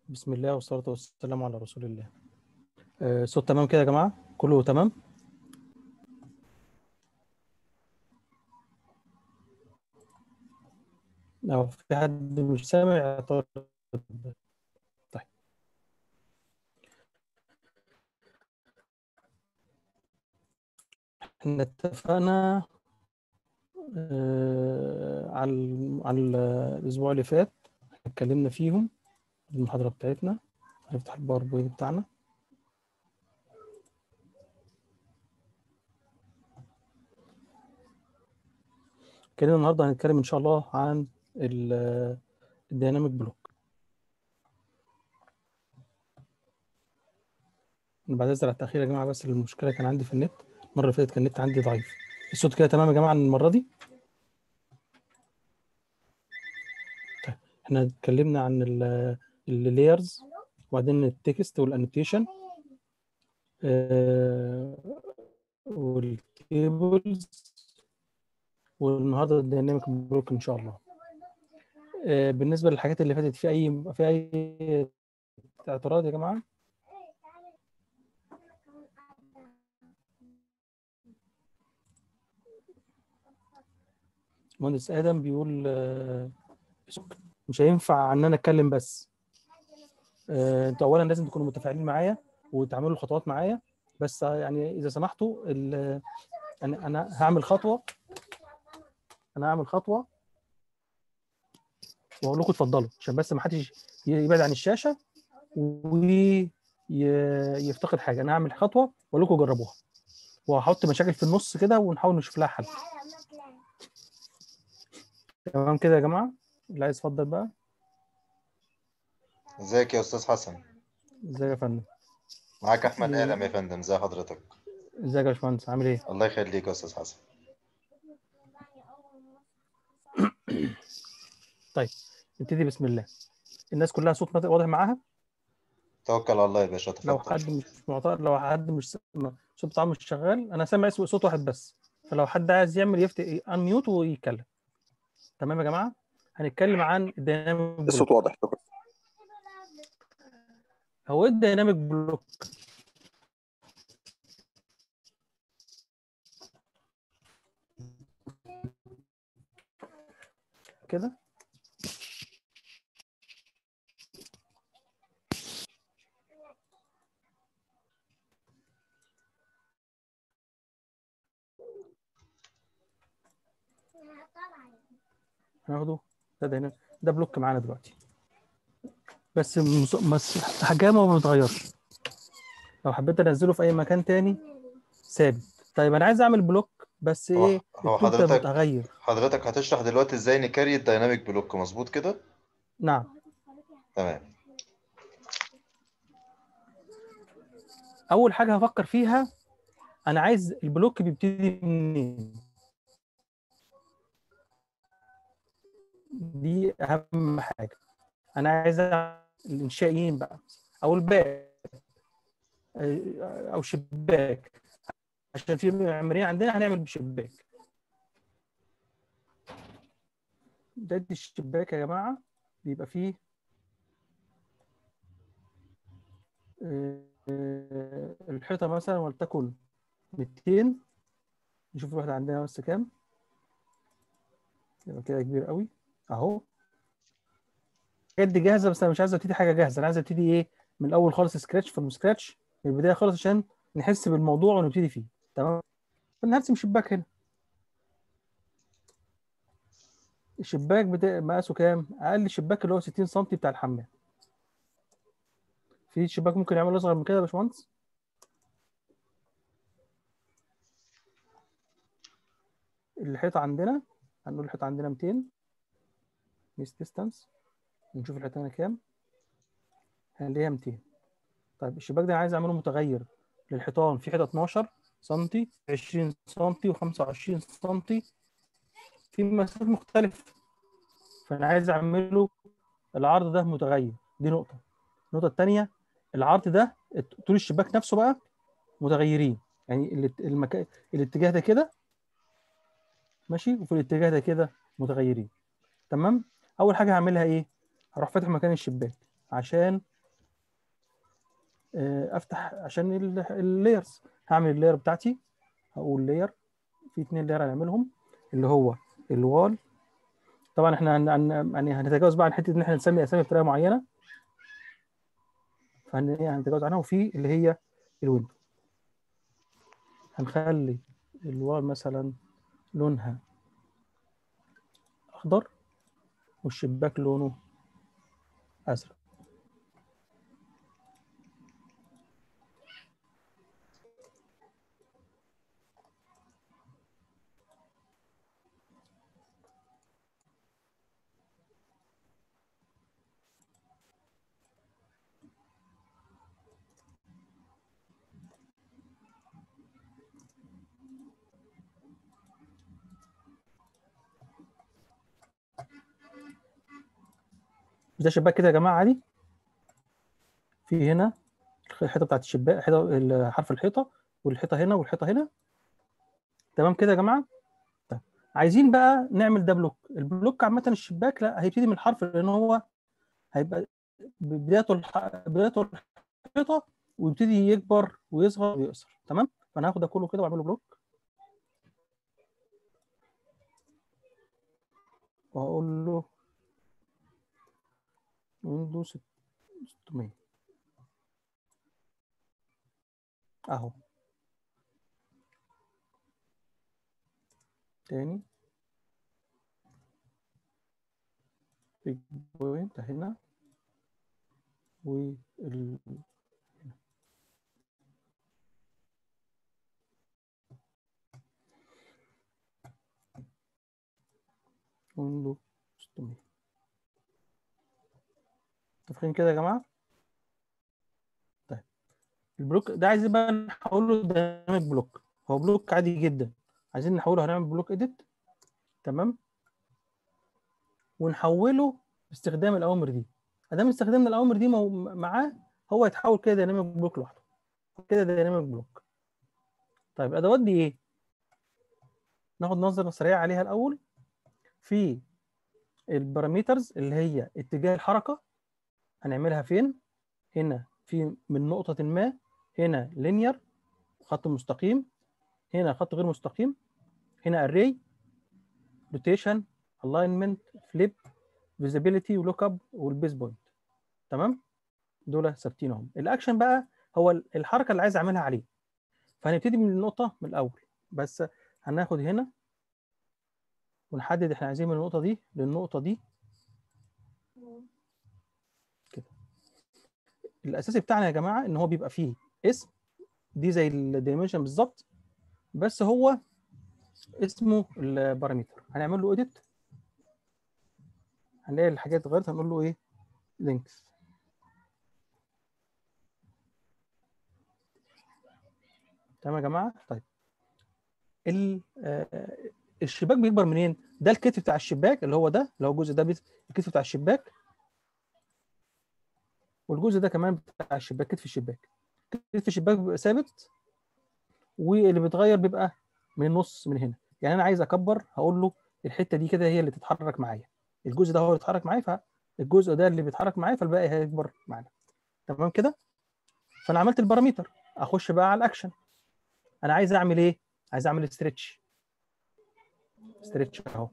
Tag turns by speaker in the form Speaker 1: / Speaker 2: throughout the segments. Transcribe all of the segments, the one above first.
Speaker 1: بسم الله والصلاة والسلام على رسول الله آه، صوت تمام كده يا جماعة كله تمام لو في حد مش سامع يعترض طيب احنا اتفقنا آه، على على الأسبوع اللي فات اتكلمنا فيهم المحاضرة بتاعتنا هنفتح الباوربوينت بتاعنا اتكلمنا النهارده هنتكلم ان شاء الله عن ال- الديناميك بلوك انا بعد اذن على التاخير يا جماعه بس المشكله كان عندي في النت المره اللي فاتت كان النت عندي ضعيف الصوت كده تمام يا جماعه المره دي طيب احنا اتكلمنا عن اللايرز وبعدين التكست والانوتيشن والتيبلز والنهارده الديناميك بلوك ان شاء الله آه، بالنسبه للحاجات اللي فاتت في اي في اي اعتراض يا جماعه مهندس ادم بيقول آه، مش هينفع ان انا اتكلم بس آه، انتوا اولا لازم تكونوا متفاعلين معايا وتعملوا الخطوات معايا بس يعني اذا سمحتوا ال- انا انا هعمل خطوه انا هعمل خطوه واقول لكم اتفضلوا عشان بس ما حدش يبعد عن الشاشه ويفتقد حاجه انا هعمل خطوه واقول لكم جربوها وهحط مشاكل في النص كده ونحاول نشوف لها حل تمام كده يا جماعه اللي عايز يتفضل بقى
Speaker 2: ازيك يا استاذ حسن
Speaker 1: ازيك يا فندم
Speaker 2: معاك احمد
Speaker 1: إيه.
Speaker 2: ادم يا فندم ازي حضرتك
Speaker 1: ازيك يا باشمهندس عامل ايه
Speaker 2: الله يخليك يا استاذ حسن
Speaker 1: طيب نبتدي بسم الله الناس كلها صوت واضح معاها
Speaker 2: توكل على الله يا باشا
Speaker 1: لو
Speaker 2: تفضل
Speaker 1: حد مش معترض لو حد مش الصوت بتاعه مش شغال انا سامع اسمه صوت واحد بس فلو حد عايز يعمل يفتح انميوت ويتكلم تمام يا جماعه هنتكلم عن الديناميك بلوك
Speaker 3: الصوت واضح شكرا
Speaker 1: هو ايه الديناميك بلوك كده هناخده ده ده ده بلوك معانا دلوقتي بس مس- بس حجمه ما بيتغيرش لو حبيت انزله في اي مكان تاني ثابت طيب انا عايز اعمل بلوك بس
Speaker 2: هو-
Speaker 1: ايه
Speaker 2: هو
Speaker 1: الطول ده
Speaker 2: حضرتك-
Speaker 1: متغير
Speaker 2: حضرتك هتشرح دلوقتي ازاي نكري الديناميك بلوك مظبوط كده
Speaker 1: نعم
Speaker 2: تمام
Speaker 1: اول حاجه هفكر فيها انا عايز البلوك بيبتدي منين دي اهم حاجه انا عايز أعمل الانشائيين بقى او الباب او شباك عشان في معماريين عندنا هنعمل بشباك ده الشباك يا جماعه بيبقى فيه آه، الحيطه مثلا ولتكن 200 نشوف الواحده عندنا بس كام يبقى كده كبير قوي اهو الحاجات دي جاهزه بس انا مش عايز ابتدي حاجه جاهزه انا عايز ابتدي ايه من الاول خالص سكراتش فروم سكراتش من البدايه خالص عشان نحس بالموضوع ونبتدي فيه تمام فنرسم شباك هنا الشباك بتا... مقاسه كام اقل شباك اللي هو 60 سم بتاع الحمام في شباك ممكن يعمل اصغر من كده يا باشمهندس الحيطه عندنا هنقول الحيطه عندنا 200 ميس ديستانس ونشوف الحيطه هنا كام هنلاقيها 200 طيب الشباك ده أنا عايز اعمله متغير للحيطان في حيطه 12 سم 20 سم و25 سم في مسافات مختلفه فانا عايز اعمله العرض ده متغير دي نقطه النقطه الثانيه العرض ده طول الشباك نفسه بقى متغيرين يعني الات- المكان الاتجاه ده كده ماشي وفي الاتجاه ده كده متغيرين تمام اول حاجه هعملها ايه هروح فاتح مكان الشباك عشان آه، افتح عشان اللايرز هعمل اللاير بتاعتي هقول لاير في اتنين لاير هنعملهم اللي هو الوال طبعا احنا هن- هن- يعني هنتجاوز بقى عن حته ان احنا نسمي اسامي بطريقه معينه فهنتجاوز عنها وفي اللي هي الويندو هنخلي الوال مثلا لونها اخضر والشباك لونه ازرق ده شباك كده يا جماعه عادي في هنا الحيطه بتاعت الشباك الحيطه حرف الحيطه والحيطه هنا والحيطه هنا تمام كده يا جماعه طيب عايزين بقى نعمل ده بلوك البلوك عامه الشباك لا هيبتدي من الحرف لان هو هيبقى بدايته الح... بدايته الحيطه ويبتدي يكبر ويصغر ويقصر تمام فانا هاخد ده كله كده واعمله بلوك وهقول له ويندوز 600 اهو تاني بيج بوينت هنا وال ويندوز 600 متفقين كده يا جماعه طيب البلوك ده عايزين بقى نحوله دايناميك بلوك هو بلوك عادي جدا عايزين نحوله هنعمل بلوك اديت تمام ونحوله باستخدام الاوامر دي ادام استخدمنا الاوامر دي مو- معاه هو يتحول كده دايناميك بلوك لوحده كده دايناميك بلوك طيب الادوات دي ايه ناخد نظره سريعه عليها الاول في البارامترز اللي هي اتجاه الحركه هنعملها فين هنا في من نقطه ما هنا لينير خط مستقيم هنا خط غير مستقيم هنا array rotation alignment flip visibility ولوك اب والبيس بوينت تمام دول ثابتين اهم الاكشن بقى هو الحركه اللي عايز اعملها عليه فهنبتدي من النقطه من الاول بس هناخد هنا ونحدد احنا عايزين من النقطه دي للنقطه دي كده الاساسي بتاعنا يا جماعه ان هو بيبقى فيه اسم دي زي الدايمنشن بالظبط بس هو اسمه البارامتر هنعمل له اديت هنلاقي الحاجات اتغيرت هنقول له ايه لينكس تمام يا جماعه طيب ال آه، الشباك بيكبر منين ده الكتف بتاع الشباك اللي هو ده اللي هو الجزء ده بيت- الكتف بتاع الشباك والجزء ده كمان بتاع الشباك كتف الشباك كتف الشباك بيبقى ثابت واللي بيتغير بيبقى من النص من هنا يعني انا عايز اكبر هقول له الحته دي كده هي اللي تتحرك معايا الجزء ده هو اللي يتحرك معايا فالجزء ده اللي بيتحرك معايا فالباقي هيكبر معانا تمام كده فانا عملت البارامتر اخش بقى على الاكشن انا عايز اعمل ايه عايز اعمل ستريتش ستريتش اهو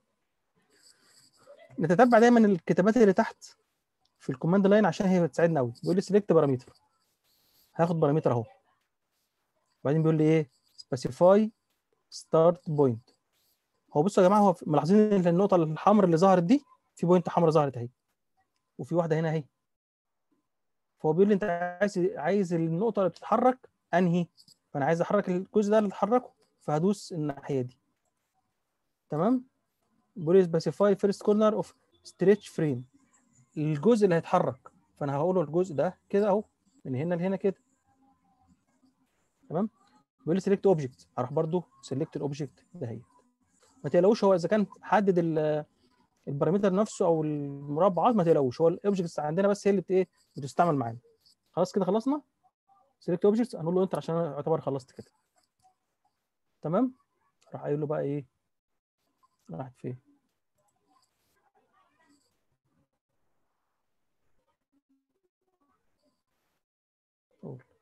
Speaker 1: نتتبع دايما الكتابات اللي تحت في الكوماند لاين عشان هي بتساعدنا قوي بيقول لي سيلكت بارامتر هاخد بارامتر اهو وبعدين بيقول لي ايه سبيسيفاي ستارت بوينت هو بصوا يا جماعه هو ملاحظين ان النقطه الحمراء اللي ظهرت دي في بوينت حمراء ظهرت اهي وفي واحده هنا اهي فهو بيقول لي انت عايز عايز النقطه اللي بتتحرك انهي فانا عايز احرك الجزء ده اللي اتحركه فهدوس الناحيه دي تمام بيقول لي سبيسيفاي فيرست كورنر اوف ستريتش فريم الجزء اللي هيتحرك فانا هقول له الجزء ده كده اهو من هنا لهنا كده تمام بيقول لي سيلكت اوبجكت هروح برضو سيلكت الاوبجكت ده هي ما تقلقوش هو اذا كان حدد ال- البارامتر نفسه او المربعات ما تقلقوش هو الاوبجكتس عندنا بس هي اللي بت- ايه بتستعمل معانا خلاص كده خلصنا سيلكت اوبجكتس هنقول له انتر عشان انا اعتبر خلصت كده تمام راح قايل له بقى ايه راحت فين قول.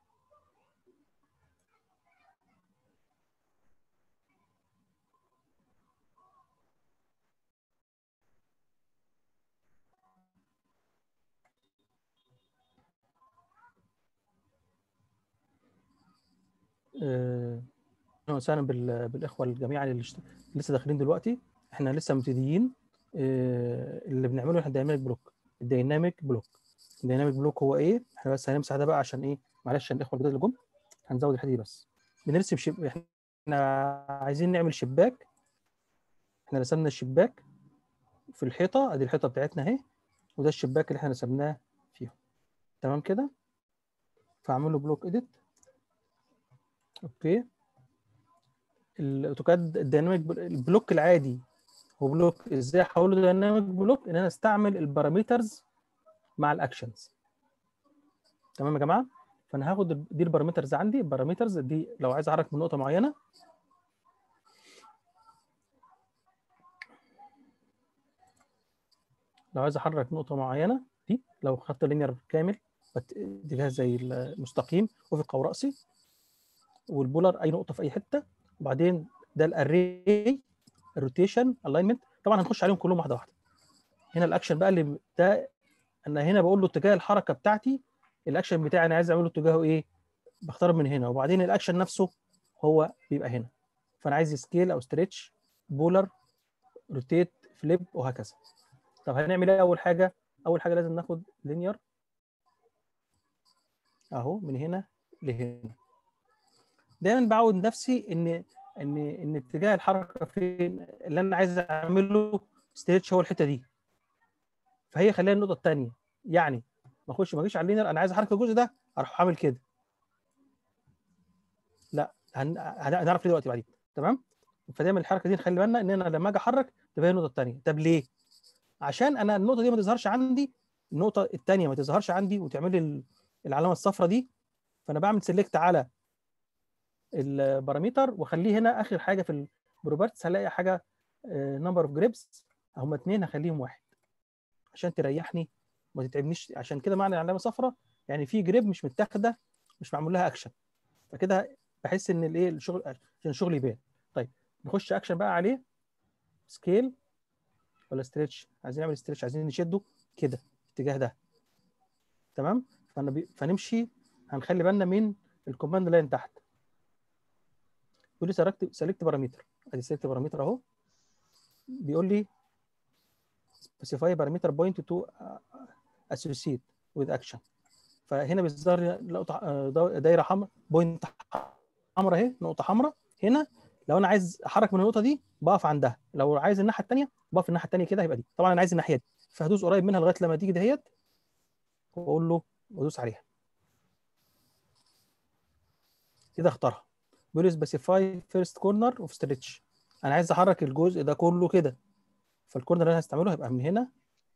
Speaker 1: آه، اهلا وسهلا بال- بالاخوه الجميع اللي اشت- لسه داخلين دلوقتي احنا لسه مبتدئين آه، اللي بنعمله احنا دايناميك بلوك الدايناميك بلوك الدايناميك بلوك هو ايه احنا بس هنمسح ده بقى عشان ايه معلش عشان الاخوه الجداد اللي جم هنزود الحته دي بس بنرسم شب... احنا عايزين نعمل شباك احنا رسمنا الشباك في الحيطه ادي الحيطه بتاعتنا اهي وده الشباك اللي احنا رسمناه فيهم تمام كده فاعمل له بلوك اديت اوكي الاوتوكاد الديناميك بل- البلوك العادي هو بلوك ازاي احوله ديناميك بلوك ان انا استعمل البارامترز مع الاكشنز تمام يا جماعه فانا هاخد ال- دي البارامترز عندي البارامترز دي لو عايز احرك من نقطه معينه لو عايز احرك نقطه معينه دي لو خدت لينير كامل بت- اتجاه زي المستقيم افق او راسي والبولر اي نقطه في اي حته وبعدين ده الاري الروتيشن الاينمنت طبعا هنخش عليهم كلهم واحده واحده هنا الاكشن بقى اللي ده انا هنا بقول له اتجاه الحركه بتاعتي الاكشن بتاعي انا عايز اعمله اتجاهه ايه بختار من هنا وبعدين الاكشن نفسه هو بيبقى هنا فانا عايز سكيل او ستريتش بولر روتيت فليب وهكذا طب هنعمل ايه اول حاجه اول حاجه لازم ناخد لينير اهو من هنا لهنا دايما بعود نفسي ان ان ان اتجاه الحركه فين اللي انا عايز اعمله ستريتش هو الحته دي فهي خليها النقطه الثانيه يعني ما اخش ما اجيش على اللينير انا عايز احرك الجزء ده اروح عامل كده لا هن... هن- هنعرف ليه دلوقتي بعدين تمام فدايما الحركه دي نخلي بالنا ان انا لما اجي احرك تبقى هي النقطه الثانيه طب ليه عشان انا النقطه دي ما تظهرش عندي النقطه الثانيه ما تظهرش عندي وتعمل لي ال- العلامه الصفراء دي فانا بعمل سيلكت على البارامتر واخليه هنا اخر حاجه في البروبرتس هلاقي حاجه نمبر اوف جريبس هم اثنين هخليهم واحد عشان تريحني ما تتعبنيش عشان كده معنى العلامه صفراء يعني في جريب مش متاخده مش معمول لها اكشن فكده بحس ان الايه الشغل عشان الشغل يبان طيب نخش اكشن بقى عليه سكيل ولا ستريتش عايزين نعمل ستريتش عايزين نشده كده الاتجاه ده تمام فانا بي... فنمشي هنخلي بالنا من الكوماند لاين تحت بيقول لي سيلكت سيلكت بارامتر ادي سيلكت بارامتر اهو بيقول لي specify parameter point to associate with action فهنا بيظهر لي نقطه آه، دا- دايره حمراء بوينت حمراء اهي نقطه حمراء هنا لو انا عايز احرك من النقطه دي بقف عندها لو عايز الناحيه الثانيه بقف الناحيه الثانيه كده هيبقى دي طبعا انا عايز الناحيه دي فهدوس قريب منها لغايه لما تيجي دهيت واقول له وادوس عليها كده اختارها بيقول لي سبيسيفاي فيرست كورنر اوف ستريتش انا عايز احرك الجزء ده كله كده فالكورنر اللي انا هستعمله هيبقى من هنا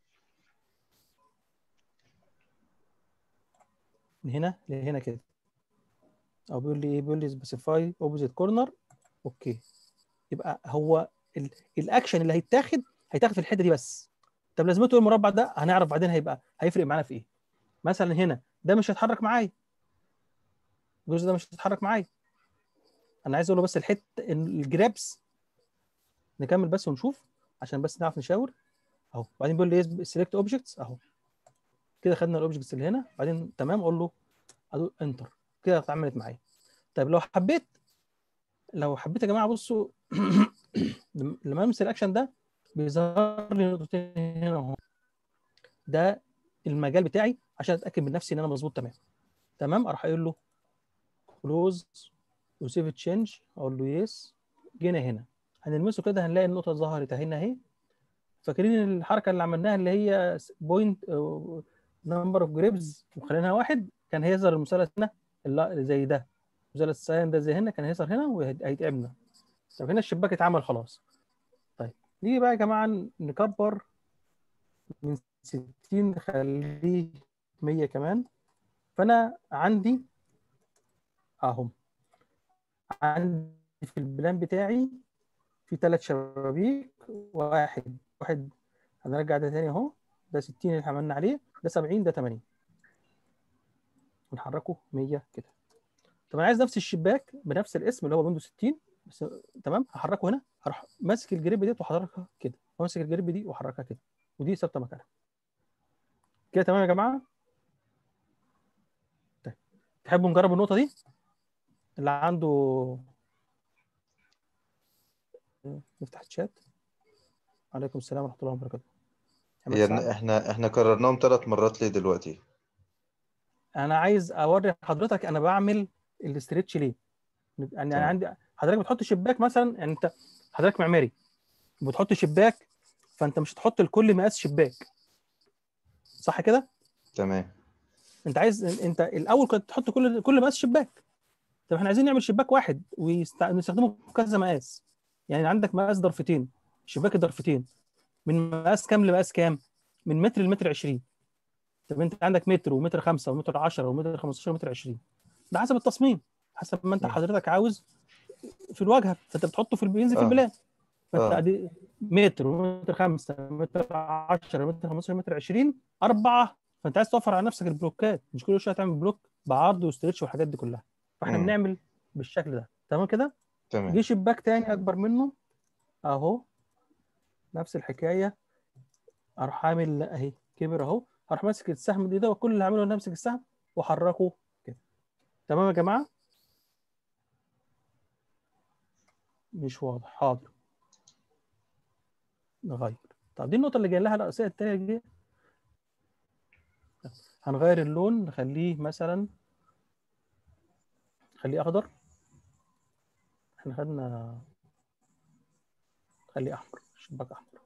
Speaker 1: من هنا لهنا كده او بيقول لي ايه بيقول لي سبيسيفاي اوبوزيت كورنر اوكي يبقى هو ال- الاكشن اللي هيتاخد هيتاخد في الحته دي بس طب لازمته ايه المربع ده هنعرف بعدين هيبقى هيفرق معانا في ايه مثلا هنا ده مش هيتحرك معايا الجزء ده مش هيتحرك معايا انا عايز اقول له بس الحته الجرابس نكمل بس ونشوف عشان بس نعرف نشاور اهو بعدين بيقول لي سيلكت اوبجكتس اهو كده خدنا الاوبجكتس اللي هنا بعدين تمام اقول له ادوس انتر كده اتعملت معايا طيب لو حبيت لو حبيت يا جماعه بصوا لما امسك الاكشن ده بيظهر لي نقطتين هنا اهو ده المجال بتاعي عشان اتاكد من نفسي ان انا مظبوط تمام تمام اروح قايل له كلوز وسيف تشينج اقول له يس جينا هنا هنلمسه كده هنلاقي النقطه ظهرت هنا اهي فاكرين الحركه اللي عملناها اللي هي بوينت نمبر اوف جريبز وخليناها واحد كان هيظهر المثلث هنا اللي زي ده مثلث الساين ده زي هنا كان هيظهر هنا وهيتعبنا طب هنا الشباك اتعمل خلاص طيب نيجي بقى يا جماعه نكبر من 60 نخليه 100 كمان فانا عندي اهو عندي في البلان بتاعي في ثلاث شبابيك واحد واحد هنرجع ده تاني اهو ده 60 اللي عملنا عليه ده 70 ده 80 ونحركه 100 كده طب انا عايز نفس الشباك بنفس الاسم اللي هو ويندوز 60 بس تمام هحركه هنا هروح ماسك الجريب ديت واحركها كده وامسك الجريب دي واحركها كده ودي ثابته مكانها كده تمام يا جماعه طيب تحبوا نجرب النقطه دي اللي عنده نفتح الشات عليكم السلام ورحمه الله وبركاته محمد
Speaker 2: هي
Speaker 1: سعد.
Speaker 2: احنا احنا كررناهم ثلاث مرات ليه دلوقتي
Speaker 1: انا عايز اوري حضرتك انا بعمل الاسترتش ليه يعني انا
Speaker 2: تمام.
Speaker 1: عندي حضرتك بتحط شباك مثلا يعني انت حضرتك معماري بتحط شباك فانت مش هتحط لكل مقاس شباك صح كده
Speaker 2: تمام
Speaker 1: انت عايز انت الاول كنت تحط كل كل مقاس شباك طب احنا عايزين نعمل شباك واحد ونستخدمه في كذا مقاس يعني عندك مقاس ضرفتين شباك ضرفتين من مقاس كام لمقاس كام من متر لمتر 20 طب انت عندك متر ومتر 5 ومتر 10 ومتر 15 ومتر 20 ده حسب التصميم حسب ما انت
Speaker 2: مم.
Speaker 1: حضرتك عاوز في الواجهه فانت بتحطه في بينزل في
Speaker 2: آه.
Speaker 1: البلان فانت
Speaker 2: آه.
Speaker 1: ادي متر ومتر 5 متر 10 متر 15 متر 20 اربعه فانت عايز توفر على نفسك البلوكات مش كل شويه تعمل بلوك بعرض وستريتش والحاجات دي كلها فاحنا
Speaker 2: مم.
Speaker 1: بنعمل بالشكل ده تمام كده
Speaker 2: تمام
Speaker 1: جه شباك تاني اكبر منه اهو نفس الحكايه اروح عامل اهي كبر اهو اروح ماسك السهم دي ده وكل اللي هعمله ان امسك السهم واحركه كده تمام يا جماعه مش واضح حاضر نغير طب دي النقطه اللي جاي لها الرئيسيه الثانيه دي هنغير اللون نخليه مثلا خليه اخضر احنا خدنا خليه احمر شباك احمر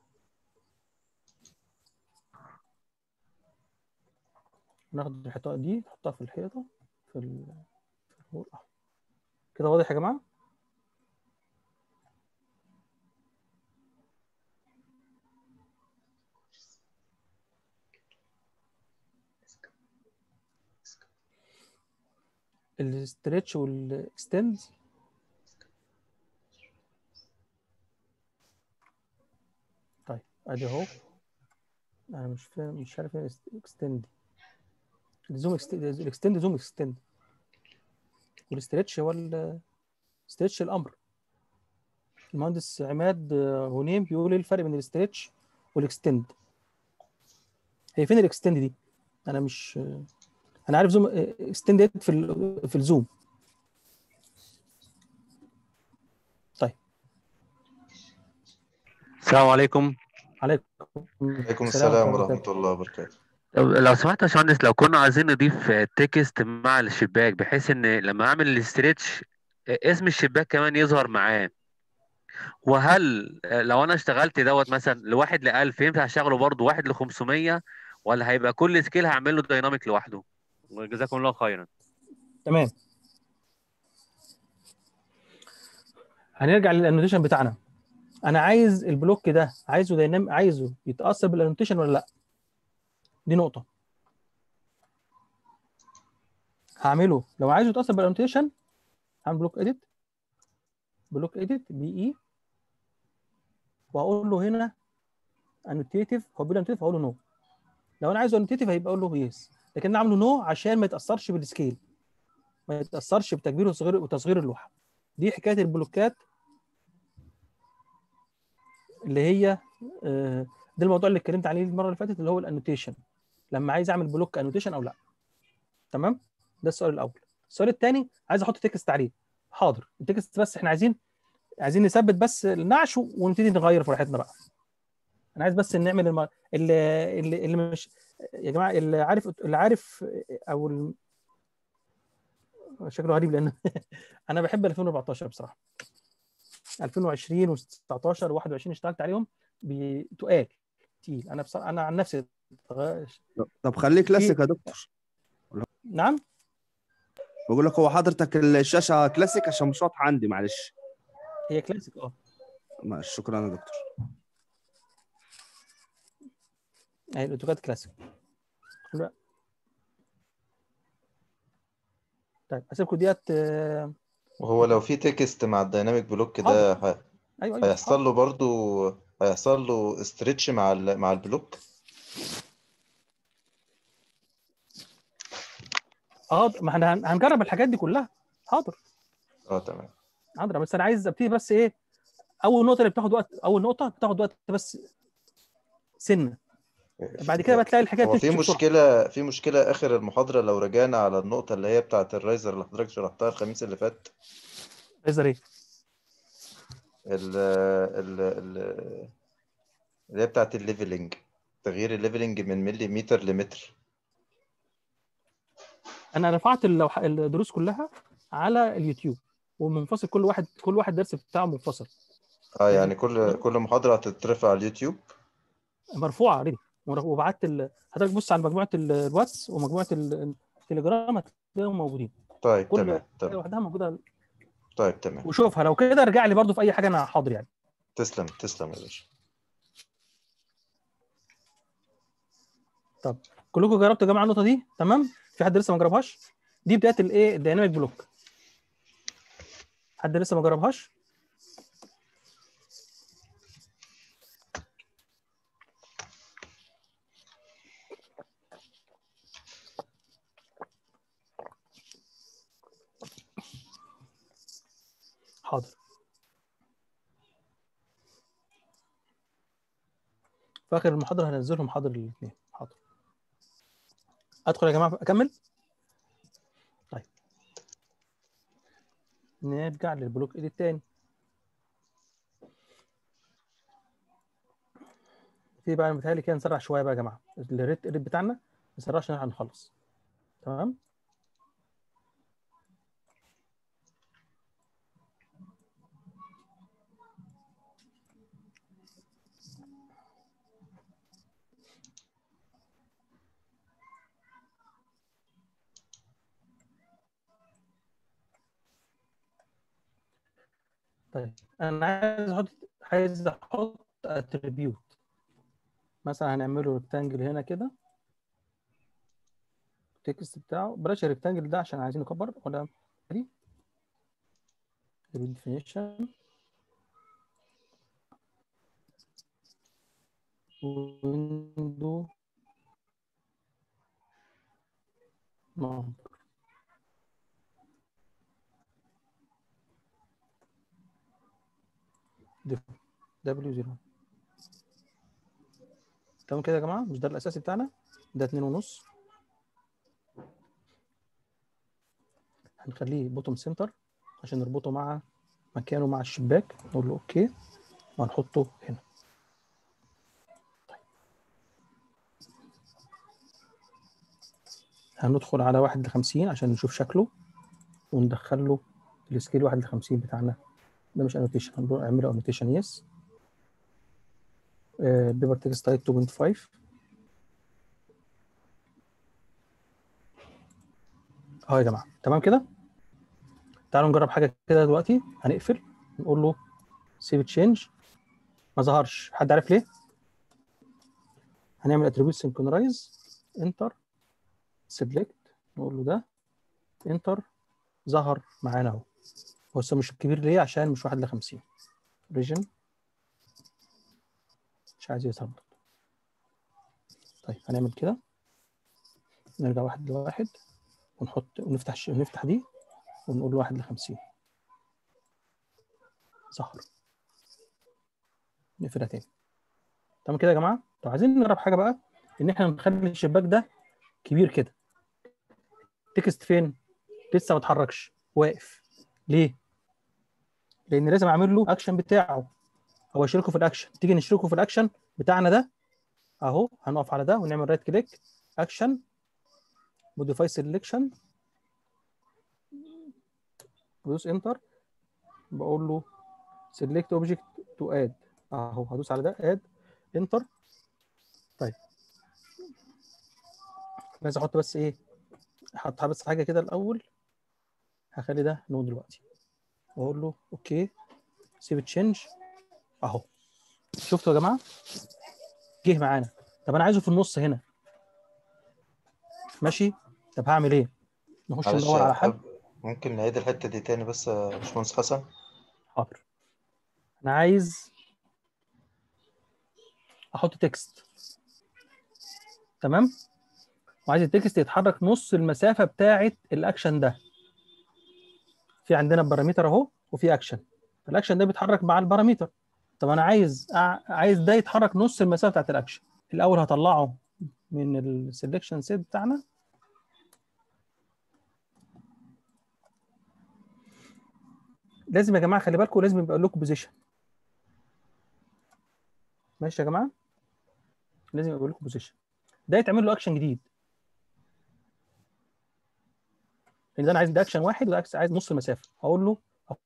Speaker 1: ناخد الحيطه دي نحطها في الحيطه في ال... في النور الاحمر كده واضح يا جماعه الاستريتش والاكستند طيب ادي اهو انا مش فاهم مش عارف ايه الاكستند الزوم الاكستند زوم اكستند والاستريتش هو الاستريتش الامر المهندس عماد هنيم بيقول ايه الفرق بين الاستريتش والاكستند هي فين الاكستند دي انا مش انا عارف زوم اكستند في ال- في الزوم طيب
Speaker 3: السلام عليكم
Speaker 1: عليكم
Speaker 2: عليكم السلام ورحمة
Speaker 1: وبركاته.
Speaker 2: الله وبركاته
Speaker 3: طب لو سمحت يا باشمهندس لو كنا عايزين نضيف تكست مع الشباك بحيث ان لما اعمل الاستريتش اسم الشباك كمان يظهر معاه وهل لو انا اشتغلت دوت مثلا لواحد لألف ينفع اشغله برضه واحد لخمسمية ولا هيبقى كل سكيل هعمل له دايناميك لوحده وجزاكم الله خيرا
Speaker 1: تمام هنرجع للانوتيشن بتاعنا انا عايز البلوك ده عايزه داينام عايزه يتاثر بالانوتيشن ولا لا دي نقطه هعمله لو عايزه يتاثر بالانوتيشن هعمل بلوك اديت بلوك اديت بي اي واقول له هنا انوتيتيف هو بيقول انوتيتيف هقول له نو لو انا عايزه انوتيتيف هيبقى اقول له يس لكن انا عامله نو عشان ما يتاثرش بالسكيل ما يتاثرش بتكبير وتصغير وتصغير اللوحه دي حكايه البلوكات اللي هي آه، ده الموضوع اللي اتكلمت عليه المره اللي فاتت اللي هو الانوتيشن لما عايز اعمل بلوك انوتيشن او لا تمام ده السؤال الاول السؤال الثاني عايز احط تكست عليه حاضر التكست بس احنا عايزين عايزين نثبت بس النعش ونبتدي نغير في راحتنا بقى انا عايز بس نعمل الم... اللي اللي, اللي مش يا جماعه اللي عارف اللي عارف او ال... شكله غريب لان انا بحب 2014 بصراحه 2020 و19 و21 اشتغلت عليهم بتقال تقيل انا بصراحه انا عن نفسي
Speaker 4: طب خليه كلاسيك يا دكتور
Speaker 1: نعم
Speaker 4: بقول لك هو حضرتك الشاشه كلاسيك عشان مش واضحه عندي معلش
Speaker 1: هي كلاسيك اه
Speaker 4: ما- شكرا يا دكتور
Speaker 1: هي الاوتوكاد كلاسيك لا. طيب اسيبكم ديت آه،
Speaker 2: وهو لو في تكست مع الديناميك بلوك ده ه-
Speaker 1: ايوه ايوه
Speaker 2: هيحصل له برضو هيحصل له استريتش مع ال... مع البلوك
Speaker 1: اه ما احنا هن- هنجرب الحاجات دي كلها حاضر
Speaker 2: اه تمام
Speaker 1: حاضر بس انا عايز ابتدي بس ايه اول نقطه اللي بتاخد وقت اول نقطه بتاخد وقت بس سنه بعد كده بقى تلاقي الحكايه
Speaker 2: هو في
Speaker 1: بتمشي بسرعه
Speaker 2: مشكلة في مشكلة آخر المحاضرة لو رجعنا على النقطة اللي هي بتاعة الرايزر اللي حضرتك شرحتها الخميس اللي فات
Speaker 1: ليزر ايه
Speaker 2: ال ال ال اللي هي بتاعة الليفلنج تغيير الليفلنج من مليمتر لمتر
Speaker 1: انا رفعت اللوح... الدروس كلها على اليوتيوب ومنفصل كل واحد كل واحد درس بتاعه منفصل
Speaker 2: اه يعني كل كل محاضرة هتترفع على اليوتيوب
Speaker 1: مرفوعه اوريدي وبعت ال... حضرتك بص على مجموعه ال- الواتس ومجموعه ال- التليجرام هتلاقيهم موجودين
Speaker 2: طيب
Speaker 1: كل
Speaker 2: تمام
Speaker 1: حاجه
Speaker 2: تمام
Speaker 1: لوحدها موجوده
Speaker 2: طيب تمام
Speaker 1: وشوفها لو كده ارجع لي برضو في اي حاجه انا حاضر يعني
Speaker 2: تسلم تسلم يا باشا
Speaker 1: طب كلكم جربتوا يا جماعه النقطه دي تمام في حد لسه ما جربهاش دي بدايه الايه الديناميك بلوك حد لسه ما جربهاش حاضر في اخر المحاضره هنزلهم حاضر الاثنين حاضر ادخل يا جماعه اكمل طيب نرجع للبلوك ايد التاني في بقى متهيألي كده نسرع شويه بقى يا جماعه الريت الريت بتاعنا نسرع عشان هنخلص تمام طيب انا عايز احط عايز احط اتريبيوت مثلا هنعمله ريكتانجل هنا كده التكست بتاعه بلاش الريكتانجل ده عشان عايزين نكبر ولا دي definition window number دبليو 0 تمام كده يا جماعه مش ده الاساسي بتاعنا ده اتنين ونص هنخليه بوتوم سنتر عشان نربطه مع مكانه مع الشباك نقول له اوكي وهنحطه هنا طيب. هندخل على واحد لخمسين عشان نشوف شكله وندخل له السكيل واحد لخمسين بتاعنا ده مش انوتيشن هنروح نعمله انوتيشن يس بيبر تكست تايب 2.5 اهو يا جماعه تمام كده تعالوا نجرب حاجه كده دلوقتي هنقفل نقول له سيف تشينج ما ظهرش حد عارف ليه هنعمل اتريبيوت سينكرونايز انتر سيلكت نقول له ده انتر ظهر معانا اهو هو لسه مش كبير ليه عشان مش واحد ل 50 ريجن مش عايز يظهر برضه. طيب هنعمل كده نرجع واحد لواحد ونحط ونفتح ش... ونفتح دي ونقول واحد ل 50 ظهر نقفلها تاني تمام كده يا جماعه طب عايزين نجرب حاجه بقى ان احنا نخلي الشباك ده كبير كده تكست فين لسه ما اتحركش واقف ليه لان لازم اعمل له اكشن بتاعه هو اشركه في الاكشن تيجي نشركه في الاكشن بتاعنا ده اهو هنقف على ده ونعمل رايت كليك اكشن موديفاي سيلكشن بدوس انتر بقول له سيلكت اوبجكت تو اد اهو هدوس على ده اد انتر طيب عايز احط بس ايه احط بس حاجه كده الاول هخلي ده نو دلوقتي واقول له اوكي سيف تشينج اهو شفتوا يا جماعه جه معانا طب انا عايزه في النص هنا ماشي طب هعمل ايه نخش
Speaker 2: معلش
Speaker 1: ندور على حل
Speaker 2: حب- ممكن نعيد الحتة دي تاني بس يا باشمهندس حسن
Speaker 1: حاضر انا عايز احط تكست تمام وعايز التكست يتحرك نص المسافه بتاعه الاكشن ده في عندنا بارامتر اهو وفي اكشن الاكشن ده بيتحرك مع البارامتر طب انا عايز أع- عايز ده يتحرك نص المسافه بتاعه الاكشن الاول هطلعه من السلكشن سيت بتاعنا لازم يا جماعه خلي بالكم لازم يبقى لكم بوزيشن ماشي يا جماعه لازم يبقى لكم بوزيشن ده يتعمل له اكشن جديد لان ده انا عايز ده اكشن واحد وده عايز نص المسافه هقول له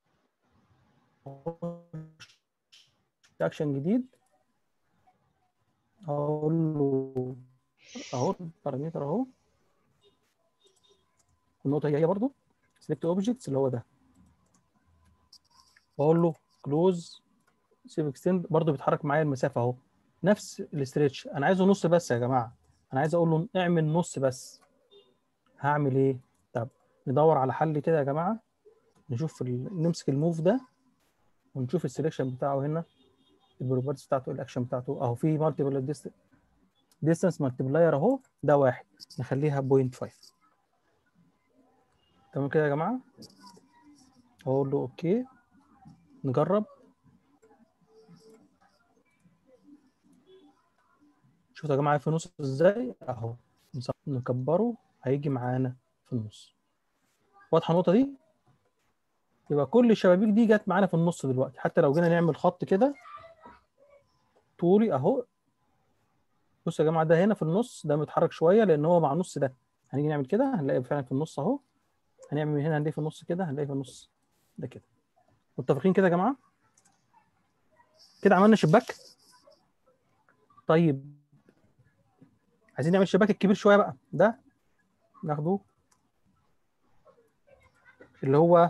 Speaker 1: اكشن جديد هقول له اهو البارامتر اهو النقطه هي هي برضو سيلكت اوبجكتس اللي هو ده واقول له كلوز سيف اكستند برضو بيتحرك معايا المسافه اهو نفس الاستريتش انا عايزه نص بس يا جماعه انا عايز اقول له اعمل نص بس هعمل ايه طب ندور على حل كده يا جماعه نشوف ال... نمسك الموف ده ونشوف السلكشن بتاعه هنا البروبرتيز بتاعته الاكشن بتاعته اهو في مالتيبل ديستانس مالتيبلاير اهو ده واحد نخليها 0.5 تمام كده يا جماعه اقول له اوكي نجرب شوفوا يا جماعه في النص ازاي اهو نكبره هيجي معانا في النص واضحه النقطه دي يبقى كل الشبابيك دي جت معانا في النص دلوقتي حتى لو جينا نعمل خط كده طولي اهو بصوا يا جماعه ده هنا في النص ده متحرك شويه لان هو مع النص ده هنيجي نعمل كده هنلاقي فعلا في النص اهو هنعمل من هنا هنلاقي في النص كده هنلاقي في النص ده كده متفقين كده يا جماعه كده عملنا شباك طيب عايزين نعمل الشباك الكبير شويه بقى ده ناخده اللي هو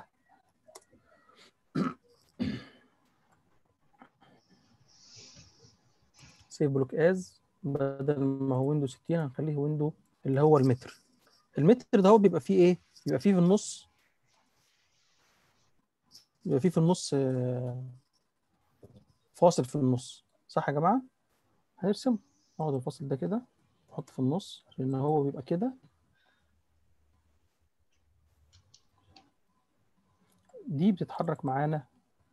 Speaker 1: سيف بلوك از بدل ما هو ويندو 60 هنخليه ويندو اللي هو المتر المتر ده هو بيبقى فيه ايه بيبقى فيه في النص بيبقى فيه في النص فاصل في النص صح يا جماعه هنرسم ناخد الفاصل ده كده نحط في النص لان هو بيبقى كده دي بتتحرك معانا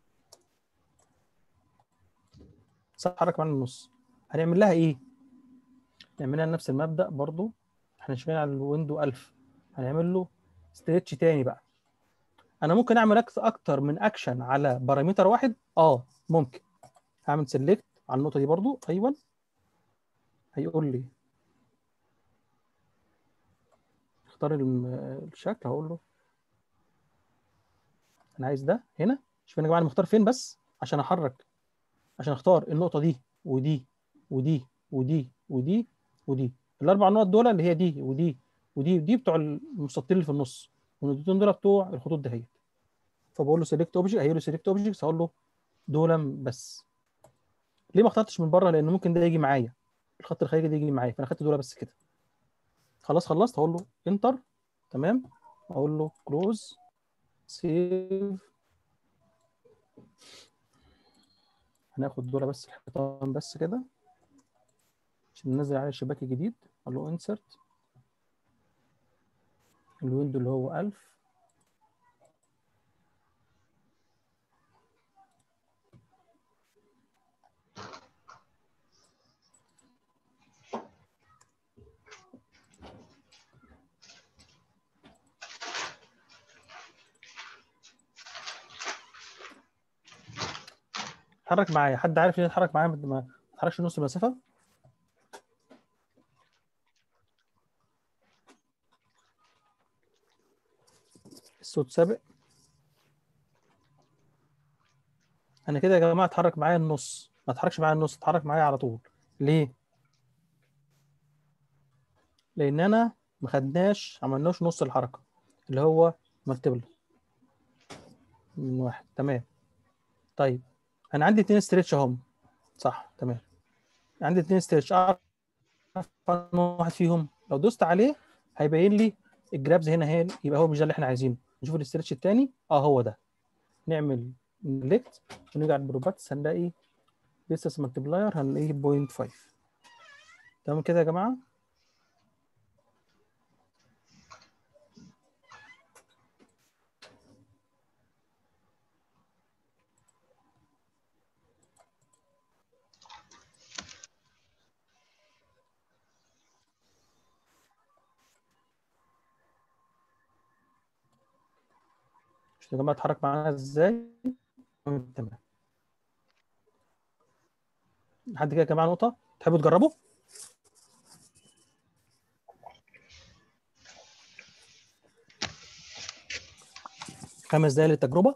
Speaker 1: تتحرك معانا النص هنعمل لها ايه نعملها نفس المبدأ برضو احنا شغالين على الويندو 1000 هنعمل له ستريتش تاني بقى انا ممكن اعمل اكتر من اكشن على بارامتر واحد اه ممكن هعمل سيلكت على النقطه دي برضو ايوه هيقول لي اختار الشكل هقول له انا عايز ده هنا شوف يا جماعه انا مختار فين بس عشان احرك عشان اختار النقطه دي ودي ودي ودي ودي ودي الاربع نقط دول اللي هي دي ودي ودي ودي بتوع المستطيل اللي في النص والنقطتين دول بتوع الخطوط دهيت فبقول له سيلكت اوبجكت هيقول له سيلكت اوبجكتس هقول له دول بس ليه ما اخترتش من بره لان ممكن ده يجي معايا الخط الخارجي ده يجي معايا فانا خدت دول بس كده خلاص خلصت هقول له انتر تمام اقول له كلوز سيف هناخد دول بس الحيطان بس كده عشان ننزل عليه الشباك الجديد اقول له انسرت الويندو اللي هو 1000 اتحرك معايا حد عارف ليه اتحرك معايا ما اتحركش نص المسافه الصوت سابق انا كده يا جماعه اتحرك معايا النص ما اتحركش معايا النص اتحرك معايا على طول ليه لان انا ما خدناش عملناش نص الحركه اللي هو مالتيبل من واحد تمام طيب انا عندي اتنين ستريتش اهم صح تمام عندي اتنين ستريتش اعرف واحد فيهم لو دوست عليه هيبين لي الجرابز هنا هي يبقى هو مش ده اللي احنا عايزينه نشوف الاسترتش الثاني اه هو ده نعمل نلكت ونرجع للبروباتس هنلاقي ديستنس مالتيبلاير هنلاقيه 0.5 تمام كده يا جماعه يا جماعه اتحرك معانا ازاي تمام حد كده يا جماعه نقطه تحبوا تجربوا خمس دقايق للتجربه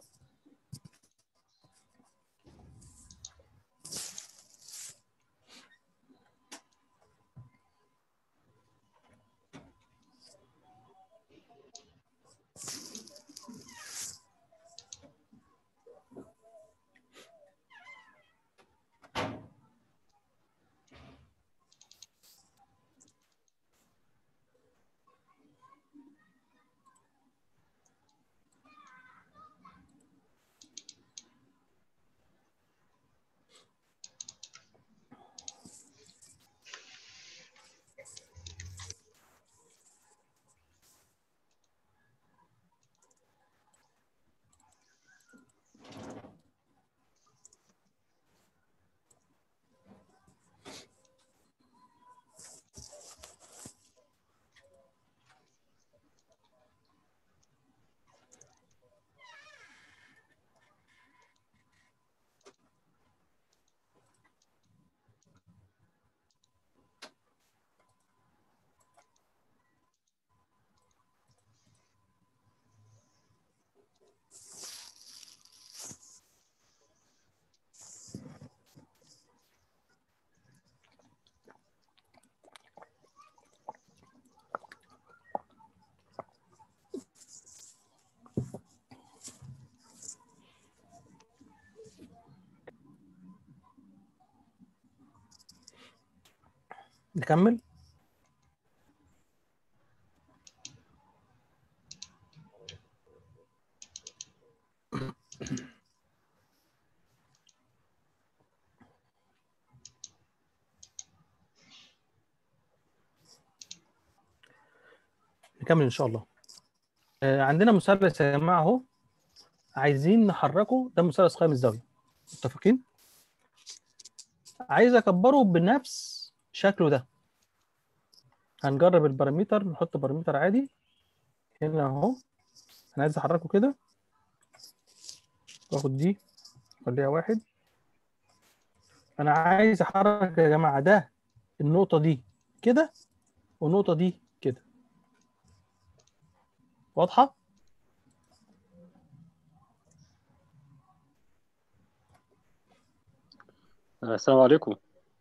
Speaker 1: نكمل نكمل ان شاء الله آه، عندنا مثلث يا جماعه اهو عايزين نحركه ده مثلث قائم الزاويه متفقين عايز اكبره بنفس شكله ده هنجرب البارامتر نحط بارامتر عادي هنا اهو انا عايز احركه كده واخد دي خليها واحد انا عايز احرك يا جماعه ده النقطه دي كده والنقطه دي كده واضحه
Speaker 5: السلام عليكم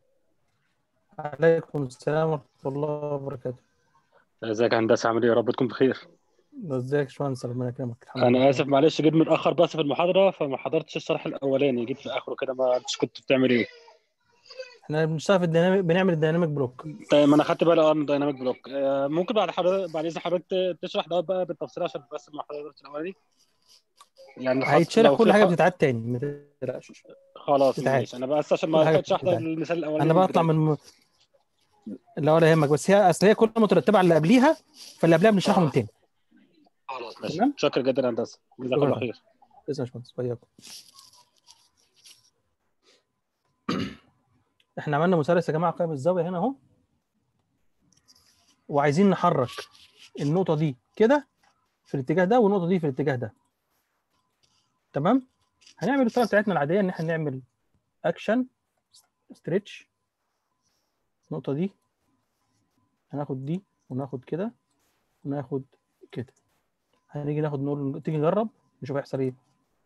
Speaker 1: عليكم السلام ورحمه الله وبركاته
Speaker 5: ازيك يا هندسه عامل ايه يا رب تكون بخير
Speaker 1: ازيك يا باشمهندس ربنا يكرمك الحمد
Speaker 5: انا
Speaker 1: لله
Speaker 5: اسف معلش جيت متاخر بس في المحاضره فما حضرتش الشرح الاولاني جيت في اخره كده ما عرفتش كنت بتعمل ايه
Speaker 1: احنا بنشتغل في الديناميك بنعمل الديناميك بلوك
Speaker 5: طيب ما انا خدت بالي اه من دايناميك بلوك آه، ممكن بعد حضرتك بعد اذن حضرتك تشرح دوت بقى بالتفصيل عشان بس ما حضرتش الاولاني يعني خاص-
Speaker 1: هيتشرح
Speaker 5: لو
Speaker 1: كل
Speaker 5: في
Speaker 1: حاجه
Speaker 5: ح-
Speaker 1: بتتعاد تاني ما تقلقش
Speaker 5: خلاص
Speaker 1: بتتعاد.
Speaker 5: ماشي انا بس عشان
Speaker 1: كل
Speaker 5: ما
Speaker 1: حاجة
Speaker 5: لحقتش احضر
Speaker 1: بتتعاد.
Speaker 5: المثال الاولاني
Speaker 1: انا بطلع
Speaker 5: البداية.
Speaker 1: من لا ولا يهمك بس هي اصل هي كل مترتبه على اللي قبليها فاللي قبلها بنشرحه من تاني
Speaker 5: خلاص ماشي
Speaker 1: تمام.
Speaker 5: شكرا جدا يا هندسه جزاك الله
Speaker 1: شكرا.
Speaker 5: خير
Speaker 1: بس يا باشمهندس وياكم احنا عملنا مثلث يا جماعه قائم الزاويه هنا اهو وعايزين نحرك النقطه دي كده في الاتجاه ده والنقطه دي في الاتجاه ده تمام هنعمل الطريقه بتاعتنا العاديه ان احنا نعمل اكشن ستريتش النقطه دي هناخد دي وناخد كده وناخد كده هنيجي ناخد نقول تيجي نجرب نشوف هيحصل ايه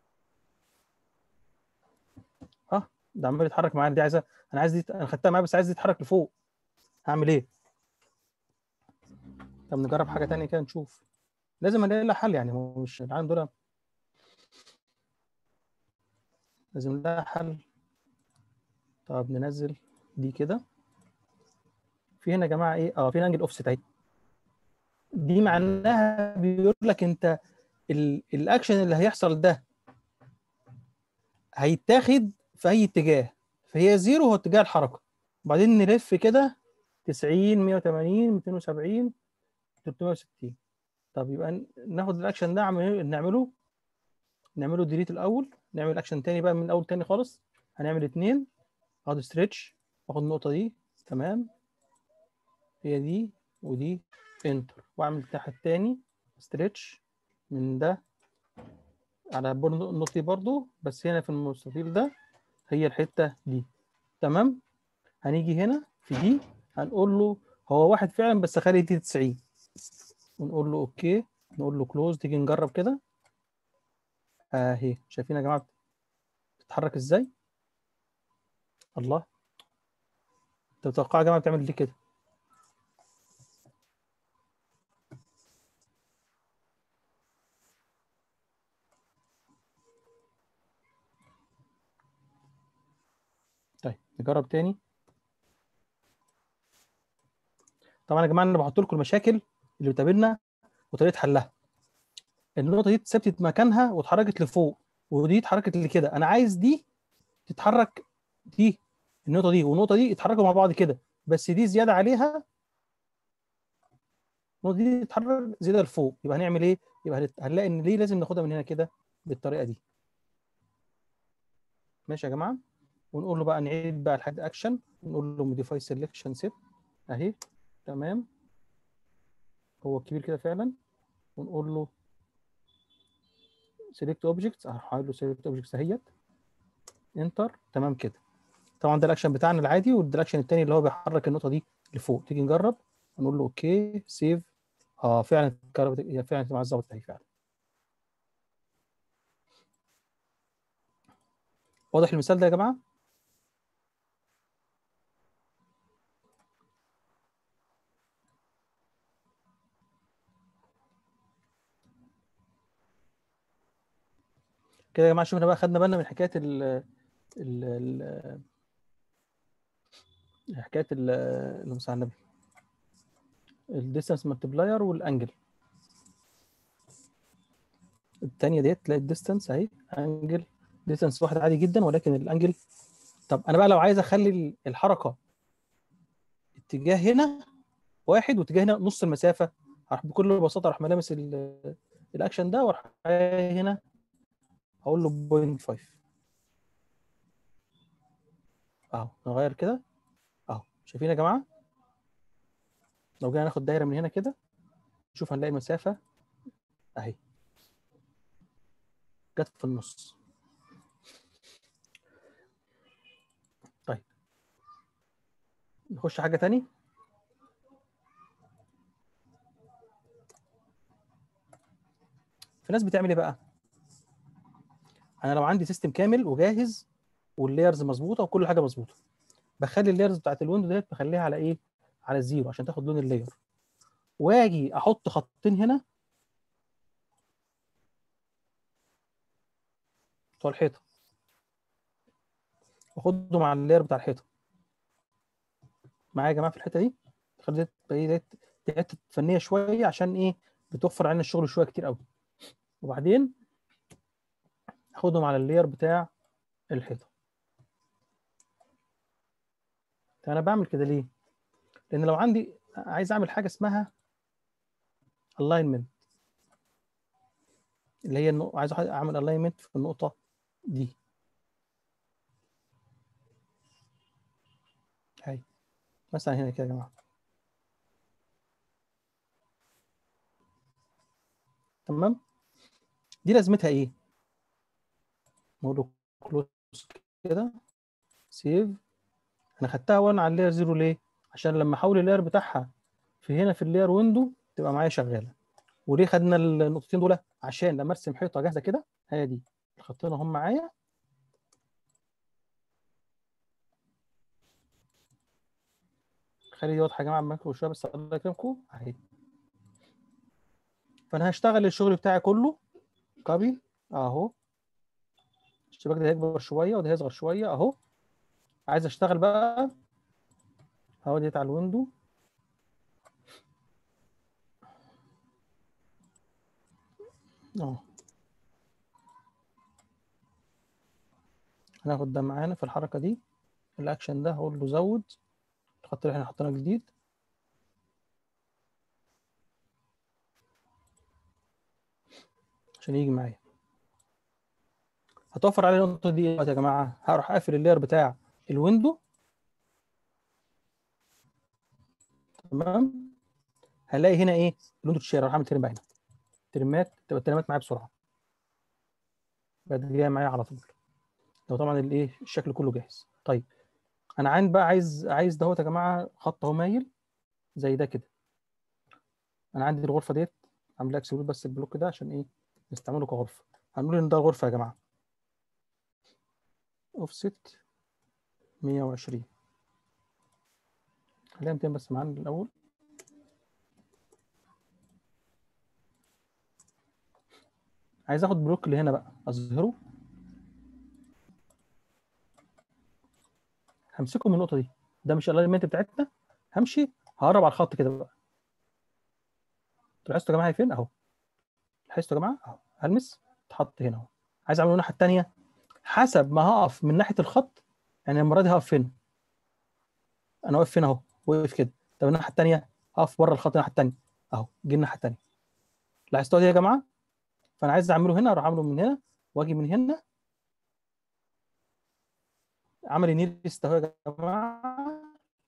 Speaker 1: اه ده عمال يتحرك معايا دي عايزه انا عايز دي انا خدتها معايا بس عايز دي تتحرك لفوق هعمل ايه طب نجرب حاجه تانية كده نشوف لازم نلاقي لها حل يعني هو مش العالم دول لازم نلاقي حل طب ننزل دي كده في هنا يا جماعه ايه اه في انجل اوفست اهي دي معناها بيقول لك انت ال- الاكشن اللي هيحصل ده هيتاخد في اي اتجاه فهي زيرو هو اتجاه الحركه وبعدين نلف كده 90 180 270 360 طب يبقى ن- ناخد الاكشن ده نعمل- نعمله نعمله ديليت الاول نعمل اكشن تاني بقى من الاول تاني خالص هنعمل اتنين اخد ستريتش واخد النقطه دي تمام هي دي ودي انتر واعمل تحت تاني ستريتش من ده على برضو- النقطة دي برضو بس هنا في المستطيل ده هي الحتة دي تمام هنيجي هنا في دي هنقول له هو واحد فعلا بس خلي دي 90 ونقول له اوكي نقول له كلوز تيجي نجرب كده اهي شايفين يا جماعة بتتحرك ازاي الله انت بتوقع يا جماعة بتعمل ليه كده طيب نجرب تاني طبعا يا جماعه انا بحط لكم المشاكل اللي بتقابلنا وطريقه حلها النقطه دي اتثبتت مكانها واتحركت لفوق ودي اتحركت لكده انا عايز دي تتحرك دي النقطه دي والنقطه دي يتحركوا مع بعض كده بس دي زياده عليها النقطه دي تتحرك زياده لفوق يبقى هنعمل ايه يبقى هنت- هنلاقي ان ليه لازم ناخدها من هنا كده بالطريقه دي ماشي يا جماعه ونقول له بقى نعيد بقى الحاجة اكشن ونقول له موديفاي سيلكشن سيت اهي تمام هو كبير كده فعلا ونقول له سيلكت اوبجكتس هحاول له سيلكت اوبجكتس اهيت انتر تمام كده طبعا ده الاكشن بتاعنا العادي وده الاكشن التاني اللي هو بيحرك النقطه دي لفوق تيجي نجرب نقول له اوكي سيف اه فعلا اتكربت هي فعلا مع الظبط اهي فعلا واضح المثال ده يا جماعه كده يا جماعه شفنا بقى خدنا بالنا من حكايه ال ال ال حكايه ال اللهم صل على النبي الديستانس مالتبلاير والانجل الثانيه ديت تلاقي الديستانس اهي انجل ديستانس واحد عادي جدا ولكن الانجل طب انا بقى لو عايز اخلي الحركه اتجاه هنا واحد واتجاه هنا نص المسافه هروح بكل بساطه اروح ملامس ال- الاكشن ده واروح جاي هنا هقول له بوينت 5 اهو نغير كده اهو شايفين يا جماعه لو جينا ناخد دايره من هنا كده نشوف هنلاقي المسافه اهي جت في النص طيب نخش حاجه تاني في ناس بتعمل ايه بقى انا لو عندي سيستم كامل وجاهز واللايرز مظبوطه وكل حاجه مظبوطه بخلي اللايرز بتاعت الويندو ديت بخليها على ايه على الزيرو عشان تاخد لون اللاير واجي احط خطين هنا بتوع الحيطه واخدهم على اللاير بتاع الحيطه معايا يا جماعه في الحته دي خلي ديت تبقى ايه ديت دي حته فنيه شويه عشان ايه بتوفر علينا الشغل شويه كتير قوي وبعدين اخدهم على اللاير بتاع الحيطه طب انا بعمل كده ليه لان لو عندي عايز اعمل حاجه اسمها alignment اللي هي النق... عايز اعمل alignment في النقطه دي هاي مثلا هنا كده يا جماعه تمام دي لازمتها ايه نقول له كلوز كده سيف انا خدتها وانا على اللاير زيرو ليه عشان لما احول اللاير بتاعها في هنا في اللاير ويندو تبقى معايا شغاله وليه خدنا النقطتين دول عشان لما ارسم حيطه جاهزه كده هي دي الخطين هم معايا خلي دي واضحه يا جماعه معاكم شويه بس الله يكرمكم اهي فانا هشتغل الشغل بتاعي كله كوبي اهو الشباك ده هيكبر شويه وده هيصغر شويه اهو عايز اشتغل بقى اهو ديت على الويندو اهو هناخد ده معانا في الحركه دي الاكشن ده هقول له زود الخط اللي احنا حطيناه جديد عشان يجي معايا هتوفر علي النقطه دي دلوقتي يا جماعه هروح اقفل اللاير بتاع الويندو تمام هلاقي هنا ايه الويندو تشير اروح اعمل ترم بقى هنا ترمات تبقى الترمات معايا بسرعه بقت جايه معايا على طول لو طبعا الايه الشكل كله جاهز طيب انا عين بقى عايز عايز دهوت يا جماعه خط اهو مايل زي ده كده انا عندي الغرفه ديت عامل لها اكسبلود بس البلوك ده عشان ايه نستعمله كغرفه هنقول ان ده الغرفه يا جماعه اوفست 120 خليها 200 بس معانا الاول عايز اخد بلوك اللي هنا بقى اظهره همسكه من النقطه دي ده مش الاينمنت بتاعتنا همشي هقرب على الخط كده بقى لاحظتوا يا جماعه هي فين اهو لاحظتوا يا جماعه اهو هلمس اتحط هنا اهو عايز اعمله الناحيه الثانيه حسب ما هقف من ناحيه الخط يعني المره دي هقف فين انا واقف فين اهو واقف كده طب الناحيه الثانيه هقف بره الخط الناحيه الثانيه اهو جه الناحيه الثانيه لاحظتوا دي يا جماعه فانا عايز اعمله هنا اروح اعمله من هنا واجي من هنا عمل نيرست اهو يا جماعه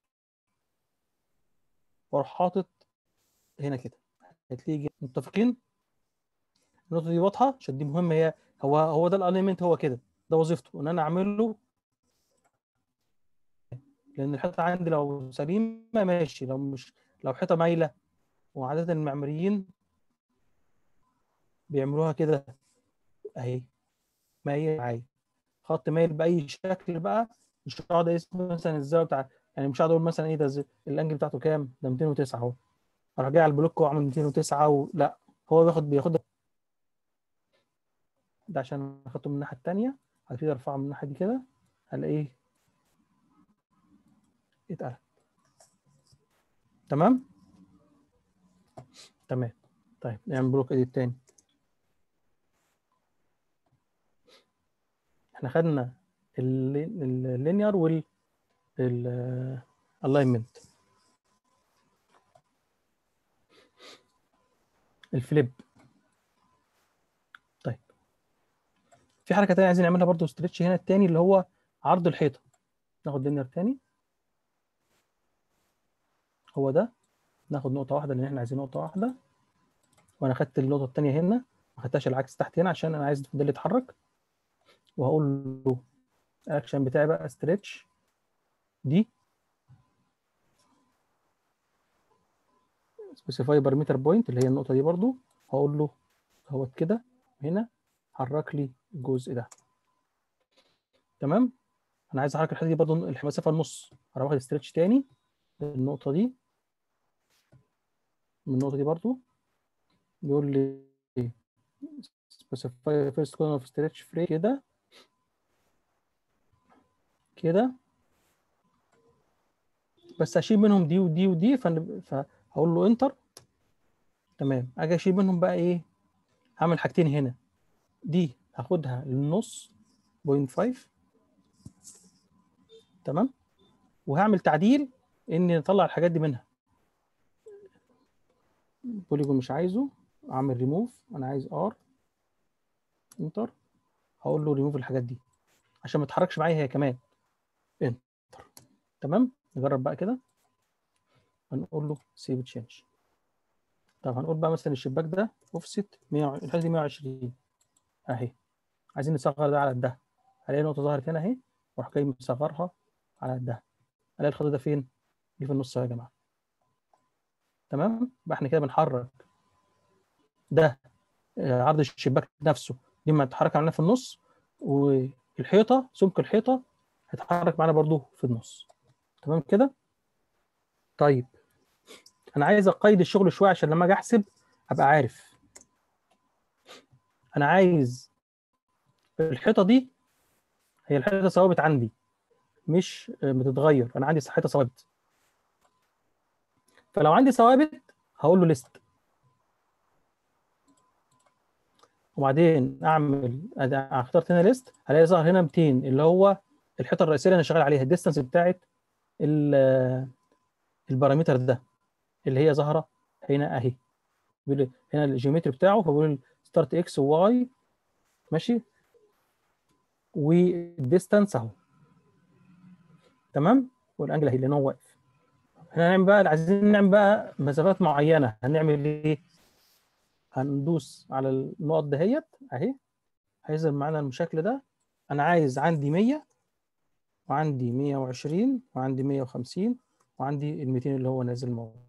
Speaker 1: واروح حاطط هنا كده هتلاقي متفقين النقطه دي واضحه عشان دي مهمه هي هو هو ده الاليمنت هو كده ده وظيفته ان انا اعمل له لان الحيطه عندي لو سليمه ماشي لو مش لو حيطه مايله وعاده المعماريين بيعملوها كده اهي مايل معايا خط مايل باي شكل بقى مش هقعد اسم مثلا الزاويه بتاع يعني مش هقعد اقول مثلا ايه ده ز- الانجل بتاعته كام ده 209 اهو اروح جاي على البلوك واعمل 209 و... لا هو بياخد بياخد ده عشان اخدته من الناحيه الثانيه هبتدي ارفعه من الناحيه دي كده هلاقيه اتقلب تمام تمام طيب نعمل بلوك اديت تاني احنا خدنا اللينير وال الالاينمنت الفليب طيب في حركه تانية عايزين نعملها برضو ستريتش هنا التاني اللي هو عرض الحيطه ناخد لينير تاني هو ده ناخد نقطه واحده لان احنا عايزين نقطه واحده وانا خدت النقطه التانية هنا ما خدتهاش العكس تحت هنا عشان انا عايز ده اللي يتحرك وهقول له الاكشن بتاعي بقى ستريتش دي سبيسيفاي بارامتر بوينت اللي هي النقطه دي برضو هقول له اهوت كده هنا حرك لي الجزء ده تمام انا عايز احرك الحته دي برضو المسافه النص هروح واخد ستريتش تاني النقطه دي من النقطه دي برضو بيقول لي specify first corner of stretch frame كده كده بس اشيل منهم دي ودي ودي فن- فهقول له انتر تمام اجي اشيل منهم بقى ايه هعمل حاجتين هنا دي هاخدها للنص بوينت 5 تمام وهعمل تعديل اني اطلع الحاجات دي منها بوليجون مش عايزه اعمل ريموف انا عايز ار انتر هقول له ريموف الحاجات دي عشان ما تتحركش معايا هي كمان انتر تمام نجرب بقى كده هنقول له سيف تشينج طب هنقول بقى مثلا الشباك ده اوفست 100 الحته دي 120 اهي عايزين نصغر ده على ده هلاقي نقطه ظهرت هنا اهي واروح جاي مصغرها على ده الاقي الخط ده فين؟ دي في النص أهو يا جماعه تمام يبقى احنا كده بنحرك ده آه، عرض الشباك نفسه دي ما تتحرك معانا في النص والحيطه سمك الحيطه هيتحرك معانا برضو في النص تمام كده طيب انا عايز اقيد الشغل شويه عشان لما اجي احسب ابقى عارف انا عايز الحيطه دي هي الحيطه ثوابت عندي مش آه، بتتغير انا عندي حيطه ثوابت فلو عندي ثوابت هقول له ليست وبعدين اعمل أد- اخترت هنا ليست هلاقي ظهر هنا 200 اللي هو الحيطه الرئيسيه اللي انا شغال عليها الديستانس بتاعت ال- البارامتر ده اللي هي ظاهره هنا اهي بيقول لي هنا الجيومتري بتاعه فبيقول ستارت اكس وواي ماشي والديستانس اهو تمام والانجل اهي لان هو واقف احنا هنعمل بقى عايزين نعمل بقى مسافات معينه هنعمل ايه هندوس على النقط دهيت اهي هيظهر معانا المشكل ده انا عايز عندي 100 وعندي 120 وعندي 150 وعندي ال 200 اللي هو نازل موجود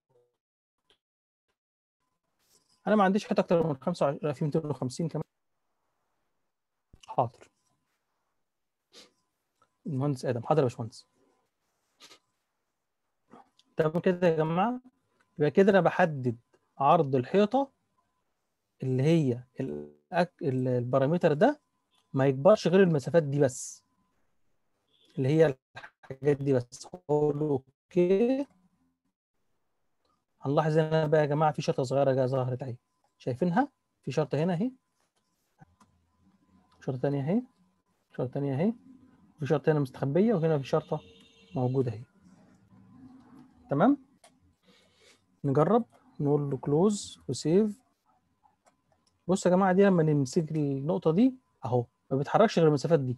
Speaker 1: انا ما عنديش حته اكتر من 25 لا في 250 كمان حاضر المهندس ادم حاضر يا باشمهندس تمام كده يا جماعه يبقى كده انا بحدد عرض الحيطه اللي هي الأك... ال- البارامتر ده ما يكبرش غير المسافات دي بس اللي هي الحاجات دي بس اقول له اوكي هنلاحظ هنا بقى يا جماعه في شرطه صغيره جايه ظهرت اهي شايفينها في شرطه هنا اهي شرطه ثانيه اهي شرطه ثانيه اهي في شرطه هنا مستخبيه وهنا في شرطه موجوده اهي تمام نجرب نقول له كلوز وسيف بصوا يا جماعه دي لما نمسك النقطه دي اهو ما بيتحركش غير المسافات دي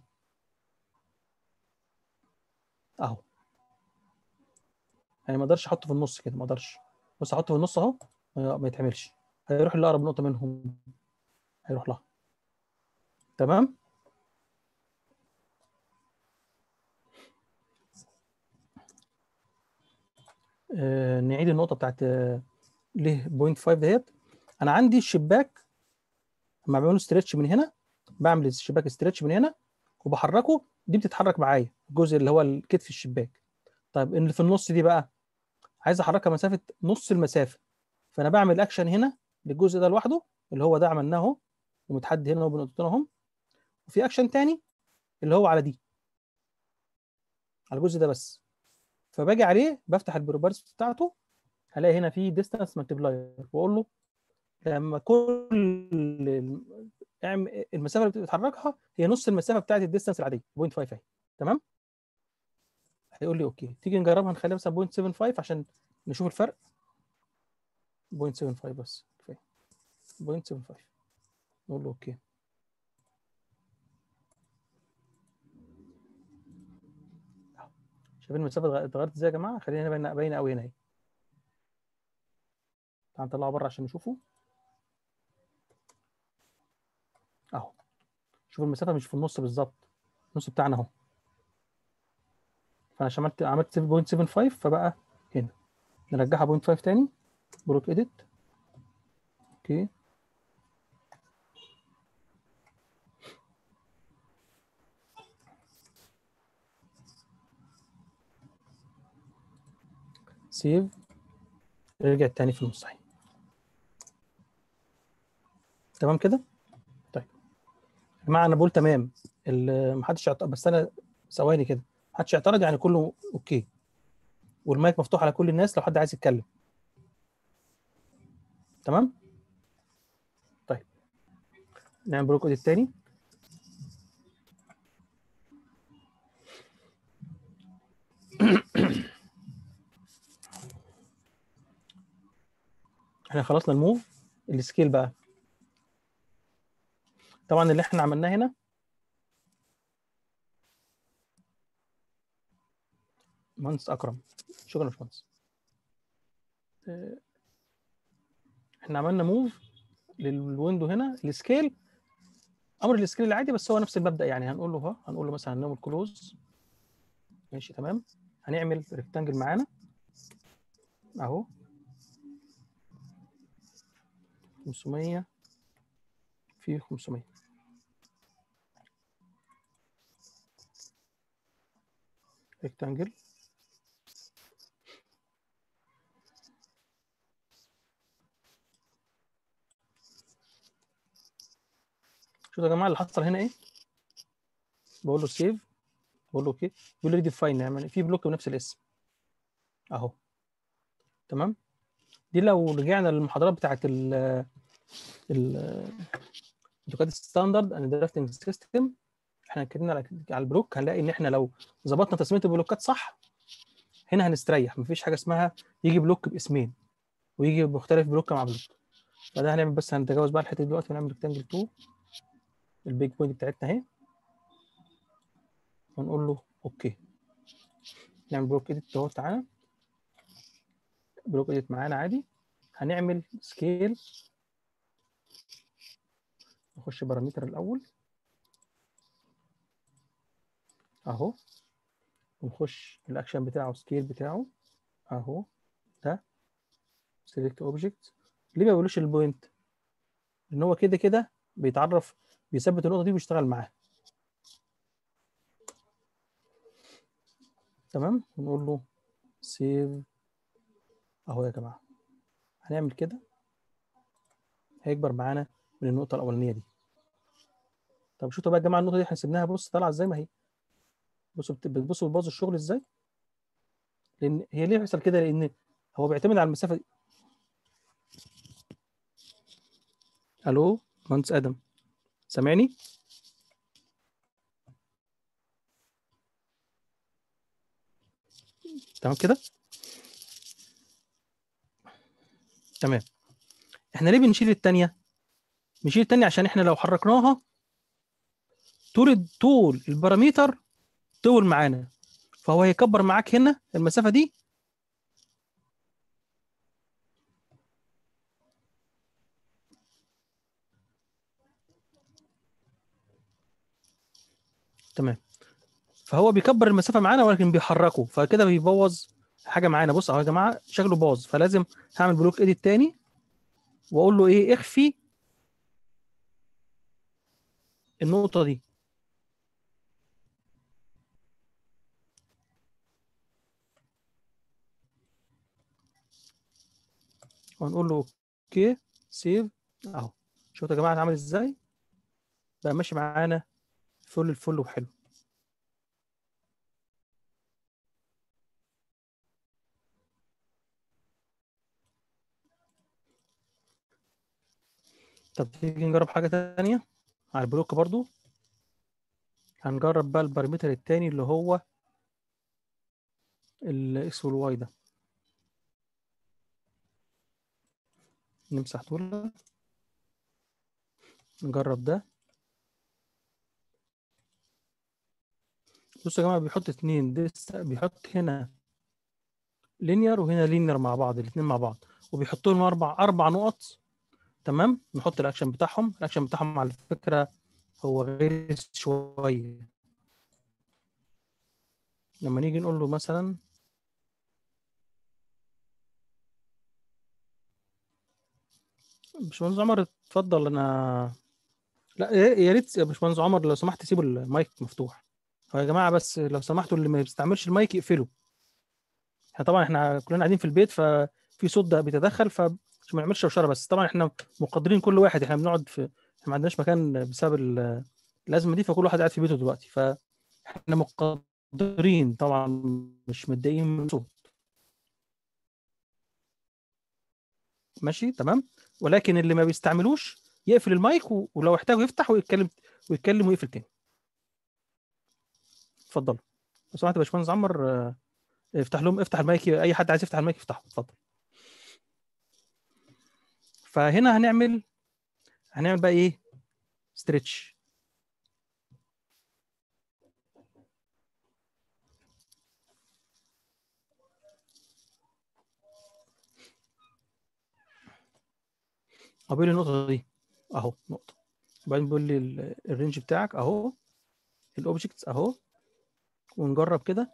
Speaker 1: اهو يعني ما اقدرش احطه في النص كده ما اقدرش بص احطه في النص اهو ما ما يتعملش هيروح لاقرب نقطه منهم هيروح لها تمام آه نعيد النقطه بتاعت آه ليه بوينت 5 ديت انا عندي الشباك لما بعمله ستريتش من هنا بعمل الشباك ستريتش من هنا وبحركه دي بتتحرك معايا الجزء اللي هو الكتف الشباك طيب اللي في النص دي بقى عايز احركها مسافه نص المسافه فانا بعمل اكشن هنا للجزء ده لوحده اللي هو ده عملناه اهو ومتحدد هنا وبنقطتين اهم وفي اكشن تاني اللي هو على دي على الجزء ده بس فباجي عليه بفتح البروبرس بتاعته هلاقي هنا في ديستانس مالتيبلاير واقول له لما كل الم- اعمل المسافه اللي بتتحركها هي نص المسافه بتاعت الديستانس العاديه 0.5 اهي تمام هيقول لي اوكي تيجي نجربها نخليها مثلا 0.75 عشان نشوف الفرق 0.75 بس كفايه 0.75 نقول له اوكي أهو. شايفين المسافه اتغ- اتغيرت ازاي يا جماعه خلينا باينه باينه قوي هنا اهي تعال نطلعه بره عشان نشوفه اهو شوف المسافه مش في النص بالظبط النص بتاعنا اهو فانا عشان عملت عملت 7.75 فبقى هنا نرجعها 0.5 تاني بروك اديت اوكي سيف رجع تاني في النص اهي تمام كده طيب يا جماعه انا بقول تمام ال- محدش يعترض بس انا ثواني كده محدش يعترض يعني كله اوكي والمايك مفتوح على كل الناس لو حد عايز يتكلم تمام طيب نعمل بلوك اوديت تاني احنا خلصنا الموف السكيل بقى طبعا اللي احنا عملناه هنا مهندس اكرم شكرا يا باشمهندس آه، احنا عملنا موف للويندو هنا السكيل امر السكيل العادي بس هو نفس المبدا يعني هنقول له ها هنقول له مثلا هنعمل كلوز ماشي تمام هنعمل ريكتانجل معانا اهو 500 في 500 ريكتانجل شوفوا يا جماعه اللي حصل هنا ايه بقول له سيف بقول له اوكي بيقول لي ريديفاين يعني في بلوك بنفس الاسم اهو تمام دي لو رجعنا للمحاضرات بتاعت ال ال اوتوكاد ستاندرد اند درافتنج سيستم احنا اتكلمنا على على البلوك هنلاقي ان احنا لو ظبطنا تسميه البلوكات صح هنا هنستريح مفيش حاجه اسمها يجي بلوك باسمين ويجي مختلف بلوك مع بلوك فده هنعمل بس هنتجاوز بقى الحته دي دلوقتي ونعمل ريكتانجل 2 البيج بوينت بتاعتنا اهي ونقول له اوكي نعمل بلوك اديت اهو تعالى بلوك اديت معانا عادي هنعمل سكيل نخش بارامتر الاول اهو ونخش الاكشن بتاعه سكيل بتاعه اهو ده سيلكت اوبجكت ليه ما بيقولوش البوينت لان هو كده كده بيتعرف بيثبت النقطه دي ويشتغل معاها تمام ونقول له سيف اهو يا جماعه هنعمل كده هيكبر معانا من النقطه الاولانيه دي طب شوفوا بقى يا جماعه النقطه دي احنا سيبناها بص طالعه ازاي ما هي بصوا بت- بتبصوا بتبوظ الشغل ازاي لان هي ليه بيحصل كده لان هو بيعتمد على المسافه دي الو مهندس ادم سامعني تمام كده تمام احنا ليه بنشيل التانية بنشيل التانية عشان احنا لو حركناها طول طول البارامتر طول معانا فهو هيكبر معاك هنا المسافة دي تمام فهو بيكبر المسافة معانا ولكن بيحركه فكده بيبوظ حاجة معانا بص اهو يا جماعة شكله باظ فلازم هعمل بلوك ايديت تاني واقول له ايه اخفي النقطة دي وهنقول له اوكي سيف اهو شفتوا يا جماعه عامل ازاي بقى ماشي معانا فل الفل وحلو طب تيجي نجرب حاجه تانية على البلوك برضو هنجرب بقى البارامتر التاني اللي هو الاكس والواي ده نمسح دول نجرب ده بصوا يا جماعه بيحط اتنين ده بيحط هنا لينير وهنا لينير مع بعض الاتنين مع بعض وبيحط لهم اربع اربع نقط تمام نحط الاكشن بتاعهم الاكشن بتاعهم على فكره هو غير شويه لما نيجي نقول له مثلا باشمهندس عمر اتفضل انا لا يا يا ريت يا باشمهندس عمر لو سمحت سيبوا المايك مفتوح هو يا جماعه بس لو سمحتوا اللي ما بيستعملش المايك يقفله احنا طبعا احنا كلنا قاعدين في البيت ففي صوت ده بيتدخل فعشان ما نعملش شوشره بس طبعا احنا مقدرين كل واحد احنا بنقعد في احنا ما عندناش مكان بسبب ال- الازمه دي فكل واحد قاعد في بيته دلوقتي فاحنا مقدرين طبعا مش متضايقين من الصوت ماشي تمام ولكن اللي ما بيستعملوش يقفل المايك و- ولو احتاجوا يفتح ويتكلم ويتكلم ويقفل تاني اتفضل لو سمحت يا باشمهندس عمر آه، افتح لهم افتح المايك اي حد عايز يفتح المايك يفتحه اتفضل فهنا هنعمل هنعمل بقى ايه ستريتش هو بيقول لي النقطة دي اهو نقطة وبعدين بيقول لي ال- الرينج بتاعك اهو الاوبجكتس اهو ونجرب كده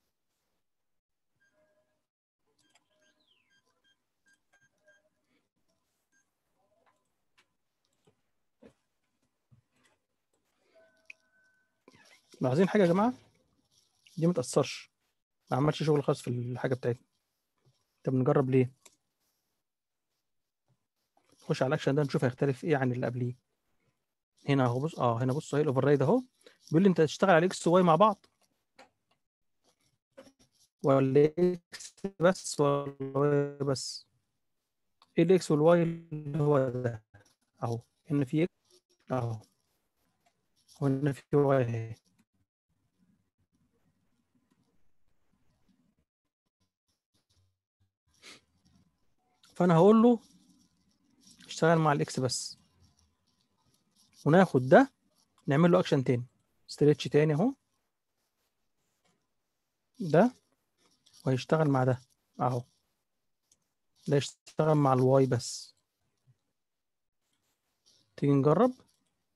Speaker 1: عايزين حاجة يا جماعة دي ما تأثرش ما عملش شغل خاص في الحاجة بتاعتنا طب نجرب ليه نخش على الاكشن ده نشوف هيختلف ايه عن اللي قبليه هنا اهو بص اه هنا بص اهي الاوفر رايد اهو بيقول لي انت تشتغل على اكس وواي مع بعض ولا اكس بس ولا واي بس ايه الاكس والواي اللي هو ده اهو هنا في اكس اهو وهنا في واي اهي فانا هقول له اشتغل مع الاكس بس وناخد ده نعمل له اكشن تاني ستريتش تاني اهو ده وهيشتغل مع ده اهو ده يشتغل مع الواي بس تيجي نجرب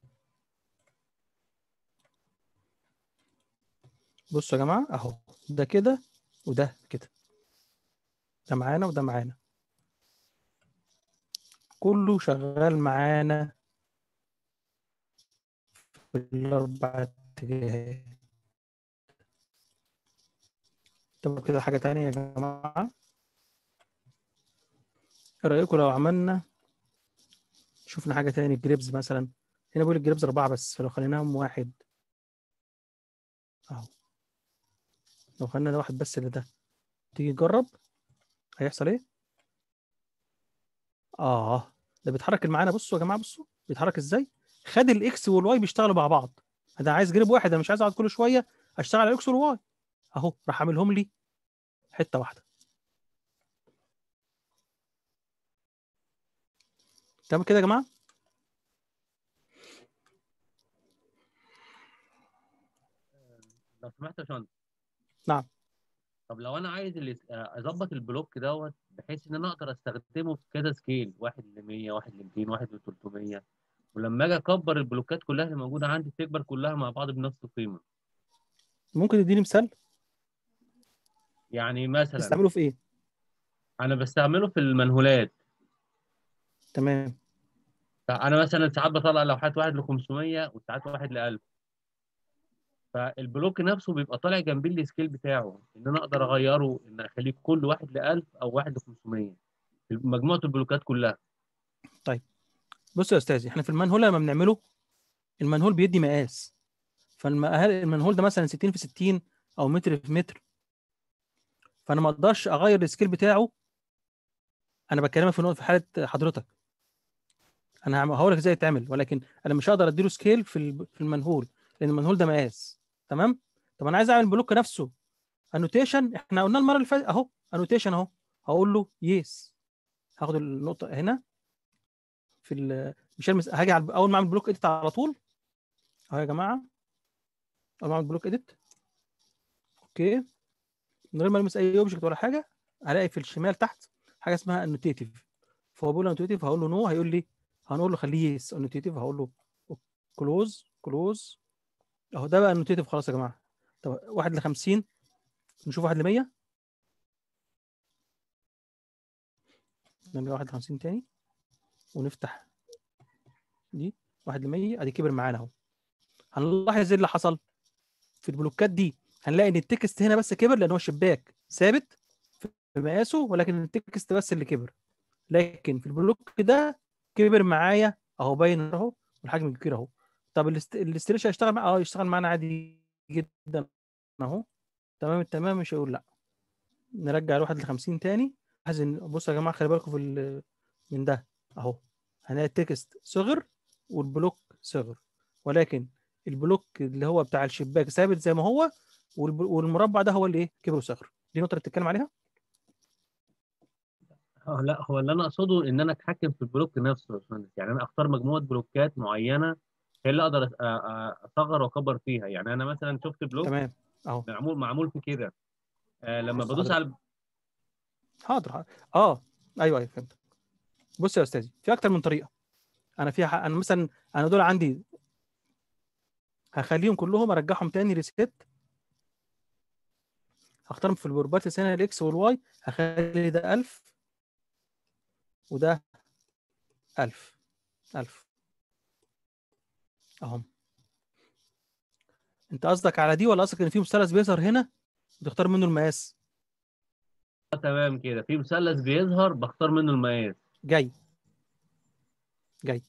Speaker 1: بصوا يا جماعه اهو ده كده وده كده ده معانا وده معانا كله شغال معانا في الاربع اتجاهات طب كده حاجه تانية يا جماعه ايه رايكم لو عملنا شفنا حاجه تاني الجريبز مثلا هنا بقول الجريبز اربعه بس فلو خليناهم واحد اهو لو خلينا ده واحد بس لده تيجي تجرب هيحصل ايه اه ده بيتحرك معانا بصوا يا جماعه بصوا بيتحرك ازاي خد الاكس والواي بيشتغلوا مع بعض انا عايز جريب واحد انا مش عايز اقعد كل شويه اشتغل على الاكس والواي اهو راح عاملهم لي حته واحده تمام كده يا جماعه
Speaker 3: لو سمحت يا باشمهندس
Speaker 1: نعم.
Speaker 3: طب لو انا عايز اللي اظبط البلوك دوت بحيث ان انا اقدر استخدمه في كذا سكيل 1 ل 100 1 ل 200 1 ل 300 ولما اجي اكبر البلوكات كلها اللي موجوده عندي تكبر كلها مع بعض بنفس القيمه
Speaker 1: ممكن تديني مثال
Speaker 3: يعني مثلا
Speaker 1: تستعمله في ايه
Speaker 3: انا بستعمله في المنهولات
Speaker 1: تمام
Speaker 3: انا مثلا ساعات بطلع لوحات 1 ل 500 وساعات 1 ل 1000 فالبلوك نفسه بيبقى طالع جنبيه السكيل بتاعه ان انا اقدر اغيره ان اخليه كل 1 ل 1000 او 1 ل 500 مجموعه البلوكات كلها
Speaker 1: بص يا استاذي احنا في المنهول لما بنعمله المنهول بيدي مقاس فالمنهول ده مثلا 60 في 60 او متر في متر فانا ما اقدرش اغير السكيل بتاعه انا بكلمك في نقطه في حاله حضرتك انا هعمل- هقول لك ازاي يتعمل ولكن انا مش هقدر اديله سكيل في ال- في المنهول لان المنهول ده مقاس تمام طب انا عايز اعمل البلوك نفسه انوتيشن احنا قلنا المره اللي فاتت اهو انوتيشن اهو هقول له يس هاخد النقطه هنا في ال مش هلمس هاجي على اول ما اعمل بلوك اديت على طول اهو يا جماعه اول ما اعمل بلوك اديت اوكي من غير ما المس اي اوبجكت ولا حاجه هلاقي في الشمال تحت حاجه اسمها انوتيتيف فهو بيقول انوتيتيف هقول له نو هيقول لي هنقول له خليه يس انوتيتيف هقول له كلوز كلوز اهو ده بقى انوتيتيف خلاص يا جماعه طب واحد ل 50 نشوف واحد ل 100 نرجع واحد ل 50 تاني ونفتح دي واحد ل 100 ادي كبر معانا اهو هنلاحظ ايه اللي حصل في البلوكات دي هنلاقي ان التكست هنا بس كبر لان هو الشباك ثابت في مقاسه ولكن التكست بس اللي كبر لكن في البلوك ده كبر معايا اهو باين اهو والحجم كبير اهو طب الاست- الاستريتش هيشتغل معايا اه يشتغل معانا عادي جدا اهو تمام التمام مش هيقول لا نرجع الواحد ل 50 تاني لاحظ ان بصوا يا جماعه خلي بالكم في ال- من ده اهو هنلاقي التكست صغر والبلوك صغر ولكن البلوك اللي هو بتاع الشباك ثابت زي ما هو والب- والمربع ده هو اللي ايه كبر وصغر دي نقطه اللي بتتكلم عليها
Speaker 3: اه لا هو اللي انا اقصده ان انا اتحكم في البلوك نفسه يا باشمهندس يعني انا اختار مجموعه بلوكات معينه هي اللي اقدر أ- أ- اصغر واكبر فيها يعني انا مثلا شفت بلوك
Speaker 1: تمام اهو
Speaker 3: معمول معمول في كده آه لما
Speaker 1: بص
Speaker 3: بدوس
Speaker 1: حضرتك.
Speaker 3: على
Speaker 1: حاضر حاضر. اه ايوه ايوه فهمت بص يا استاذي في اكتر من طريقه انا فيها انا مثلا انا دول عندي هخليهم كلهم ارجعهم تاني ريسيت هختارهم في البروبرتيز هنا الاكس والواي هخلي ده 1000 وده 1000 1000 اهم انت قصدك على دي ولا قصدك ان في مثلث بيظهر هنا وتختار منه المقاس
Speaker 3: تمام كده في مثلث بيظهر بختار منه المقاس
Speaker 1: جاي جاي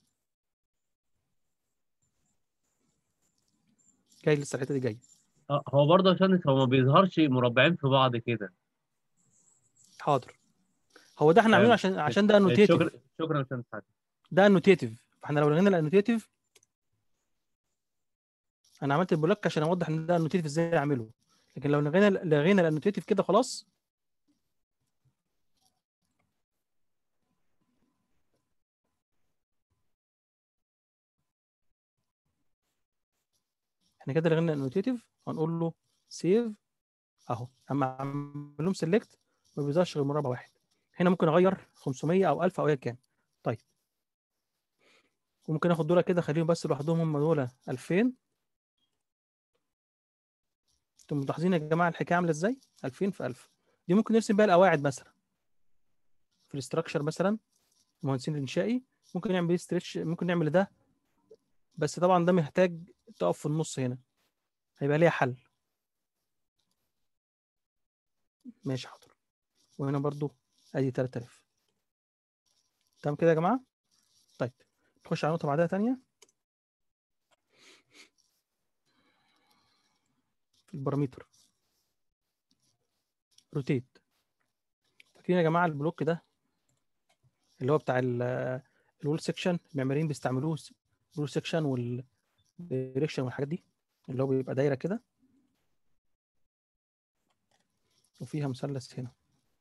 Speaker 1: جاي لسه الحته دي جاي
Speaker 3: اه هو برضه يا باشمهندس هو ما بيظهرش مربعين في بعض كده
Speaker 1: حاضر هو ده احنا عاملينه
Speaker 3: تمام.
Speaker 1: عشان عشان ده انوتيتيف
Speaker 3: شكرا شكرا يا باشمهندس حاتم
Speaker 1: ده انوتيتيف فاحنا لو لغينا الانوتيتيف انا عملت البلوك عشان اوضح ان ده انوتيتيف ازاي اعمله لكن لو لغينا لغينا الانوتيتيف كده خلاص احنا كده لغينا الانوتيتيف هنقول له سيف اهو اما اعمل لهم سيلكت ما بيظهرش غير مربع واحد هنا ممكن اغير 500 او 1000 او ايا كان طيب وممكن اخد دول كده اخليهم بس لوحدهم هم دول 2000 انتوا ملاحظين يا جماعه الحكايه عامله ازاي 2000 في 1000 دي ممكن نرسم بيها القواعد مثلا في الاستراكشر مثلا المهندسين الانشائي ممكن نعمل ستريتش ممكن نعمل ده بس طبعا ده محتاج تقف في النص هنا هيبقى ليها حل ماشي حاضر وهنا برضو ادي 3000 تمام كده يا جماعه طيب نخش على نقطه بعدها تانية في البارامتر روتيت فاكرين يا جماعه البلوك ده اللي هو بتاع الول سيكشن المعماريين بيستعملوه الول سيكشن والدايركشن والحاجات دي اللي هو بيبقى دايره كده وفيها مثلث هنا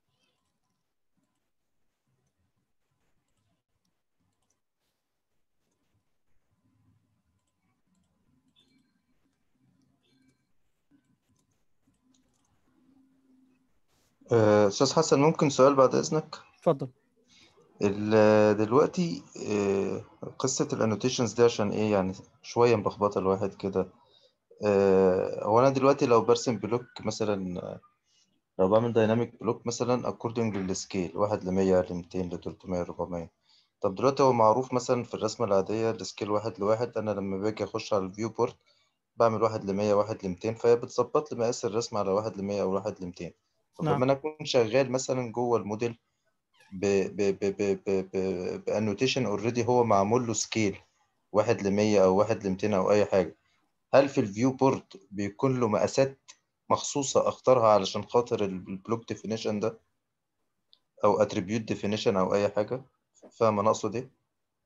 Speaker 2: آه، أستاذ حسن ممكن سؤال بعد إذنك
Speaker 1: اتفضل
Speaker 2: ال- دلوقتي آه، قصة الانوتيشنز دي عشان ايه يعني شوية ملخبطة الواحد كده آه، هو انا دلوقتي لو برسم بلوك مثلا آه، لو بعمل دايناميك بلوك مثلا according للسكيل واحد لمية لميتين لتلتمية لربعمية طب دلوقتي هو معروف مثلا في الرسمة العادية السكيل واحد لواحد أنا لما باجي أخش على الفيو بورت بعمل واحد لمية واحد لميتين فهي بتظبط لي مقاس الرسم على واحد لمية أو واحد لميتين طب
Speaker 1: نعم.
Speaker 2: لما أنا أكون شغال مثلا جوه الموديل ب ب ب ب ب ب بانوتيشن اوريدي هو معمول له سكيل واحد لمية أو واحد لميتين أو أي حاجة هل في الفيو بورت بيكون له مقاسات مخصوصة أختارها علشان خاطر البلوك ديفينيشن ده أو اتريبيوت ديفينيشن أو أي حاجة فاهم أنا أقصد إيه؟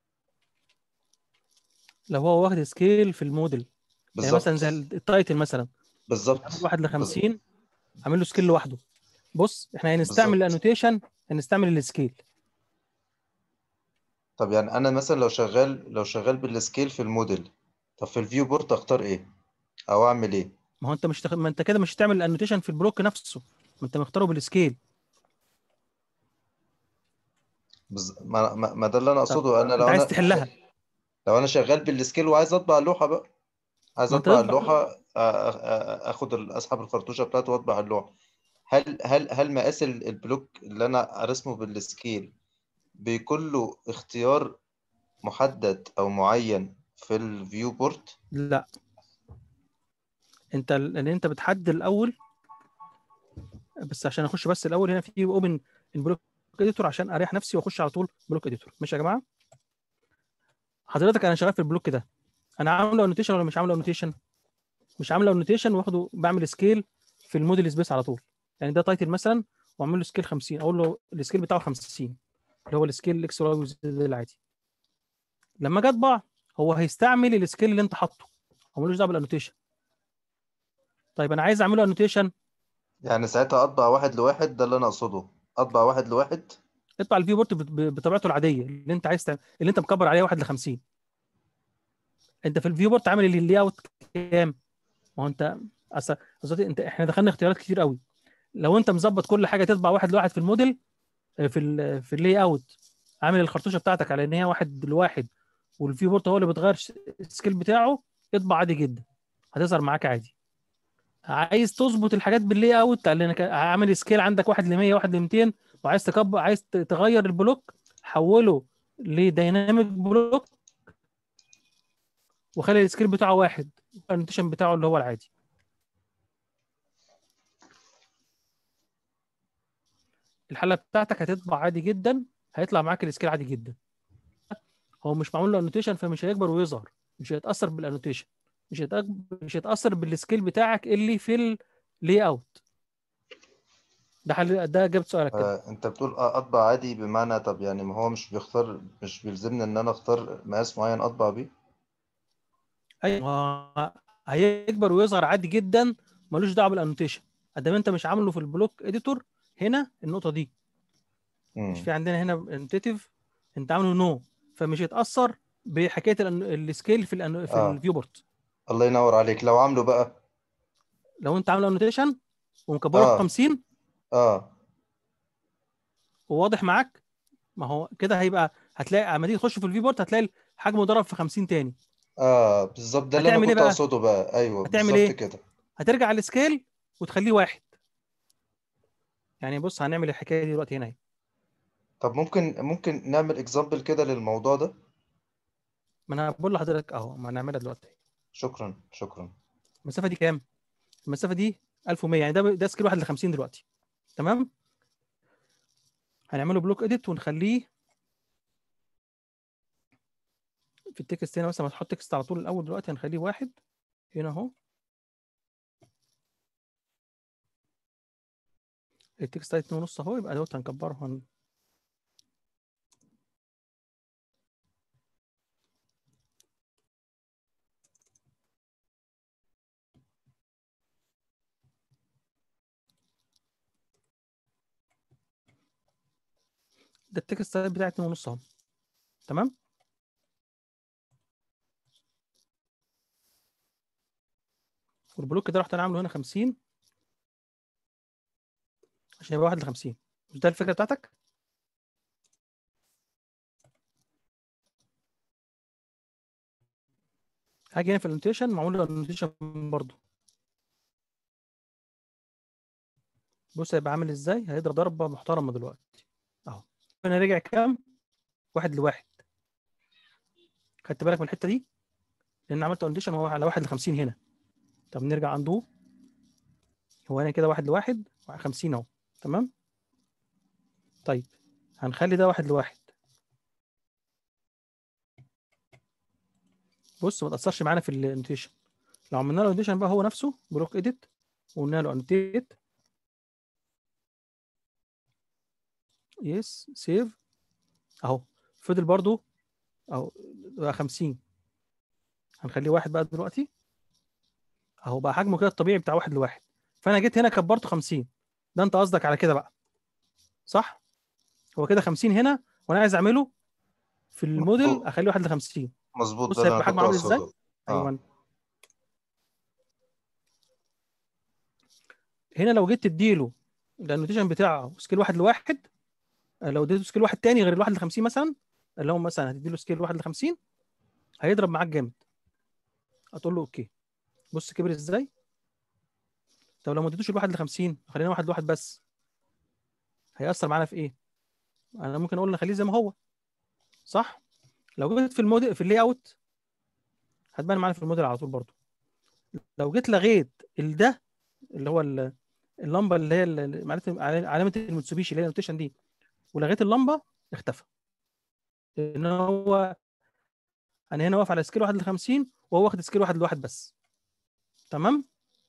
Speaker 1: لو هو واخد سكيل في الموديل يعني مثلا زي
Speaker 2: بالظبط
Speaker 1: التايتل مثلا
Speaker 2: بالظبط
Speaker 1: واحد ل 50 عامل له سكيل لوحده بص احنا هنستعمل
Speaker 2: بالظبط.
Speaker 1: الانوتيشن هنستعمل السكيل
Speaker 2: طب يعني أنا مثلا لو شغال لو شغال بالسكيل في الموديل طب في الفيو بورت أختار إيه؟ أو أعمل إيه؟
Speaker 1: ما هو انت مش تخ... ما انت كده مش هتعمل الانوتيشن في البلوك نفسه ما انت مختاره بالسكيل
Speaker 2: بز... ما... ما... ما ده اللي أنا أقصده أنا
Speaker 1: انت
Speaker 2: لو
Speaker 1: عايز
Speaker 2: أنا
Speaker 1: تحلها
Speaker 2: لو أنا شغال بالسكيل وعايز أطبع اللوحة بقى عايز
Speaker 1: ما انت
Speaker 2: أطبع
Speaker 1: تطبع-
Speaker 2: اللوحة أ- أ- أ- آخد ال- أسحب الخرطوشة بتاعته وأطبع اللوحة هل هل هل مقاس ال- البلوك اللي أنا رسمه بالسكيل بيكون له اختيار محدد أو معين في الفيو بورت؟
Speaker 1: لا انت اللي انت بتحدد الاول بس عشان اخش بس الاول هنا في اوبن البلوك اديتور عشان اريح نفسي واخش على طول بلوك اديتور ماشي يا جماعه حضرتك انا شغال في البلوك ده انا عامله انوتيشن ولا مش عامله انوتيشن مش عامله انوتيشن واخده بعمل سكيل في الموديل سبيس على طول يعني ده تايتل مثلا واعمل له سكيل 50 اقول له السكيل بتاعه 50 اللي هو السكيل الاكس واي وزد العادي لما جه اطبع هو هيستعمل السكيل اللي انت حاطه هو ملوش دعوه بالانوتيشن طيب انا عايز اعمله انوتيشن
Speaker 2: يعني ساعتها أطبع واحد لواحد ده اللي أنا أقصده أطبع واحد لواحد
Speaker 1: اطبع الفيو بورت بت- ب- بطبيعته العاديه اللي انت عايز تعمل اللي انت مكبر عليها 1 ل 50 انت في الفيو بورت عامل اللي اوت كام ما هو انت اصل أصل انت احنا دخلنا اختيارات كتير قوي لو انت مظبط كل حاجه تطبع واحد لواحد في الموديل آه، في ال في اللي اوت عامل الخرطوشه بتاعتك على ان هي واحد لواحد والفيو بورت هو اللي بتغير ش- السكيل بتاعه اطبع عادي جدا هتظهر معاك عادي عايز تظبط الحاجات باللي اوت لانك عامل سكيل عندك واحد ل 100 واحد ل 200 وعايز تكبر عايز ت- تغير البلوك حوله لديناميك بلوك وخلي السكيل بتاعه واحد الانوتيشن بتاعه اللي هو العادي الحله بتاعتك هتطبع عادي جدا هيطلع معاك السكيل عادي جدا هو مش معمول له انوتيشن فمش هيكبر ويظهر مش هيتاثر بالانوتيشن مش هيتأ- مش هيتاثر بالسكيل بتاعك اللي في اللي اوت ده حل ده جابت سؤالك كده
Speaker 2: آه، انت بتقول اه اطبع عادي بمعنى طب يعني ما هو مش بيختار مش بيلزمني ان انا اختار مقاس معين اطبع بيه
Speaker 1: ايوه هيكبر ويظهر عادي جدا ملوش دعوه بالانوتيشن ادام انت مش عامله في البلوك اديتور هنا النقطه دي
Speaker 2: مم.
Speaker 1: مش في عندنا هنا انتيتيف انت عامله نو فمش هيتاثر بحكايه الأن- السكيل في الأن... في
Speaker 2: آه.
Speaker 1: الفيو بورت
Speaker 2: الله ينور عليك لو عامله بقى
Speaker 1: لو انت عامله انوتيشن ومكبره
Speaker 2: آه.
Speaker 1: 50
Speaker 2: اه
Speaker 1: وواضح معاك ما هو كده هيبقى هتلاقي لما تيجي تخش في الفيو بورت هتلاقي حجمه ضرب في 50 تاني
Speaker 2: اه بالظبط ده اللي انا
Speaker 1: هتعمل إيه
Speaker 2: كنت
Speaker 1: بقى؟
Speaker 2: اقصده بقى ايوه
Speaker 1: هتعمل
Speaker 2: بالظبط
Speaker 1: إيه؟
Speaker 2: كده
Speaker 1: هترجع على السكيل وتخليه واحد يعني بص هنعمل الحكايه دي دلوقتي هنا اهي
Speaker 2: طب ممكن ممكن نعمل اكزامبل كده للموضوع ده
Speaker 1: ما انا بقول لحضرتك اهو ما هنعملها دلوقتي
Speaker 2: شكرا شكرا
Speaker 1: المسافه دي كام المسافه دي 1100 يعني ده ده سكيل واحد ل 50 دلوقتي تمام هنعمله بلوك اديت ونخليه في التكست هنا مثلا هتحط تكست على طول الاول دلوقتي هنخليه واحد هنا اهو التكست اتنين ونص اهو يبقى دوت هنكبره هن... ده التكست بتاع اتنين ونص اهو تمام والبلوك ده رحت انا عامله هنا 50 عشان يبقى واحد ل 50 مش ده الفكره بتاعتك؟ هاجي هنا في الانوتيشن معمول له انوتيشن برضه بص هيبقى عامل ازاي هيضرب ضربه محترمه دلوقتي اهو هنا رجع كام واحد لواحد خدت بالك من الحته دي لان عملت انوتيشن هو على واحد ل 50 هنا طب نرجع عنده هو هنا كده واحد لواحد 50 اهو تمام طيب هنخلي ده واحد لواحد بص ما تاثرش معانا في الانوتيشن لو عملنا له انوتيشن بقى هو نفسه بلوك اديت وقلنا له انوتيت يس سيف اهو فضل برضو اهو بقى 50 هنخليه واحد بقى دلوقتي اهو بقى حجمه كده الطبيعي بتاع واحد لواحد فانا جيت هنا كبرته 50 ده انت قصدك على كده بقى صح هو كده 50 هنا وانا عايز اعمله في الموديل
Speaker 2: مظبوط.
Speaker 1: اخليه واحد ل 50
Speaker 2: مظبوط
Speaker 1: بص
Speaker 2: ده اللي
Speaker 1: هيبقى
Speaker 2: انا
Speaker 1: حجمه
Speaker 2: كنت
Speaker 1: عامل ازاي
Speaker 2: اقصده اه
Speaker 1: ايوه هنا لو جيت تديله الانوتيشن بتاعه سكيل واحد لواحد آه، لو اديته سكيل واحد تاني غير الواحد ل 50 مثلا اللي هو مثلا هتديله سكيل واحد ل 50 هيضرب معاك جامد هتقول له اوكي بص كبر ازاي طب لو ما اديتوش الواحد ل 50 خلينا واحد لواحد بس هيأثر معانا في ايه؟ انا ممكن اقول نخليه زي ما هو صح؟ لو جيت في الموديل في اللاي اوت هتبان معانا في الموديل على طول برضو لو جيت لغيت ده اللي هو ال- اللمبه اللي هي ال- علامه علامه المتسوبيشي اللي هي النوتيشن دي ولغيت اللمبه اختفى لان هو انا هنا واقف على سكيل واحد ل 50 وهو واخد سكيل واحد لواحد بس تمام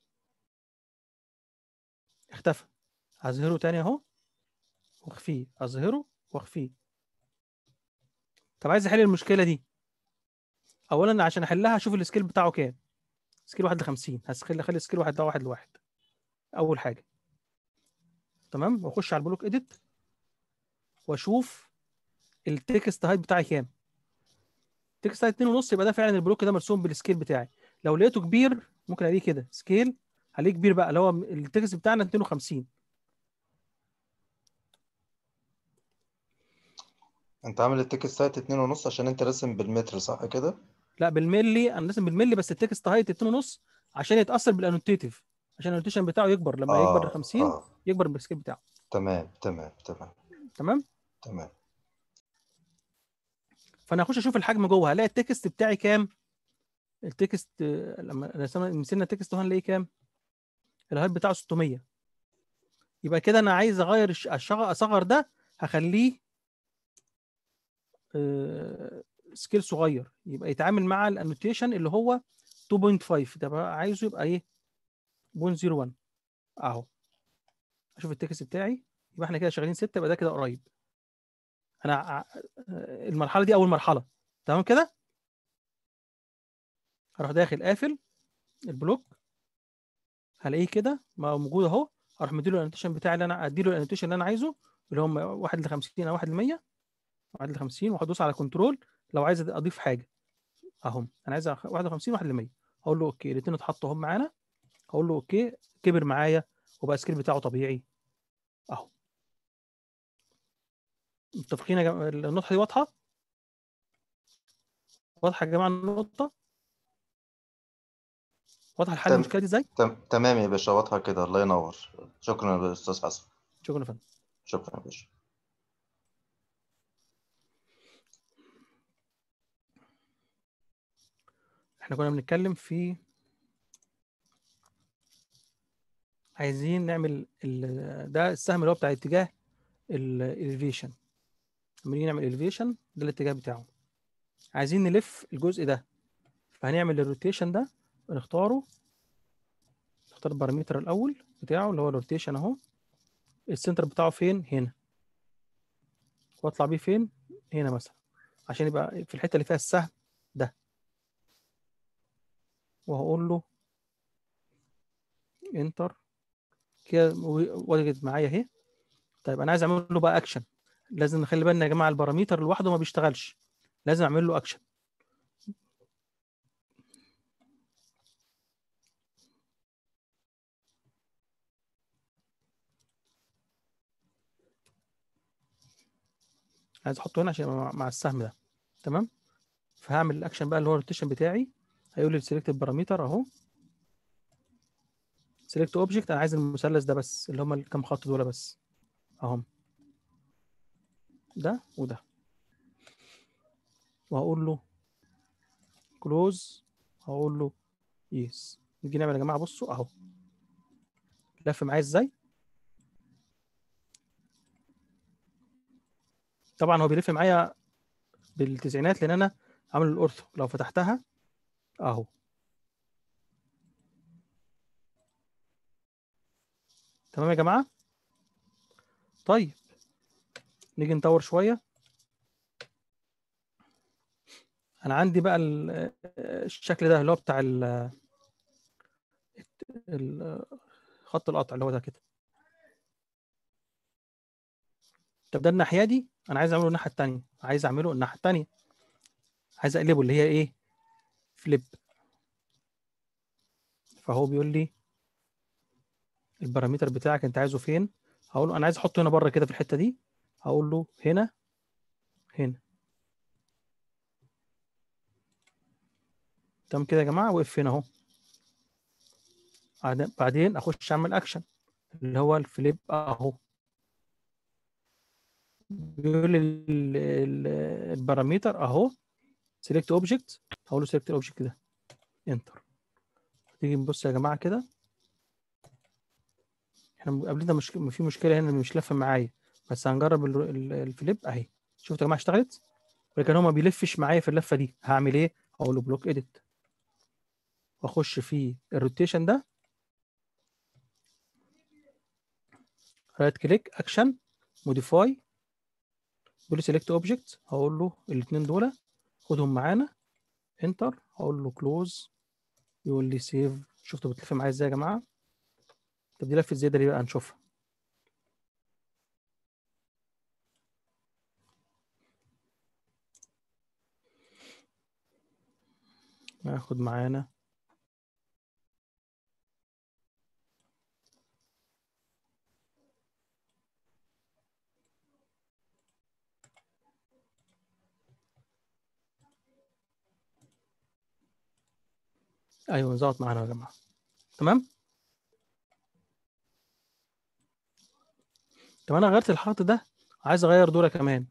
Speaker 1: اختفى هظهره تاني اهو واخفيه اظهره واخفيه طب عايز احل المشكله دي اولا عشان احلها اشوف السكيل بتاعه كام سكيل واحد ل 50 هسخلي اخلي السكيل واحد ده واحد لواحد اول حاجه تمام واخش على البلوك اديت واشوف التكست هايت بتاعي كام تكست هايت 2 ونص يبقى ده فعلا البلوك ده مرسوم بالسكيل بتاعي لو لقيته كبير ممكن الاقيه كده سكيل عليه كبير بقى اللي هو التكست بتاعنا 250
Speaker 2: انت عامل التيكت سايت اتنين ونص عشان انت راسم بالمتر صح كده؟
Speaker 1: لا بالملي انا راسم بالملي بس التكست هايت 2 ونص عشان يتاثر بالانوتيتيف عشان الانوتيشن بتاعه يكبر لما يكبر ل
Speaker 2: اه
Speaker 1: 50
Speaker 2: اه
Speaker 1: يكبر بالسكيل بتاعه
Speaker 2: تمام تمام تمام
Speaker 1: تمام
Speaker 2: تمام
Speaker 1: فانا اخش اشوف الحجم جوه هلاقي التكست بتاعي كام التكست آه، لما رسمنا مسكنا التكست هنا نلاقيه كام الهايت بتاعه 600 يبقى كده انا عايز اغير الش- الشغ- اصغر ده هخليه آه، سكيل صغير يبقى يتعامل مع الانوتيشن اللي هو 2.5 ده بقى عايزه يبقى ايه 0.01 اهو اشوف التكست بتاعي يبقى احنا كده شغالين 6 يبقى ده كده قريب انا ع- آه، المرحله دي اول مرحله تمام كده هروح داخل قافل البلوك هلاقيه كده ما موجود اهو اروح مديله الانوتيشن بتاعي اللي انا اديله الانوتيشن اللي انا عايزه اللي هم 1 ل 50 او 1 ل 100 1 ل 50 وهدوس على كنترول لو عايز اضيف حاجه اهم انا عايز 51 1 ل 100 هقول له اوكي الاثنين اتحطوا هم معانا هقول له اوكي كبر معايا وبقى السكيل بتاعه طبيعي اهو متفقين يا جماعه النقطه دي واضحه واضحه يا جماعه النقطه واضح الحل
Speaker 2: تم-
Speaker 1: المشكله دي ازاي
Speaker 2: تم- تمام يا باشا واضحة كده الله ينور شكرا يا أستاذ حسن
Speaker 1: شكرا يا فندم
Speaker 2: شكرا يا باشا
Speaker 1: احنا كنا بنتكلم في عايزين نعمل ال... ده السهم اللي هو بتاع اتجاه الاليفيشن لما نيجي نعمل اليفيشن ده الاتجاه بتاعه عايزين نلف الجزء ده فهنعمل الروتيشن ده ونختاره نختار البارامتر الاول بتاعه اللي هو الروتيشن اهو السنتر بتاعه فين هنا واطلع بيه فين هنا مثلا عشان يبقى في الحته اللي فيها السهم ده وهقول له انتر كده وجدت معايا اهي طيب انا عايز اعمل له بقى اكشن لازم نخلي بالنا يا جماعه البارامتر لوحده ما بيشتغلش لازم اعمل له اكشن عايز احطه هنا عشان يبقى مع- مع السهم ده تمام فهعمل الاكشن بقى اللي هو الروتيشن بتاعي هيقول لي سيلكت البارامتر اهو سيلكت اوبجكت انا عايز المثلث ده بس اللي هم الكام خط دول بس اهم ده وده وهقول له كلوز هقول له يس نيجي نعمل يا جماعه بصوا اهو لف معايا ازاي طبعا هو بيلف معايا بالتسعينات لان انا عامل الاورثو لو فتحتها اهو تمام يا جماعه طيب نيجي نطور شويه انا عندي بقى ال- الشكل ده اللي هو بتاع ال ال- خط القطع اللي هو ده كده طب ده الناحيه دي انا عايز اعمله الناحيه التانيه عايز اعمله الناحيه التانيه عايز اقلبه اللي هي ايه فليب فهو بيقول لي البارامتر بتاعك انت عايزه فين هقول له انا عايز احطه هنا بره كده في الحته دي هقول له هنا هنا تمام كده يا جماعه وقف هنا اهو بعد- بعدين اخش اعمل اكشن اللي هو الفليب اهو بيقول لي ال- ال- البارامتر اهو سيلكت اوبجكت هقول له سيلكت الاوبجكت ده انتر تيجي نبص يا جماعه كده احنا قبلنا مش في مشكله هنا مش لافه معايا بس هنجرب ال- ال- الفليب اهي شفتوا يا جماعه اشتغلت ولكن هو ما بيلفش معايا في اللفه دي هعمل ايه اقول له بلوك اديت واخش في الروتيشن ده رايت كليك اكشن موديفاي بيقول لي سيلكت اوبجكت هقول له الاثنين دول خدهم معانا انتر هقول له كلوز يقول لي سيف شفتوا بتلف معايا ازاي يا جماعه طب دي لفت زياده ليه بقى نشوفها ناخد معانا ايوه ظبط معانا يا جماعه تمام طب انا غيرت الخط ده عايز اغير دول كمان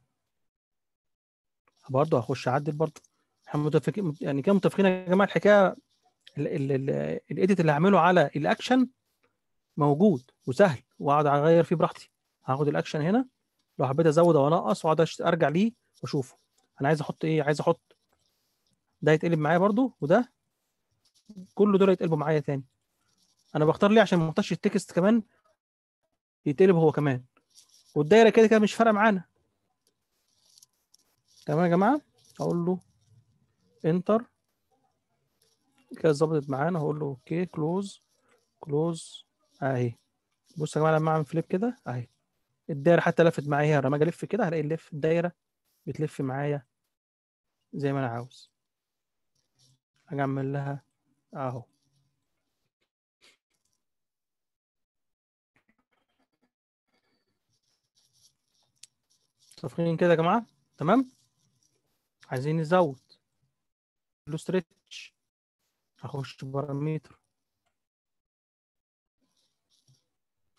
Speaker 1: برضه هخش اعدل برضه احنا متفقين يعني كده متفقين يا جماعه الحكايه الايديت اللي هعمله على الاكشن موجود وسهل واقعد اغير فيه براحتي هاخد الاكشن هنا لو حبيت ازود او انقص واقعد أشت- ارجع ليه واشوفه انا عايز احط ايه عايز احط ده يتقلب معايا برضو وده كل دول يتقلبوا معايا تاني انا بختار ليه عشان ما احطش التكست كمان يتقلب هو كمان والدايره كده كده مش فارقه معانا تمام يا جماعه اقول له انتر كده ظبطت معانا هقول له اوكي كلوز كلوز اهي بص يا جماعه لما اعمل فليب كده اهي الدايره حتى لفت معايا لما اجي الف كده هلاقي اللف الدايره بتلف معايا زي ما انا عاوز اجي اعمل لها اهو متفقين كده يا جماعه تمام عايزين نزود له ستريتش هخش بارامتر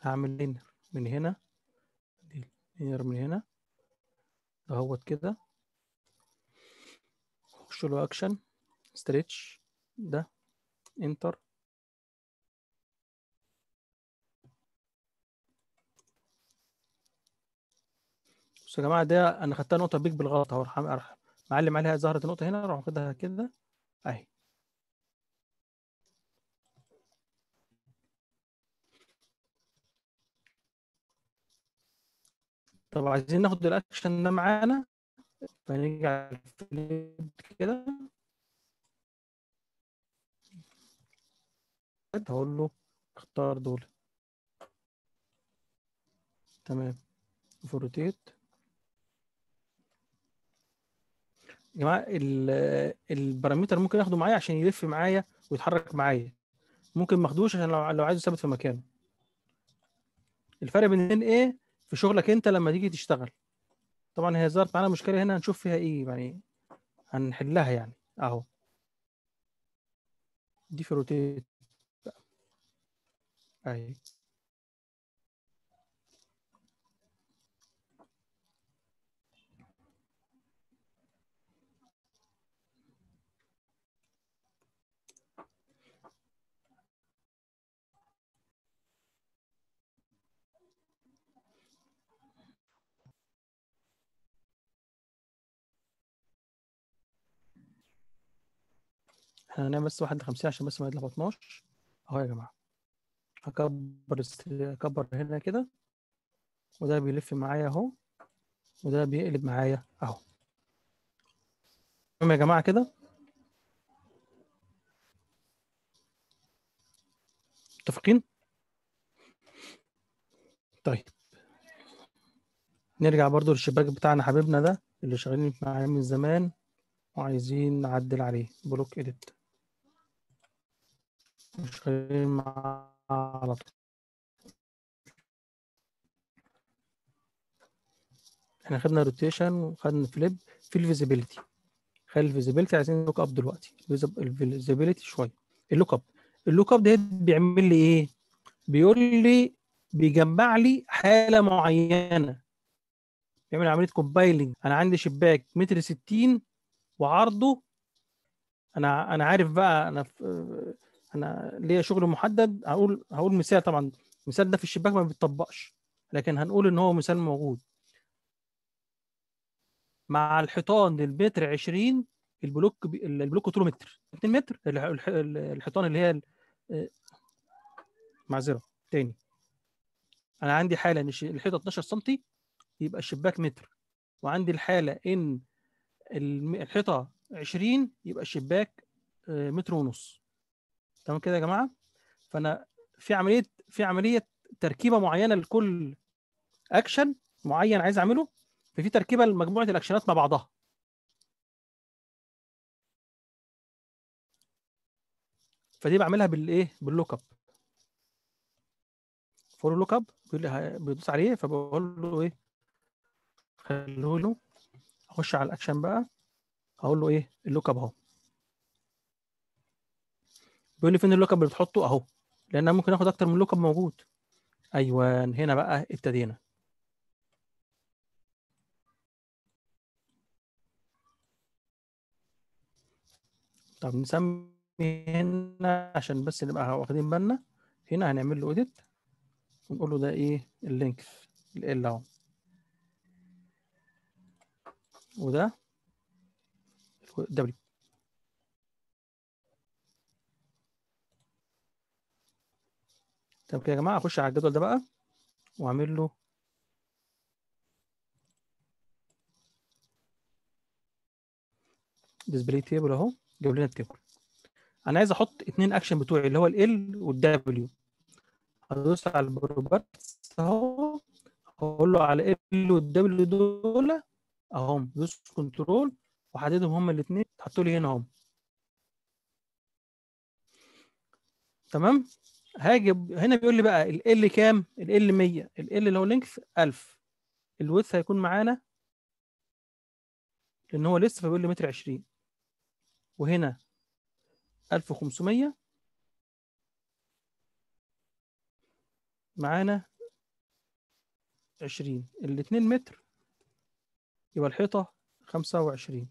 Speaker 1: هعمل لينر من هنا لينر من هنا اهوت كده اخش له اكشن ستريتش ده انتر بصوا يا جماعه ده انا خدتها نقطه بيك بالغلط اهو راح راح معلم عليها ظهرت النقطه هنا اروح واخدها كده اهي طب عايزين ناخد الاكشن ده معانا فنيجي على الفليب كده هقول له اختار دول تمام فروتيت يا جماعه ال- البارامتر ممكن اخده معايا عشان يلف معايا ويتحرك معايا ممكن ما اخدوش عشان لو لو عايزه ثابت في مكانه الفرق بين الاثنين ايه في شغلك انت لما تيجي تشتغل طبعا هي ظهرت معانا مشكله هنا هنشوف فيها ايه يعني هنحلها يعني اهو دي في روتيت بقى. اهي احنا هنعمل بس واحد لخمسين عشان بس ما يتلخبطناش اهو يا جماعه هكبر است- اكبر هنا كده وده بيلف معايا اهو وده بيقلب معايا اهو تمام يا جماعه كده متفقين طيب نرجع برضو للشباك بتاعنا حبيبنا ده اللي شغالين معاه من زمان وعايزين نعدل عليه بلوك اديت شغالين معاه على طول احنا خدنا روتيشن وخدنا فليب في الفيزيبيليتي خلي الفيزيبيليتي عايزين لوك اب دلوقتي الفيزيبيليتي شويه اللوك اب اللوك اب ده بيعمل لي ايه بيقول لي بيجمع لي حاله معينه بيعمل عمليه كومبايلنج انا عندي شباك متر 60 وعرضه انا انا عارف بقى انا في انا ليا شغل محدد هقول هقول مثال طبعا المثال ده في الشباك ما بيتطبقش لكن هنقول ان هو مثال موجود مع الحيطان للمتر 20 البلوك بي... البلوك طوله متر 2 متر الح- الح- الحيطان اللي هي ال- آه، معذره تاني انا عندي حاله ان الش- الحيطه 12 سم يبقى الشباك متر وعندي الحاله ان الم- الحيطه 20 يبقى الشباك آه، متر ونص تمام كده يا جماعه فانا في عمليه في عمليه تركيبه معينه لكل اكشن معين عايز اعمله ففي تركيبه لمجموعه الاكشنات مع بعضها فدي بعملها بالايه باللوك اب فور لوك اب بيقول لي ه- بيدوس عليه فبقول له ايه خليه له اخش على الاكشن بقى اقول له ايه اللوك اب اهو بيقول لي فين اللوك اب اللي بتحطه اهو لان أنا ممكن اخد اكتر من لوك اب موجود ايوه هنا بقى ابتدينا طب نسمي هنا عشان بس نبقى واخدين بالنا هنا هنعمل له اوديت ونقول له ده ايه اللينكث ال اهو وده دبليو طب كده يا جماعه اخش على الجدول ده بقى واعمل له ديسبلاي تيبل اهو جاب لنا التيبل انا عايز احط اتنين اكشن بتوعي اللي هو ال والدبليو هدوس على البروبرتس اهو هقول له على ال والدبليو دول اهم دوس كنترول وحددهم هما الاثنين تحطوا لي هنا اهم تمام هاجي ب- هنا بيقول لي بقى ال ال كام ال ال 100 ال ال اللي هو لينكث 1000 الويدث هيكون معانا لان هو لسه فبيقول لي متر 20 وهنا 1500 معانا 20 الاتنين متر يبقى الحيطة 25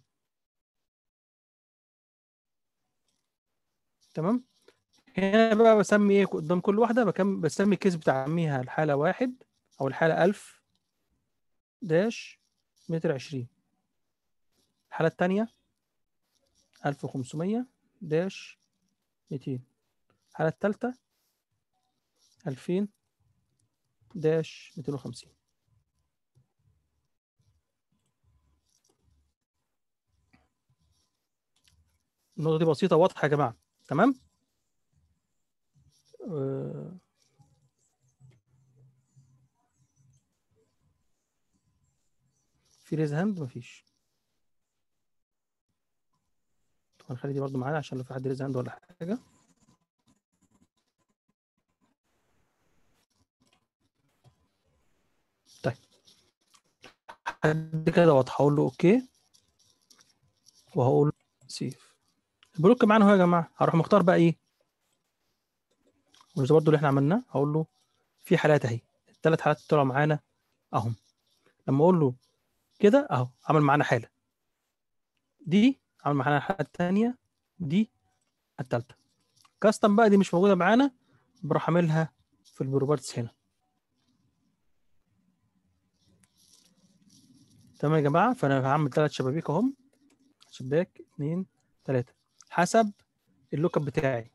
Speaker 1: تمام هنا بقى بسمي ايه قدام كل واحدة بكم بسمي الكيس بتاعميها الحالة واحد أو الحالة ألف داش متر عشرين الحالة التانية ألف وخمسمية داش ميتين الحالة التالتة ألفين داش ميتين وخمسين النقطة دي بسيطة واضحة يا جماعة تمام آه، في ريز هاند مفيش طب هنخلي دي برضو معانا عشان لو في حد ريز هاند ولا حاجة طيب حد كده واضح هقول له اوكي وهقول سيف البلوك معانا اهو يا جماعه هروح مختار بقى ايه وزي برضو اللي احنا عملناه هقول له في حالات اهي الثلاث حالات طلعوا معانا اهم لما اقول له كده اهو عمل معانا حاله دي عمل معانا الحاله الثانيه دي الثالثه كاستم بقى دي مش موجوده معانا بروح اعملها في البروبرتس هنا تمام يا جماعه فانا هعمل ثلاث شبابيك اهم شباك اثنين ثلاثه حسب اللوك اب بتاعي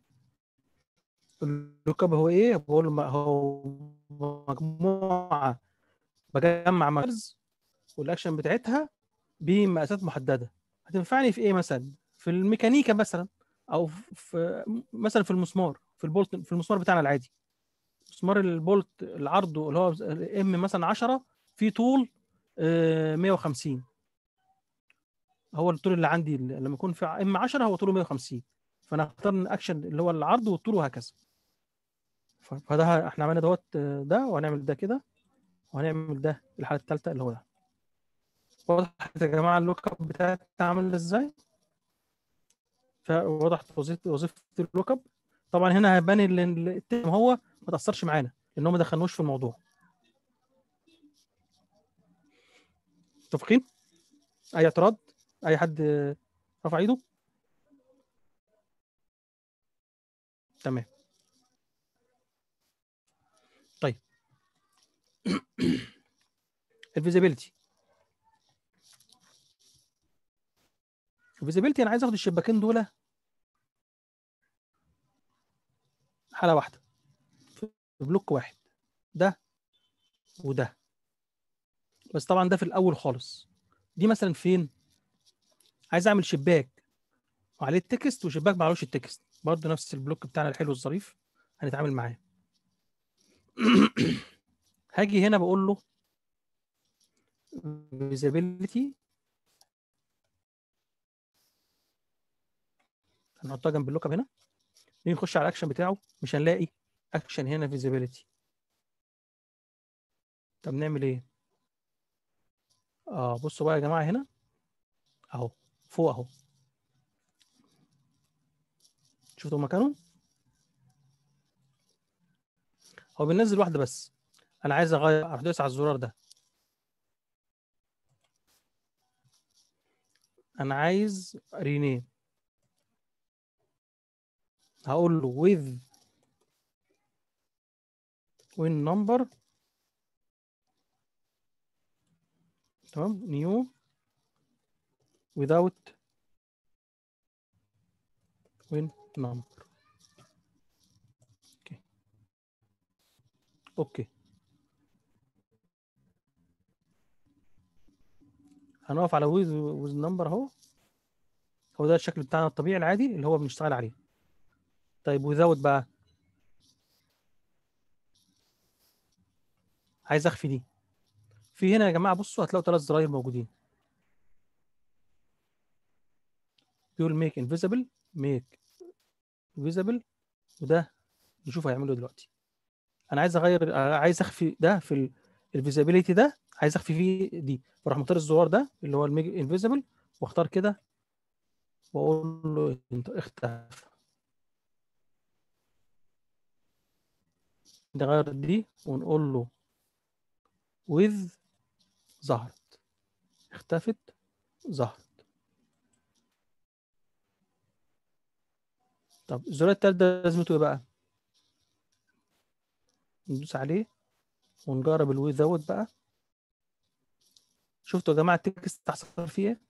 Speaker 1: اللوك اب هو ايه بقول له هو مجموعه بجمع مارز والاكشن بتاعتها بمقاسات محدده هتنفعني في ايه مثلا في الميكانيكا مثلا او في مثلا في المسمار في البولت في المسمار بتاعنا العادي مسمار البولت العرض اللي هو ام مثلا 10 في طول آه، 150 هو الطول اللي عندي لما يكون في ام 10 هو طوله 150 فانا هختار اكشن اللي هو العرض والطول وهكذا ف- فده احنا عملنا دوت آه، ده وهنعمل ده كده وهنعمل ده الحاله الثالثه اللي هو ده وضحت يا جماعه اللوك اب بتاعتي عامل ازاي فوضحت وظيفه وظيفه اللوك اب طبعا هنا هيبان ان التيم هو ما تاثرش معانا لان هو ما دخلنوش في الموضوع متفقين اي اعتراض اي حد آه، رفع ايده تمام طيب الفيزيبيليتي الفيزيبيليتي انا عايز اخد الشباكين دول حاله واحده في بلوك واحد ده وده بس طبعا ده في الاول خالص دي مثلا فين عايز اعمل شباك وعليه التكست وشباك معلوش التكست برضه نفس البلوك بتاعنا الحلو الظريف هنتعامل معاه هاجي هنا بقول له visibility هنحطها جنب اللوك اب هنا نيجي نخش على الاكشن بتاعه مش هنلاقي اكشن هنا visibility طب نعمل ايه اه بصوا بقى يا جماعه هنا اهو فوق اهو شفتوا مكانه هو بينزل واحده بس انا عايز اغير اروح دوس على الزرار ده انا عايز رينيم هقول له with win number تمام new without win number اوكي اوكي هنقف على with with number اهو هو ده الشكل بتاعنا الطبيعي العادي اللي هو بنشتغل عليه طيب without بقى عايز اخفي دي في هنا يا جماعه بصوا هتلاقوا ثلاث زراير موجودين بيقول ميك انفيزبل ميك فيزبل وده نشوف هيعمله دلوقتي انا عايز اغير آه، عايز اخفي ده في الفيزابيليتي ده عايز اخفي فيه دي بروح مختار الزرار ده اللي هو الميك انفيزبل واختار كده واقول له انت اختفى نغير دي ونقول له with ظهرت اختفت ظهرت طب الزرار التالت ده لازمته ايه بقى ندوس عليه ونجرب الوي دوت بقى شفتوا يا جماعه التكست حصل فيه ايه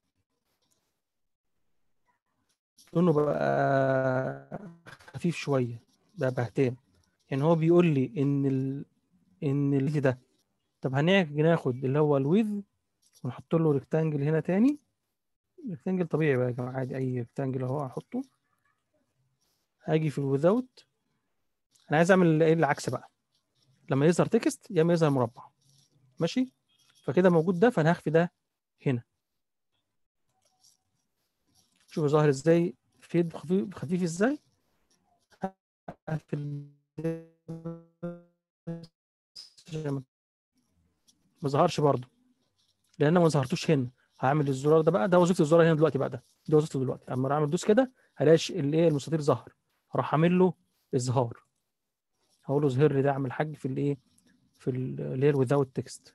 Speaker 1: لونه بقى خفيف شويه بقى بهتان يعني هو بيقول لي ان ال... ان اللي ده طب هنيجي ناخد اللي هو الويذ ونحط له ريكتانجل هنا تاني ريكتانجل طبيعي بقى يا جماعه عادي اي ريكتانجل اهو هحطه هاجي في الويزاوت انا عايز اعمل ايه العكس بقى لما يظهر تكست يا اما يظهر مربع ماشي فكده موجود ده فانا هخفي ده هنا شوفوا ظاهر ازاي فيد خفيف خفيف ازاي هقفل ما ظهرش برضه لان أنا ما ظهرتوش هنا هعمل الزرار ده بقى ده وظيفه الزرار هنا دلوقتي بقى ده دي وظيفته دلوقتي اما اعمل دوس كده هلاقي ش- الايه المستطيل ظهر هروح اعمل له اظهار هقول له اظهر لي ده اعمل حاجه في الايه في ال- اللي هي without text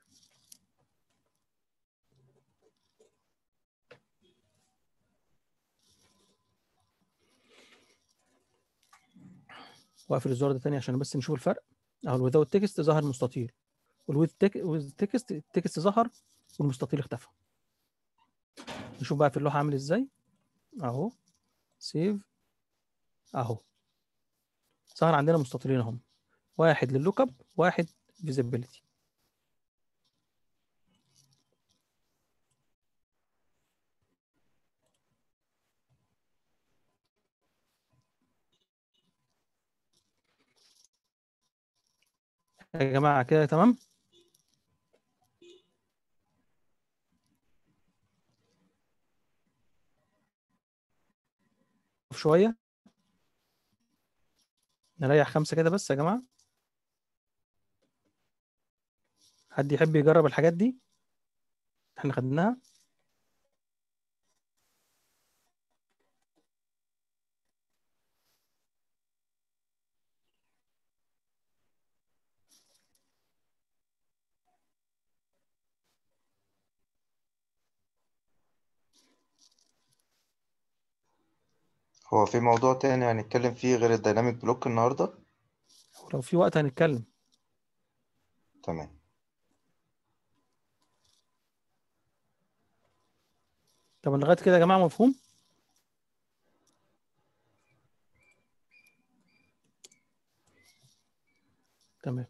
Speaker 1: واقفل الزرار ده تاني عشان بس نشوف الفرق اهو الويزاوت تكست ظهر مستطيل والويز تكست التكست ظهر والمستطيل اختفى نشوف بقى في اللوحه عامل ازاي اهو سيف اهو ظهر عندنا مستطيلين اهم واحد لللوك اب واحد فيزيبيليتي يا جماعه كده تمام شويه نريح خمسة كده بس يا جماعة حد يحب يجرب الحاجات دي احنا خدناها
Speaker 2: هو في موضوع تاني هنتكلم فيه غير الديناميك بلوك النهاردة
Speaker 1: ولو في وقت هنتكلم
Speaker 2: تمام
Speaker 1: طب لغاية كده يا جماعة مفهوم تمام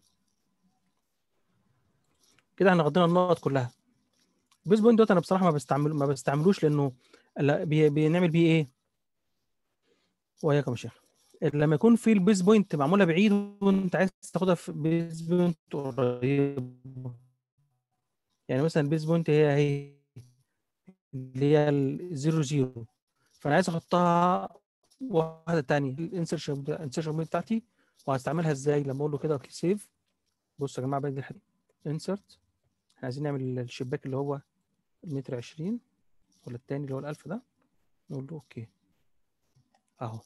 Speaker 1: كده احنا غطينا النقط كلها البيز بوينت دوت انا بصراحة ما بستعمل ما بستعملوش لانه لا بي... بنعمل بيه ايه وياكم يا شيخ لما يكون في البيز بوينت معمولة بعيد وانت عايز تاخدها في بيز بوينت قريب يعني مثلا البيز بوينت هي هي اللي هي الزيرو زيرو فانا عايز احطها واحده تانية الانسرشن الانسرشن بوينت بتاعتي وهستعملها ازاي لما اقول له كده اوكي سيف بصوا يا جماعه بقى دي الحته انسرت احنا عايزين نعمل الشباك اللي هو المتر 20 ولا التاني اللي هو الألف ده نقول له اوكي اهو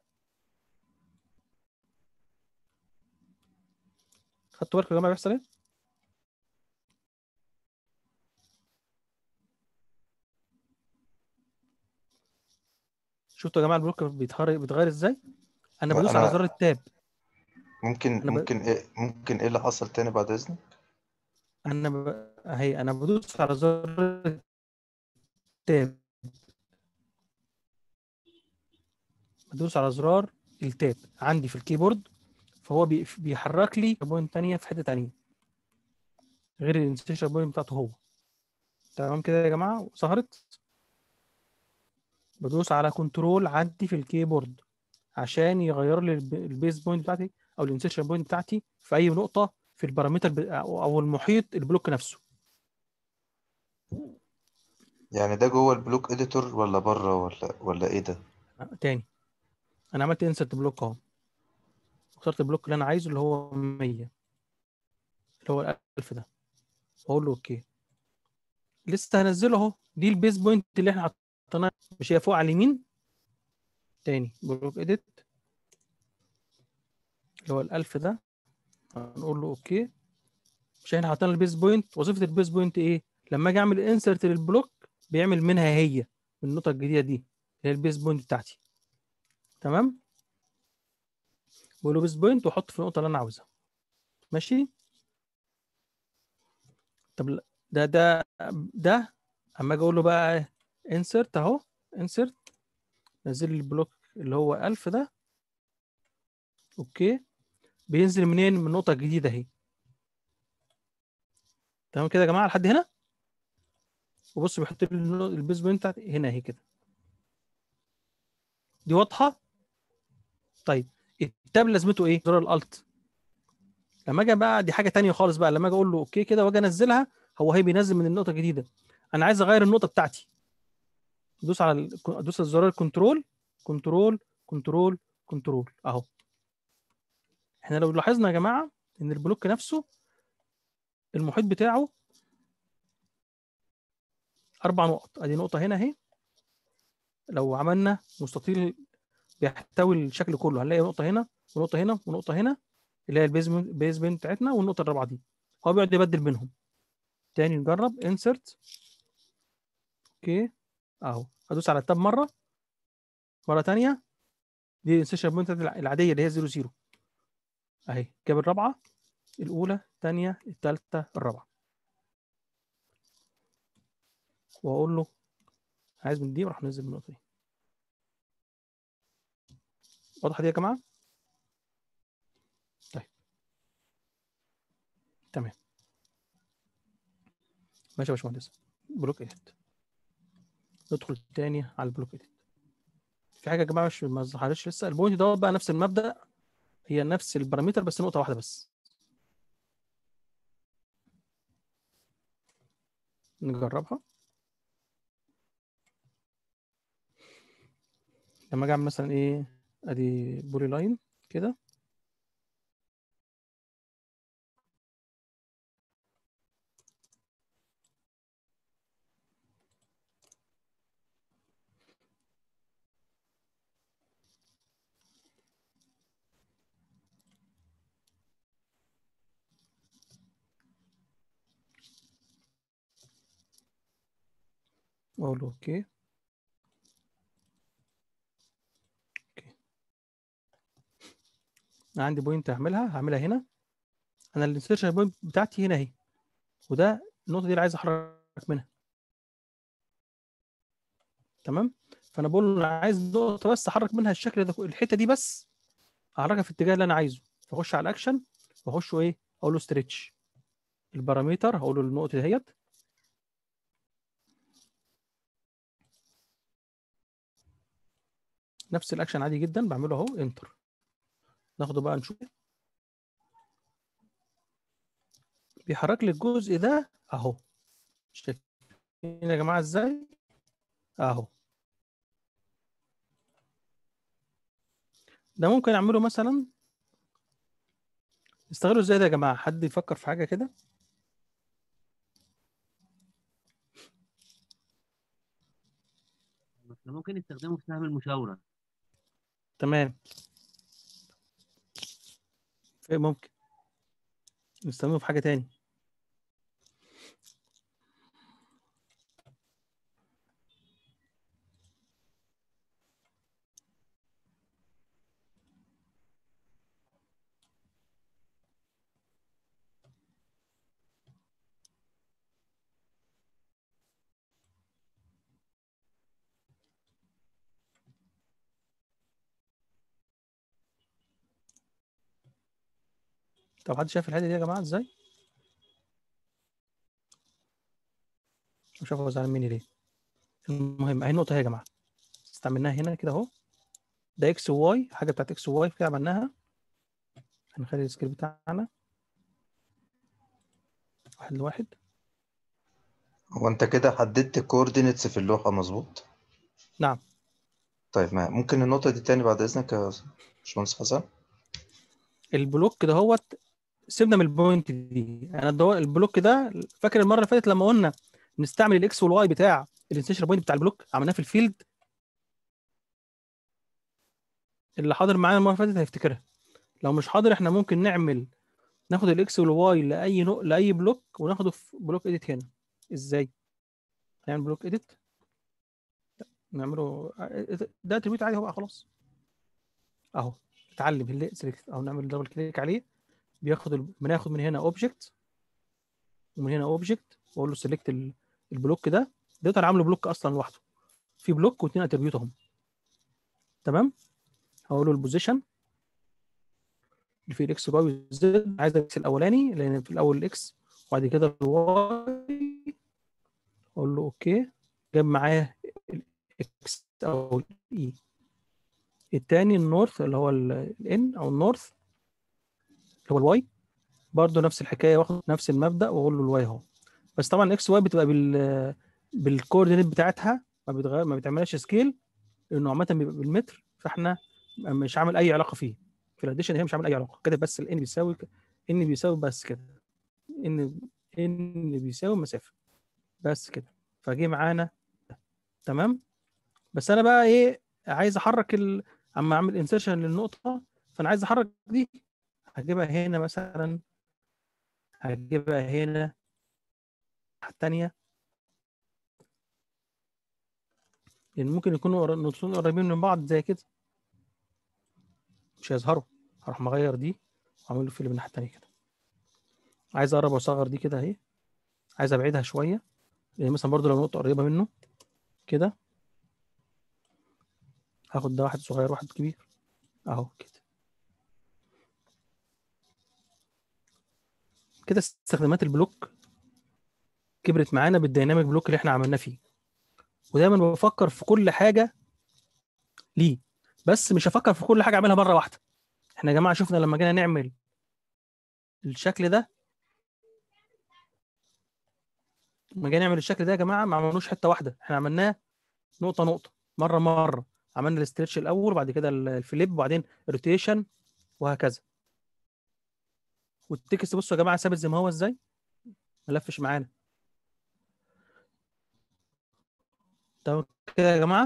Speaker 1: خدتوا بالكم يا جماعه بيحصل ايه؟ شفتوا يا جماعه البلوك بيتغير بيتغير ازاي؟ انا
Speaker 2: لا،
Speaker 1: بدوس على
Speaker 2: أنا-
Speaker 1: زرار التاب
Speaker 2: ممكن
Speaker 1: أنا ب-
Speaker 2: ممكن ايه ممكن ايه اللي حصل تاني بعد اذنك
Speaker 1: انا ب... اهي انا بدوس على زر التاب بدوس على زرار التاب عندي في الكيبورد فهو بي... بيحرك لي بوينت تانية في حتة تانية غير الانسيشن بوينت بتاعته هو تمام كده يا جماعة ظهرت بدوس على كنترول عندي في الكيبورد عشان يغير لي الب- البيز بوينت بتاعتي او الانسيشن بوينت بتاعتي في اي نقطة في البارامتر ب... او أو المحيط البلوك نفسه
Speaker 2: يعني ده جوه البلوك اديتور ولا بره ولا ولا ايه ده
Speaker 1: تاني انا عملت انسرت بلوك اهو اخترت البلوك اللي انا عايزه اللي هو 100 اللي هو الألف ده واقول له اوكي لسه هنزله اهو دي البيز بوينت اللي احنا حطيناها مش هي فوق على اليمين تاني بلوك اديت اللي هو الألف ده هنقول له اوكي مش احنا حاطين البيز بوينت وظيفه البيز بوينت ايه لما اجي اعمل انسرت للبلوك بيعمل منها هي النقطه الجديده دي اللي هي البيز بوينت بتاعتي تمام بقول له بيز بوينت واحط في النقطه اللي انا عاوزها ماشي طب ل- ده ده ده اما اجي اقول له بقى انسرت اهو انسرت نزل لي البلوك اللي هو 1000 ده اوكي بينزل منين من النقطه الجديده اهي تمام كده يا جماعه لحد هنا وبص بيحط لي النو- البيز بوينت بتاعتي هنا اهي كده دي واضحه طيب التاب لازمته ايه زرار الالت لما اجي بقى دي حاجه تانية خالص بقى لما اجي اقول له اوكي كده واجي انزلها هو هي بينزل من النقطه الجديده انا عايز اغير النقطه بتاعتي ادوس على ال- ادوس على زرار كنترول كنترول كنترول كنترول اهو احنا لو لاحظنا يا جماعه ان البلوك نفسه المحيط بتاعه اربع نقط ادي نقطه هنا اهي لو عملنا مستطيل بيحتوي الشكل كله هنلاقي نقطه هنا ونقطه هنا ونقطه هنا اللي هي البيزمنت بيزمنت بتاعتنا والنقطه الرابعه دي هو بيقعد يبدل بينهم تاني نجرب انسرت اوكي اهو ادوس على التاب مره مره تانية دي الانسيشن بوينت العاديه اللي هي 0 0 اهي جاب الرابعه الاولى الثانيه الثالثه الرابعه واقول له عايز من دي وراح ننزل من النقطه دي واضحه دي يا جماعه طيب تمام ماشي يا باشمهندس بلوك اديت ندخل تاني على البلوك اديت في حاجه يا جماعه مش ما ظهرتش لسه البوينت دوت بقى نفس المبدا هي نفس البارامتر بس نقطه واحده بس نجربها لما اجي اعمل مثلا ايه ادي بولي لاين كده واقول له اوكي اوكي انا عندي بوينت هعملها هعملها هنا انا الانسيرشن بوينت بتاعتي هنا اهي وده النقطه دي اللي عايز احرك منها تمام فانا بقول له انا عايز نقطه بس احرك منها الشكل ده الحته دي بس احركها في الاتجاه اللي انا عايزه فاخش على الاكشن واخش ايه اقول له ستريتش البارامتر هقول له النقطه ديت نفس الاكشن عادي جدا بعمله اهو انتر ناخده بقى نشوف بيحرك لي الجزء ده اهو شايفين يا جماعه ازاي اهو ده ممكن اعمله مثلا استغلوا ازاي ده يا جماعه حد يفكر في حاجه كده
Speaker 3: احنا ممكن نستخدمه في سهم المشاورة
Speaker 1: تمام في ممكن نستخدمه في حاجه تاني طب حد شايف الحته دي يا جماعه ازاي مش عارف هو زعلان مني ليه المهم اهي النقطه اهي يا جماعه استعملناها هنا كده اهو ده اكس وواي حاجه بتاعت اكس وواي كده عملناها هنخلي السكيل بتاعنا واحد لواحد
Speaker 2: هو انت كده حددت الكوردينيتس في اللوحة مظبوط
Speaker 1: نعم
Speaker 2: طيب ما ممكن النقطة دي تاني بعد إذنك يا باشمهندس حسن
Speaker 1: البلوك ده هوت سيبنا من البوينت دي انا الدو... البلوك ده فاكر المره اللي فاتت لما قلنا نستعمل الاكس والواي بتاع الانسيشن بوينت بتاع البلوك عملناه في الفيلد اللي حاضر معانا المره اللي فاتت هيفتكرها لو مش حاضر احنا ممكن نعمل ناخد الاكس والواي لاي نو... لاي بلوك وناخده في بلوك اديت هنا ازاي نعمل بلوك اديت نعمله ده اتريبيوت عادي هو بقى خلاص اهو اتعلم اللي سيلكت او نعمل دبل كليك عليه بياخد ال... بناخد من هنا اوبجكت ومن هنا اوبجكت واقول له سيلكت البلوك ده ده انا عامله بلوك اصلا لوحده في بلوك واثنين اتريبيوت اهم تمام هقول له البوزيشن اللي فيه الاكس واي والزد عايز الاكس الاولاني لان في الاول الاكس وبعد كده الواي اقول له اوكي جاب معاه الاكس او الاي التاني النورث اللي هو الان او النورث اللي هو الواي برضه نفس الحكايه واخد نفس المبدا واقول له الواي اهو بس طبعا الاكس واي بتبقى بال بالكوردينيت بتاعتها ما بتغير ما بتعملهاش سكيل لانه عامه بيبقى بالمتر فاحنا مش عامل اي علاقه فيه في الاديشن هي مش عامل اي علاقه كده بس الان بيساوي ان بيساوي بس كده ان ان بيساوي مسافه بس كده فجه معانا تمام بس انا بقى ايه عايز احرك ال... اما اعمل انسيرشن للنقطه فانا عايز احرك دي هجيبها هنا مثلا هجيبها هنا الثانيه لان ممكن يكونوا نقطتين قريبين من بعض زي كده مش هيظهروا هروح مغير دي واعمل له فيل من الناحيه الثانيه كده عايز اقرب واصغر دي كده اهي عايز ابعدها شويه يعني مثلا برضو لو نقطه قريبه منه كده هاخد ده واحد صغير واحد كبير اهو كده كده استخدامات البلوك كبرت معانا بالديناميك بلوك اللي احنا عملناه فيه ودايما بفكر في كل حاجه ليه بس مش هفكر في كل حاجه اعملها مره واحده احنا يا جماعه شفنا لما جينا نعمل الشكل ده لما جينا نعمل الشكل ده يا جماعه ما عملناش حته واحده احنا عملناه نقطه نقطه مره مره عملنا الاسترتش الاول وبعد كده الفليب وبعدين روتيشن وهكذا والتكست بصوا يا جماعه ثابت زي ما هو ازاي ما لفش معانا تمام كده يا جماعه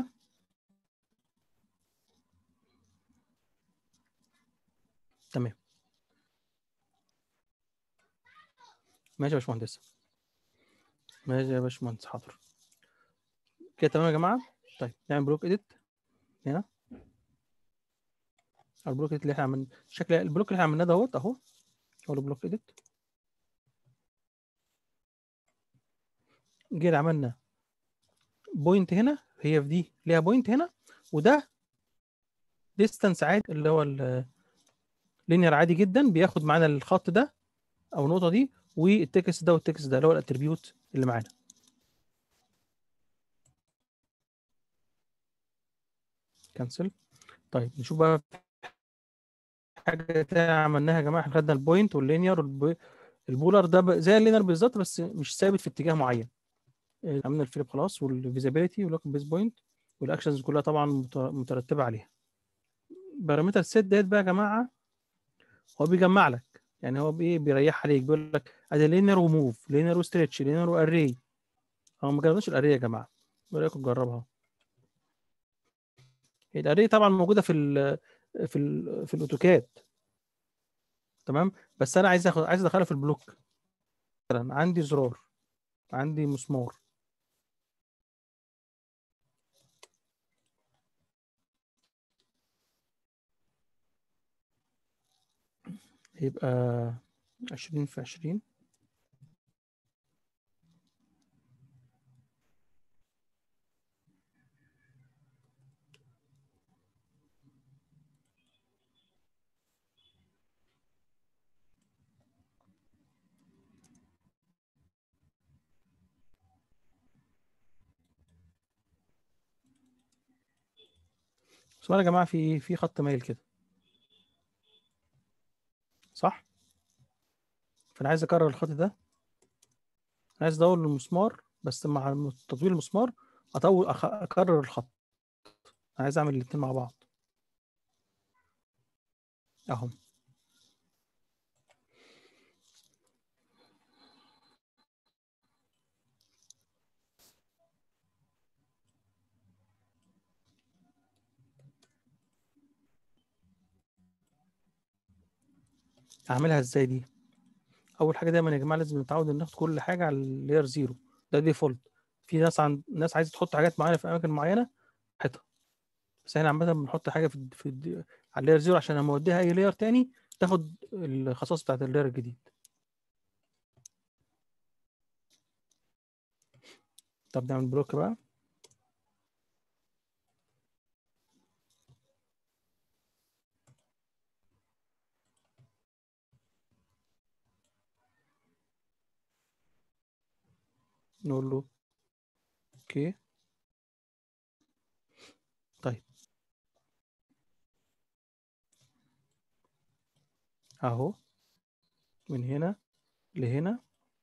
Speaker 1: تمام ماشي يا باشمهندس ماشي يا باشمهندس حاضر كده تمام يا جماعه طيب نعمل بلوك اديت هنا البلوك اديت اللي احنا عملنا شكل البلوك اللي احنا عملناه دوت اهو هو بلوك اديت جينا عملنا بوينت هنا هي في دي ليها بوينت هنا وده ديستانس عادي اللي هو لينير عادي جدا بياخد معانا الخط ده او النقطه دي والتكست ده والتكست ده اللي هو الاتريبيوت اللي معانا كنسل طيب نشوف بقى حاجه تانية عملناها يا جماعه احنا خدنا البوينت واللينير البولر ده زي اللينير بالظبط بس مش ثابت في اتجاه معين عملنا الفليب خلاص والفيزابيلتي واللوك بيس بوينت والاكشنز كلها طبعا مترتبه عليها بارامتر سيت ديت بقى يا جماعه هو بيجمع لك يعني هو بايه بيريح عليك بيقول لك ادي لينير وموف لينير وستريتش لينير واري هو ما جربناش الاري يا جماعه ايه رايكم نجربها الاري طبعا موجوده في ال في ال في الاوتوكاد تمام بس انا عايز اخد عايز ادخلها في البلوك مثلا عندي زرار عندي مسمار يبقى عشرين في عشرين بس يا جماعه في في خط مايل كده صح فانا عايز اكرر الخط ده عايز ادور المسمار بس مع تطويل المسمار اطول أخ... اكرر الخط انا عايز اعمل الاتنين مع بعض اهم اعملها ازاي دي اول حاجه دايما يا جماعه لازم نتعود ان ناخد كل حاجه على اللاير زيرو ده ديفولت في ناس عن ناس عايزه تحط حاجات معينه في اماكن معينه حيطه بس احنا عامه بنحط حاجه في في الد- على اللاير زيرو عشان لما اوديها اي لاير تاني تاخد الخصائص بتاعت اللاير الجديد طب نعمل بلوك بقى نقول له اوكي طيب اهو من هنا لهنا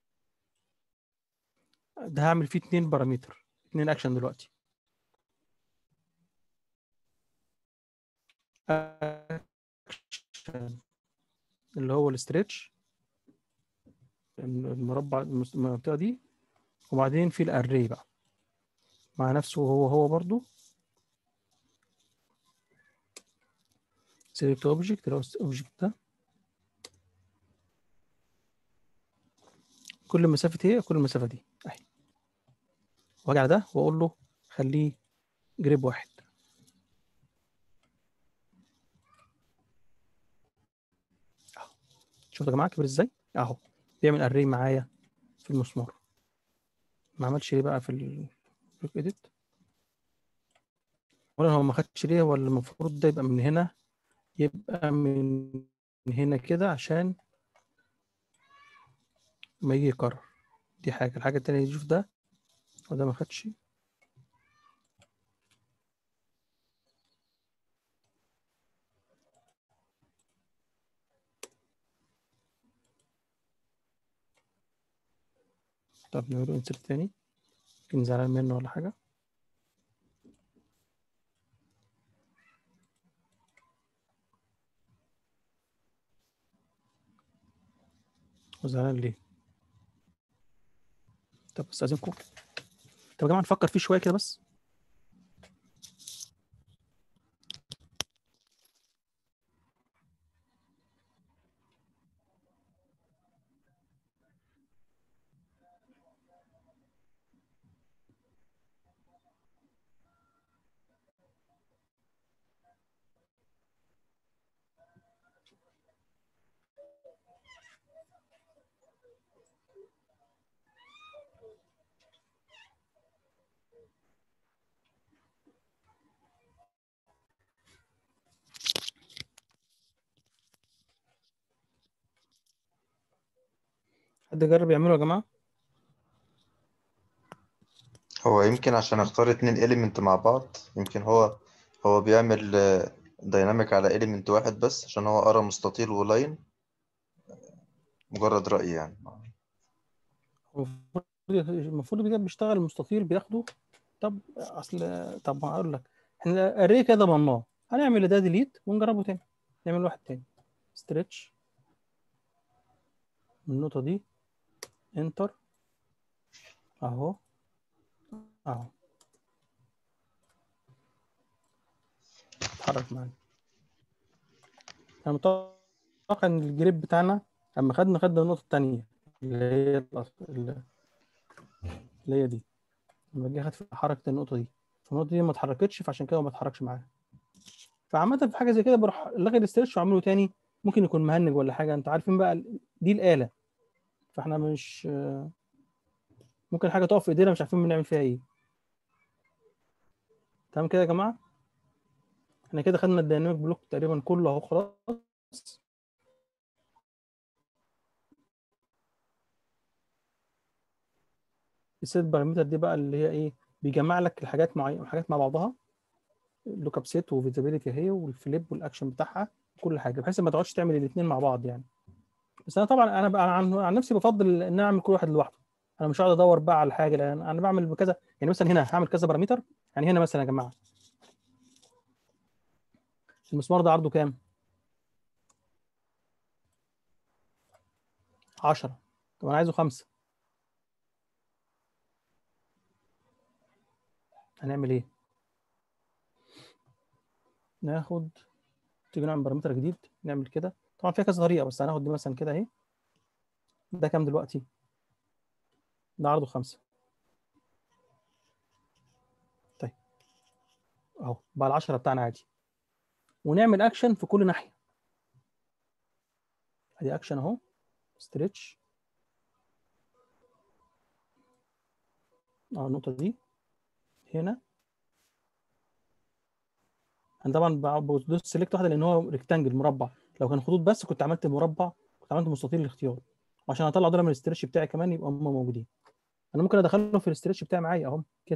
Speaker 1: ده هعمل فيه اتنين بارامتر اتنين اكشن دلوقتي اكشن اللي هو الاستريتش المربع المس- المنطقه دي وبعدين في الاري بقى مع نفسه هو هو برضو select object اللي هو الاوبجكت ده كل مسافة هي كل المسافة دي اهي واجي على ده واقول له خليه جريب واحد اهو شوفوا يا جماعة كبر ازاي اهو بيعمل اري معايا في المسمار ما عملش ليه بقى في البلوك اديت ولا هو ما خدش ليه ولا المفروض ده يبقى من هنا يبقى من هنا كده عشان ما يجي يكرر دي حاجة الحاجة التانية يشوف ده وده ما خدش طب نعمله انسرت تاني يمكن زعلان منه ولا حاجة وزعلان ليه طب استاذنكم طب يا جماعه نفكر فيه شويه كده بس حد جرب يعمله يا جماعه
Speaker 2: هو يمكن عشان اختار اتنين element مع بعض يمكن هو هو بيعمل دايناميك على element واحد بس عشان هو قرا مستطيل ولاين مجرد رأي يعني
Speaker 1: المفروض المفروض بيجي- بيشتغل المستطيل بياخده طب اصل طب هقول لك احنا الري كده ضمناه هنعمل ده ديليت ونجربه تاني نعمل واحد تاني ستريتش من النقطه دي انتر اهو اهو اتحرك معانا انا متوقع ان الجريب بتاعنا لما خدنا خدنا النقطه التانيه اللي هي الأص- اللي اللي هي دي لما جه خد في حركه النقطه دي فالنقطه دي ما اتحركتش فعشان كده ما اتحركش معاها فعامه في حاجه زي كده بروح لغي الاسترتش واعمله تاني ممكن يكون مهنج ولا حاجه انت عارفين بقى ال- دي الاله فاحنا مش ممكن حاجه تقف في ايدينا مش عارفين بنعمل فيها ايه تمام كده يا جماعه احنا كده خدنا الديناميك بلوك تقريبا كله اهو خلاص السيت بارامتر دي بقى اللي هي ايه بيجمع لك الحاجات مع حاجات مع بعضها اللوك اب سيت وفيزابيلتي اهي والفليب والاكشن بتاعها كل حاجه بحيث ما تقعدش تعمل الاثنين مع بعض يعني بس انا طبعا انا بقى عن, عن نفسي بفضل ان انا اعمل كل واحد لوحده انا مش هقعد ادور بقى على حاجه لان انا بعمل بكذا يعني مثلا هنا هعمل كذا بارامتر يعني هنا مثلا يا جماعه المسمار ده عرضه كام 10 طب انا عايزه خمسة هنعمل ايه ناخد تيجي نعمل بارامتر جديد نعمل كده طبعا فيها كذا طريقه بس هناخد دي مثلا كده اهي ده كام دلوقتي ده عرضه خمسة طيب اهو بقى العشرة بتاعنا عادي ونعمل اكشن في كل ناحية ادي اكشن اهو ستريتش اه النقطة دي هنا انا طبعا ب- بدوس سيلكت واحدة لان هو ريكتانجل مربع لو كان خطوط بس كنت عملت مربع كنت عملت مستطيل الاختيار وعشان اطلع دول من الاسترتش بتاعي كمان يبقى هم موجودين انا ممكن ادخلهم في الاسترتش بتاعي معايا اهم كده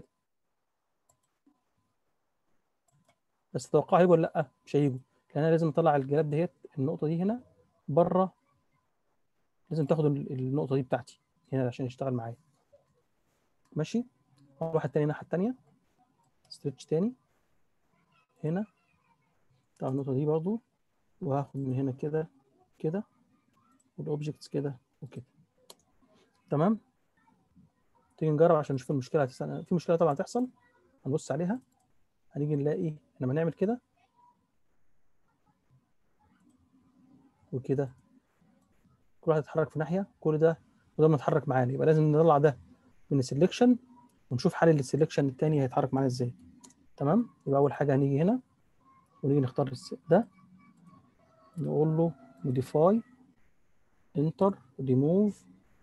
Speaker 1: بس تتوقع هيجوا ولا لا مش هيجوا لان انا لازم اطلع الجلاب ديت النقطه دي هنا بره لازم تاخد ال- النقطه دي بتاعتي هنا عشان يشتغل معايا ماشي واحد تاني الناحيه التانيه ستريتش تاني هنا طبعا النقطه دي برضو وهاخد من هنا كده كده والاوبجكتس كده وكده تمام تيجي نجرب عشان نشوف المشكله هتحصل في مشكله طبعا هتحصل هنبص عليها هنيجي نلاقي لما نعمل كده وكده كل واحد يتحرك في ناحيه كل ده وده متحرك معانا يبقى لازم نطلع ده من السلكشن ونشوف حل السلكشن التاني هيتحرك معانا ازاي تمام يبقى اول حاجه هنيجي هنا ونيجي نختار الس- ده نقول له موديفاي انتر ريموف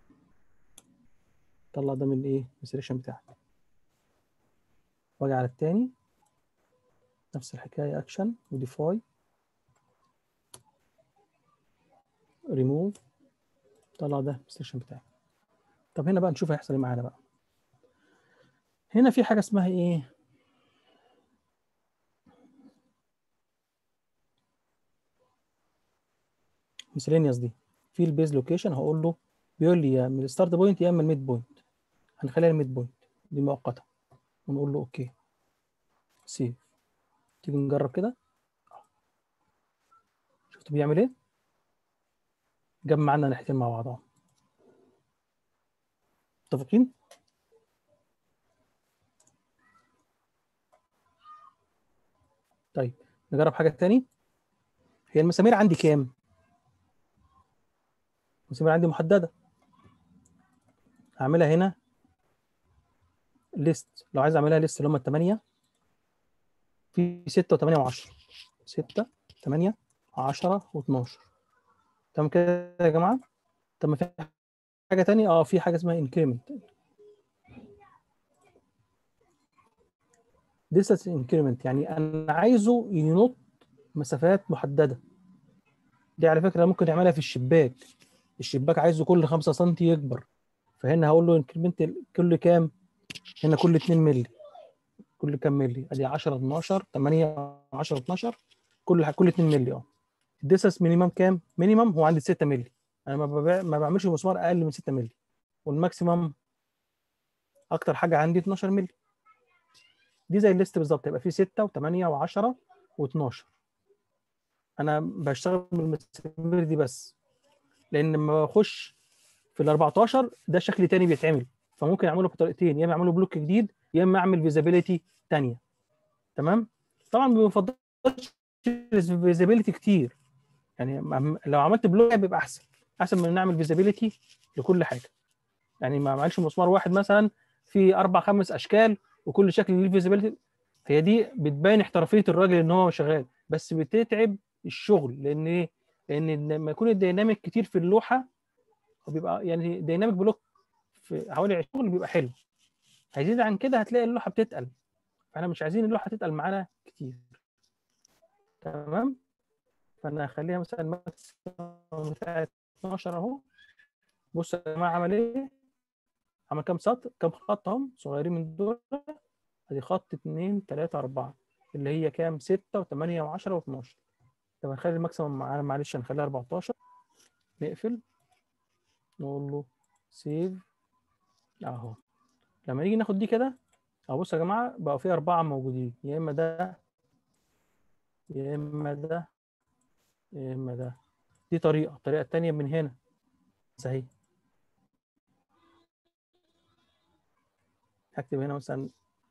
Speaker 1: طلع ده من الايه من السلكشن بتاعك واجي على التاني نفس الحكايه اكشن موديفاي ريموف طلع ده من السلكشن بتاعك طب هنا بقى نشوف هيحصل ايه معانا بقى هنا في حاجه اسمها ايه miscellaneous دي في البيز لوكيشن هقول له بيقول لي يا من الستارت بوينت يا اما الميد بوينت هنخليها الميد بوينت دي مؤقته ونقول له اوكي سيف تيجي نجرب كده شفتوا بيعمل ايه جاب معانا ناحيتين مع بعض اهو متفقين طيب نجرب حاجه تاني هي المسامير عندي كام المسامير عندي محدده هعملها هنا ليست لو عايز اعملها ليست اللي هم الثمانيه في 6 و8 و10 6 8 10 و12 تمام كده يا جماعه طب ما في حاجه تانية اه في حاجه اسمها انكريمنت distance انكريمنت يعني انا عايزه ينط مسافات محدده دي على فكره ممكن نعملها في الشباك الشباك عايزه كل 5 سم يكبر فهنا هقول له انكريمنت كل كام هنا كل 2 مللي كل كام مللي ادي 10 12 8 10 12 كل كل 2 مللي اه الديسس مينيمم كام مينيمم هو عندي 6 مللي انا ما ببيع ما بعملش مسمار اقل من 6 مللي والماكسيمم اكتر حاجه عندي 12 مللي دي زي الليست بالظبط يبقى في 6 و8 و10 و12 انا بشتغل بالمسامير دي بس لان لما بخش في ال 14 ده شكل تاني بيتعمل فممكن اعمله بطريقتين يا اما اعمله بلوك جديد يا اما اعمل فيزابيليتي ثانيه تمام طبعا ما بفضلش فيزابيليتي كتير يعني م- لو عملت بلوك بيبقى احسن احسن من نعمل فيزابيليتي لكل حاجه يعني ما اعملش مسمار واحد مثلا في اربع خمس اشكال وكل شكل ليه فيزابيليتي هي دي بتبين احترافيه الراجل ان هو شغال بس بتتعب الشغل لان ايه؟ لان لما يكون الديناميك كتير في اللوحه هو بيبقى يعني ديناميك بلوك في حوالي 20 بيبقى حلو هيزيد عن كده هتلاقي اللوحه بتتقل فاحنا مش عايزين اللوحه تتقل معانا كتير تمام فانا هخليها مثلا الماكسيمم بتاع 12 اهو بص يا جماعه عمل ايه عمل كام سطر كام خط اهم صغيرين من دول ادي خط 2 3 4 اللي هي كام 6 و8 و10 و12 طب هنخلي الماكسيمم معانا معلش هنخليها 14 نقفل نقول له سيف اهو لما نيجي ناخد دي كده اهو بصوا يا جماعه بقى في اربعه موجودين يا اما ده يا اما ده يا اما ده دي طريقه الطريقه الثانيه من هنا اهي هكتب هنا مثلا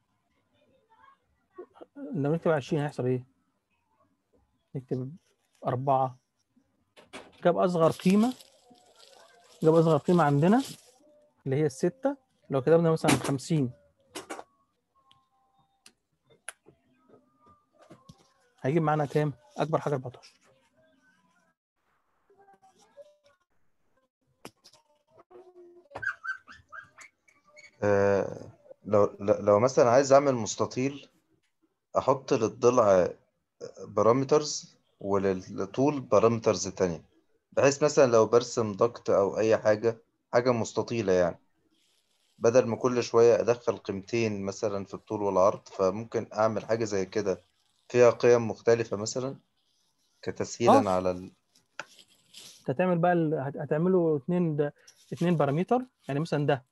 Speaker 1: لو نكتب 20 هيحصل ايه؟ نكتب أربعة جاب أصغر قيمة يبقى اصغر قيمه عندنا اللي هي الستة لو كتبنا مثلا 50 هيجيب معانا كام؟ اكبر حاجه 14
Speaker 2: آه، لو لو مثلا عايز اعمل مستطيل احط للضلع بارامترز وللطول بارامترز تانية بحيث مثلا لو برسم ضغط او اي حاجة حاجة مستطيلة يعني بدل ما كل شوية ادخل قيمتين مثلا في الطول والعرض فممكن اعمل حاجة زي كده فيها قيم مختلفة مثلا كتسهيلا
Speaker 1: آه.
Speaker 2: على ال...
Speaker 1: انت هتعمل بقى ال... هت- هتعمله اتنين ده اتنين بارامتر يعني مثلا ده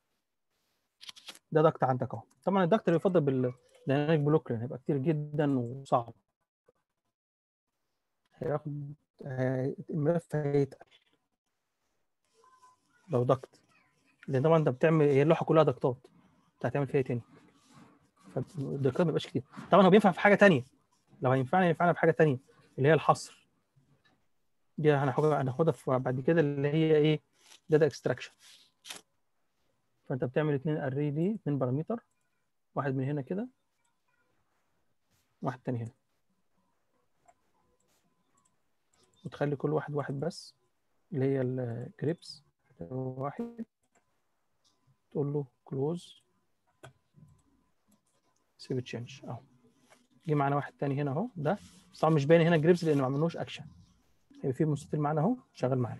Speaker 1: ده ضغط عندك اهو طبعا الضغط اللي يفضل بالديناميك بلوك لان هيبقى كتير جدا وصعب هياخد هي- الملف هيتقل لو ضغط لان طبعا انت بتعمل هي اللوحه كلها ضغطات انت هتعمل فيها ايه تاني فالضغطات ما بيبقاش كتير طبعا هو بينفع في حاجه تانية لو هينفعنا ينفعنا في حاجه تانية اللي هي الحصر دي هناخدها هناخدها في- بعد كده اللي هي ايه داتا اكستراكشن فانت بتعمل اتنين اري دي اتنين بارامتر واحد من هنا كده واحد تاني هنا وتخلي كل واحد واحد بس اللي هي الجريبس واحد تقول له كلوز سيف تشينج اهو جه معانا واحد تاني هنا اهو ده بس طبعا مش باين هنا جريبس لانه ما عملناش اكشن هيبقى في مستطيل معانا اهو شغال معانا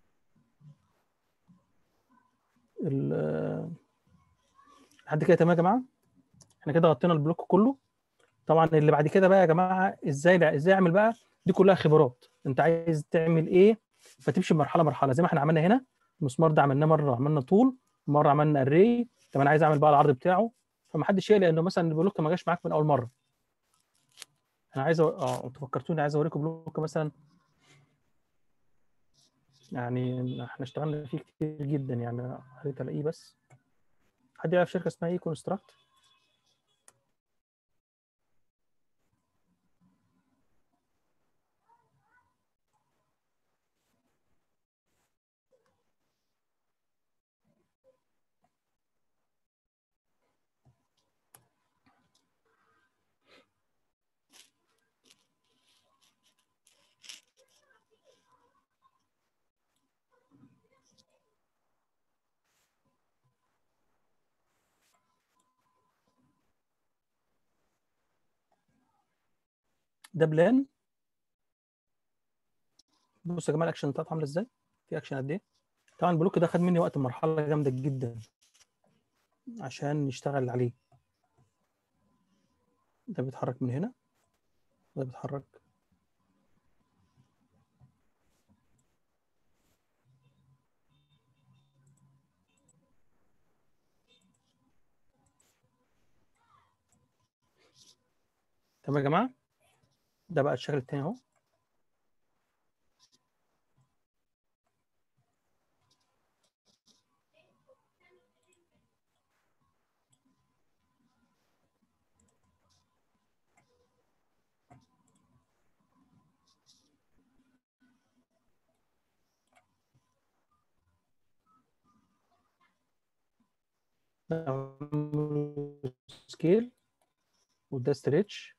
Speaker 1: ال- لحد كده تمام يا جماعه احنا كده غطينا البلوك كله طبعا اللي بعد كده بقى يا جماعه ازاي ازاي اعمل بقى دي كلها خبرات انت عايز تعمل ايه فتمشي مرحله مرحله زي ما احنا عملنا هنا المسمار ده عملناه مره عملنا طول مره عملنا اري طب انا عايز اعمل بقى العرض بتاعه فما حدش يقلق انه مثلا البلوك ما جاش معاك من اول مره انا عايز أ... اه انتوا فكرتوني عايز اوريكم بلوك مثلا يعني احنا اشتغلنا فيه كتير جدا يعني قريت الاقيه بس حد يعرف شركه اسمها ايه كونستراكت ده بلان بص يا جماعه الاكشن بتاعته عامله ازاي في اكشن قد ايه طبعا البلوك ده خد مني وقت مرحله جامده جدا عشان نشتغل عليه ده بيتحرك من هنا ده بيتحرك تمام يا جماعه ده بقى الشكل التاني اهو سكيل وده ستريتش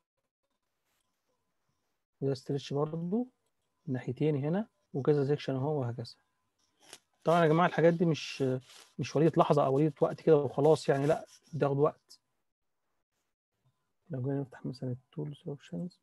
Speaker 1: وده ستريتش برضه ناحيتين هنا وكذا سيكشن اهو وهكذا طبعا يا جماعه الحاجات دي مش مش وليده لحظه او وليده وقت كده وخلاص يعني لا بتاخد وقت لو جينا نفتح مثلا التولز اوبشنز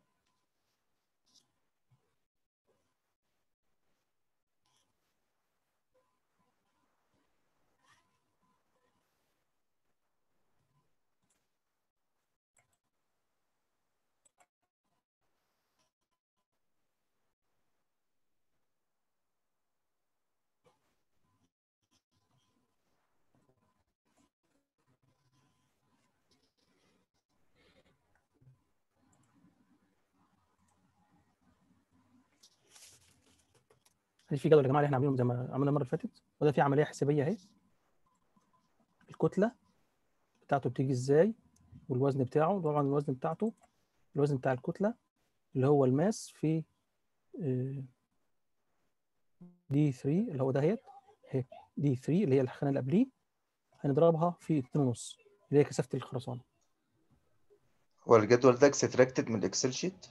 Speaker 1: ادي في جدول يا جماعه اللي احنا عاملينهم زي ما عملنا المره اللي فاتت وده في عمليه حسابيه اهي الكتله بتاعته بتيجي ازاي والوزن بتاعه طبعا الوزن بتاعته الوزن بتاع الكتله اللي هو الماس في دي 3 اللي هو دهيت اهي دي 3 اللي هي الخانه اللي قبليه هنضربها في 2 ونص اللي هي كثافه الخرسانه
Speaker 2: هو الجدول ده اكستراكتد من الاكسل شيت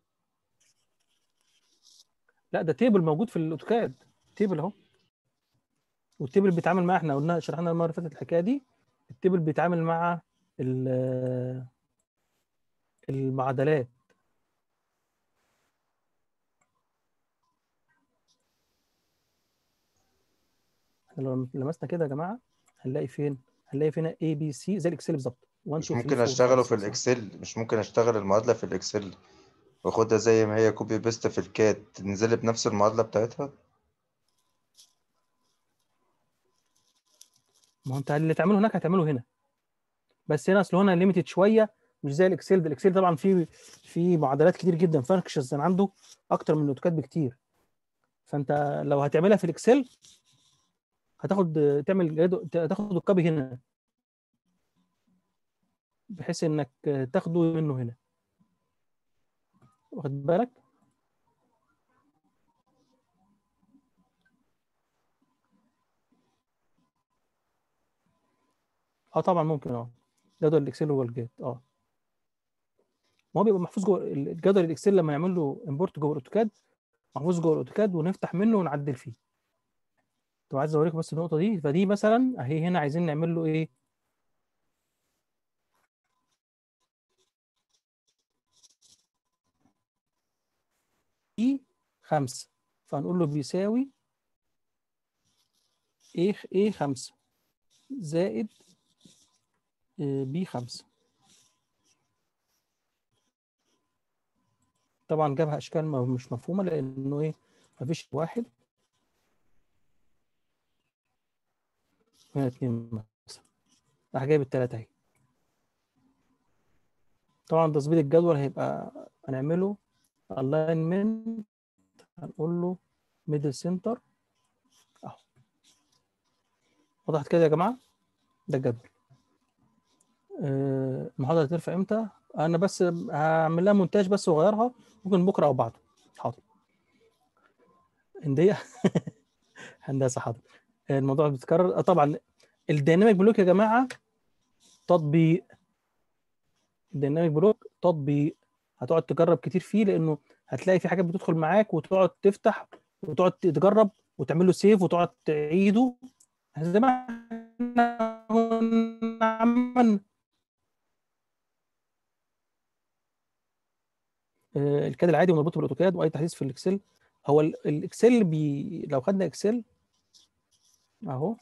Speaker 1: لا ده تيبل موجود في الاوتوكاد تيبل اهو والتيبل بيتعامل مع احنا قلنا شرحنا المره اللي فاتت الحكايه دي التيبل بيتعامل مع ال- المعادلات احنا لو لمسنا كده يا جماعه هنلاقي فين هنلاقي فين A B C زي الاكسل بالظبط 1
Speaker 2: مش
Speaker 1: 2
Speaker 2: ممكن
Speaker 1: 3 4
Speaker 2: اشتغله
Speaker 1: 5
Speaker 2: في
Speaker 1: 6
Speaker 2: الاكسل مش ممكن اشتغل المعادلة في الاكسل واخدها زي ما هي كوبي بيست في الكاد تنزل بنفس المعادلة بتاعتها
Speaker 1: ما هو انت اللي تعمله هناك هتعمله هنا بس هنا اصل هنا ليميتد شويه مش زي الاكسل ده الاكسل طبعا فيه في معادلات كتير جدا فانكشنز عنده اكتر من الاوتوكاد بكتير فانت لو هتعملها في الاكسل هتاخد تعمل جدول- تاخد الكوبي هنا بحيث انك تاخده منه هنا واخد بالك اه طبعا ممكن اه جدول الاكسل هو الجيت اه ما هو بيبقى محفوظ جوه الجدول الاكسل لما نعمل له امبورت جوه الاوتوكاد محفوظ جوه الاوتوكاد ونفتح منه ونعدل فيه طب عايز اوريكم بس النقطه دي فدي مثلا اهي هنا عايزين نعمل له ايه اي 5 فهنقول له بيساوي ايه ايه 5 زائد بي 5 طبعا جابها اشكال ما- مش مفهومه لانه ايه مفيش واحد هنا اتنين مثلا راح جايب التلاته اهي طبعا تظبيط الجدول هيبقى هنعمله alignment هنقول له middle center اهو وضحت كده يا جماعه ده الجدول آه، المحاضره هترفع امتى انا بس هعمل لها مونتاج بس واغيرها ممكن بكره او بعده حاضر هنديه هندسه حاضر الموضوع بيتكرر آه، طبعا الديناميك بلوك يا جماعه تطبيق الديناميك بلوك تطبيق هتقعد تجرب كتير فيه لانه هتلاقي في حاجات بتدخل معاك وتقعد تفتح وتقعد تجرب وتعمل له سيف وتقعد تعيده زي ما احنا كنا عملنا آه، الكاد العادي ونربطه بالاوتوكاد واي تحديث في الاكسل هو ال- الاكسل بي لو خدنا اكسل اهو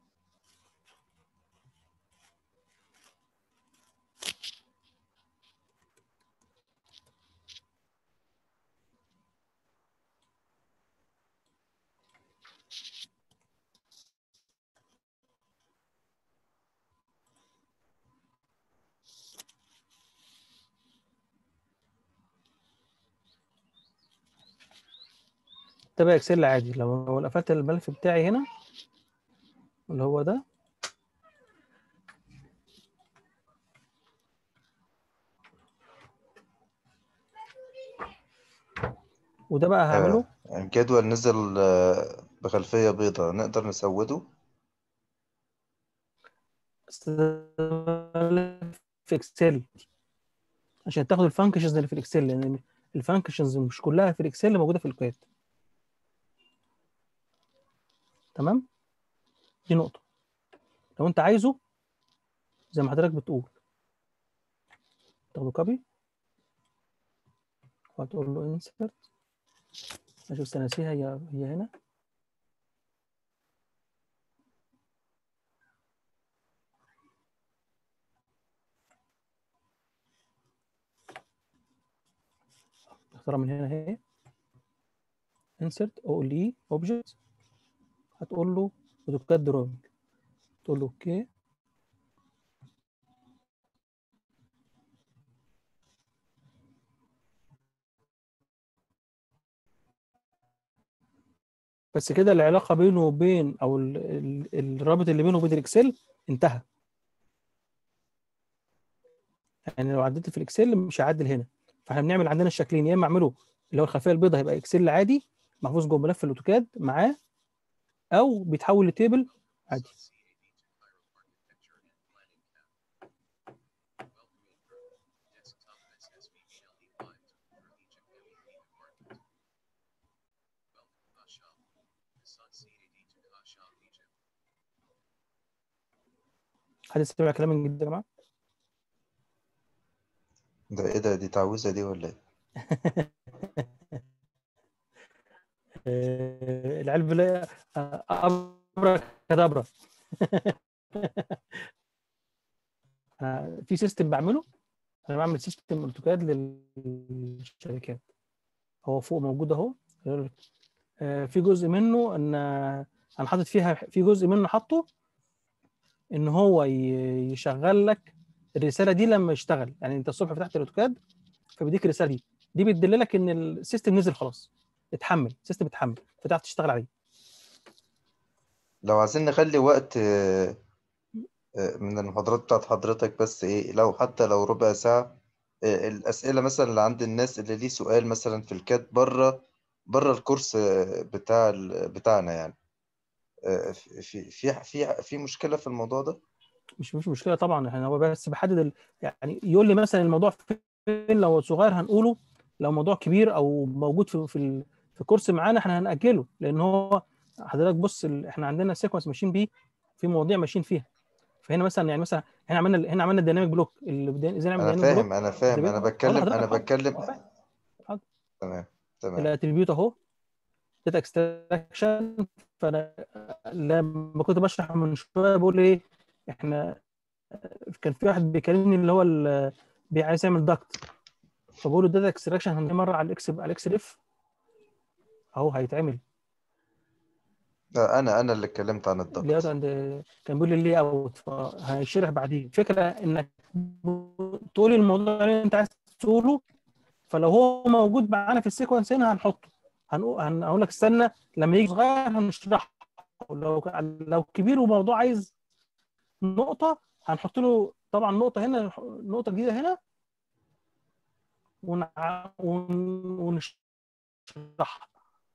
Speaker 1: ده بقى اكسل عادي لو لو قفلت الملف بتاعي هنا اللي هو ده وده بقى هعمله
Speaker 2: آه، الجدول نزل آه، بخلفية بيضاء نقدر نسوده
Speaker 1: في اكسل عشان تاخد الفانكشنز اللي في الاكسل لان الفانكشنز مش كلها في الاكسل موجوده في الكواد تمام دي نقطه لو انت عايزه زي ما حضرتك بتقول تاخده كوبي وهتقول له انسرت اشوف ناسيها هي هي هنا اختارها من هنا اهي insert ole object هتقول له اوتوكاد دروينج تقول له اوكي بس كده العلاقه بينه وبين او ال- ال- الرابط اللي بينه وبين الاكسل انتهى يعني لو عدلت في الاكسل مش هعدل هنا فاحنا بنعمل عندنا الشكلين يا اما اعمله اللي هو الخلفيه البيضاء هيبقى اكسل عادي محفوظ جوه ملف الاوتوكاد معاه او بيتحول لتيبل عادي حد يستمع كلام من جديد يا جماعه
Speaker 2: ده ايه ده دي تعويذة دي ولا ايه؟
Speaker 1: آه، العلم لا ابرا كدابرا أنا في سيستم بعمله انا بعمل سيستم اوتوكاد للشركات هو فوق موجود اهو يقول لك، آه، في جزء منه ان آه، انا حاطط فيها في جزء منه حاطه ان هو ي- يشغل لك الرساله دي لما يشتغل يعني انت الصبح فتحت الاوتوكاد فبيديك الرساله دي دي بتدللك ان السيستم نزل خلاص اتحمل السيستم اتحمل فتعرف تشتغل عليه
Speaker 2: لو عايزين نخلي وقت آه، آه، من المحاضرات بتاعت حضرتك بس ايه لو حتى لو ربع ساعة آه، الأسئلة مثلا اللي عند الناس اللي ليه سؤال مثلا في الكات بره بره الكورس آه، بتاع ال- بتاعنا يعني آه، في في في في مشكلة في الموضوع ده؟
Speaker 1: مش مش مشكله طبعا احنا هو بس بحدد ال... يعني يقول لي مثلا الموضوع فين لو صغير هنقوله لو موضوع كبير او موجود في في ال... في كورس معانا احنا هنأجله لان هو حضرتك بص ال... احنا عندنا سيكونس ماشيين بيه في مواضيع ماشيين فيها فهنا مثلا يعني مثلا احنا عملنا هنا عملنا الديناميك بلوك اللي بدأ- ازاي نعمل
Speaker 2: أنا
Speaker 1: ديناميك
Speaker 2: فاهم
Speaker 1: بلوك
Speaker 2: أنا فاهم أنا بتكلم أنا
Speaker 1: حاضر.
Speaker 2: بتكلم
Speaker 1: فاهم. حاضر.
Speaker 2: تمام تمام
Speaker 1: الاتريبيوت اهو داتا اكستراكشن فانا لما كنت بشرح من شويه بقول ايه احنا كان في واحد بيكلمني اللي هو ال- بي- عايز يعمل داكت فبقول له داتا اكستراكشن هنعمل مره على الاكس على الاكس اف اهو هيتعمل
Speaker 2: لا، أنا أنا اللي اتكلمت عن
Speaker 1: اللي
Speaker 2: الضغط
Speaker 1: عند كان بيقول لي اللي اوت فهيشرح بعدين الفكره انك تقول الموضوع اللي انت عايز تقوله فلو هو موجود معانا في السيكونس هنا هنحطه هنقول هنقول لك استنى لما يجي صغير هنشرحه لو لو كبير وموضوع عايز نقطه هنحط له طبعا نقطه هنا نقطه جديده هنا ونع... ون... ونشرحها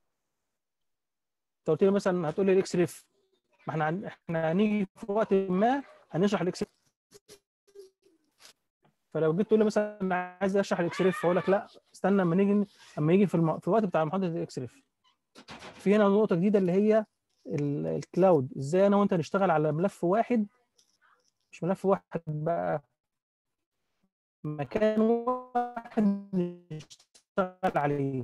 Speaker 1: انت قلت لي مثلا هتقول لي الاكس ريف ما احنا هن- احنا هنيجي في وقت ما هنشرح الاكس فلو جيت تقول لي مثلا انا عايز اشرح الاكس ريف فاقول لك لا استنى اما نيجي اما يجي في الم... في الوقت بتاع محاضره الاكس ريف في هنا نقطه جديده اللي هي ال- الكلاود ازاي انا وانت نشتغل على ملف واحد مش ملف واحد بقى مكان واحد نشتغل عليه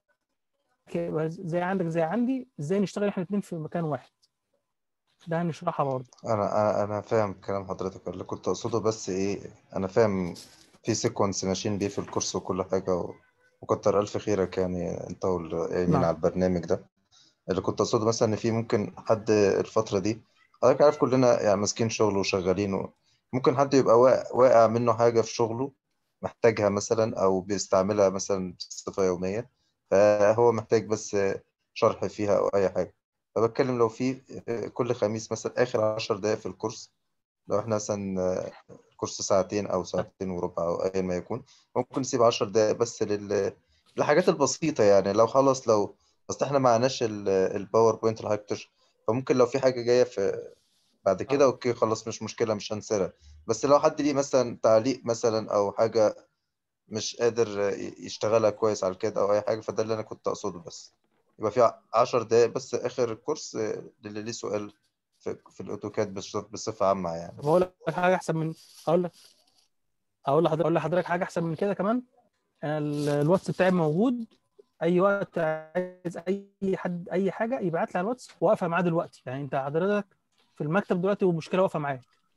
Speaker 1: ك- زي عندك زي عندي ازاي نشتغل احنا الاثنين في مكان واحد ده هنشرحها برضه
Speaker 2: انا انا أنا فاهم كلام حضرتك اللي كنت اقصده بس ايه انا فاهم في سيكونس ماشيين بيه في الكورس وكل حاجه و... وكتر الف خيرك يعني انت والقايمين
Speaker 1: نعم.
Speaker 2: على البرنامج ده اللي كنت اقصده مثلا ان في ممكن حد الفتره دي حضرتك عارف كلنا يعني ماسكين شغل وشغالين و... ممكن حد يبقى واقع, واقع منه حاجه في شغله محتاجها مثلا او بيستعملها مثلا بصفه يوميه فهو محتاج بس شرح فيها او اي حاجه فبتكلم لو في كل خميس مثلا اخر عشر دقائق في الكورس لو احنا مثلا كورس ساعتين او ساعتين وربع او ايا ما يكون ممكن نسيب عشر دقائق بس لل... للحاجات البسيطة يعني لو خلاص لو اصل احنا معناش ال- الباوربوينت اللي حضرتك بتشرح فممكن لو في حاجة جاية في بعد كده اوكي خلاص مش مشكلة مش هنسرها بس لو حد ليه مثلا تعليق مثلا او حاجة مش قادر يشتغلها كويس على كده او اي حاجة فده اللي انا كنت اقصده بس يبقى في عشر دقايق بس اخر الكورس للي ليه سؤال في, في الاوتوكاد بص- بصفة عامة يعني
Speaker 1: طب اقول لك حاجه احسن من اقول لك اقول لحضرتك اقول لحضرتك حاجه احسن من كده كمان انا ال- الواتس بتاعي موجود اي وقت عايز اي حد اي حاجه يبعت لي على الواتس واقفه معاه دلوقتي يعني انت حضرتك في المكتب دلوقتي ومشكله واقفه معاك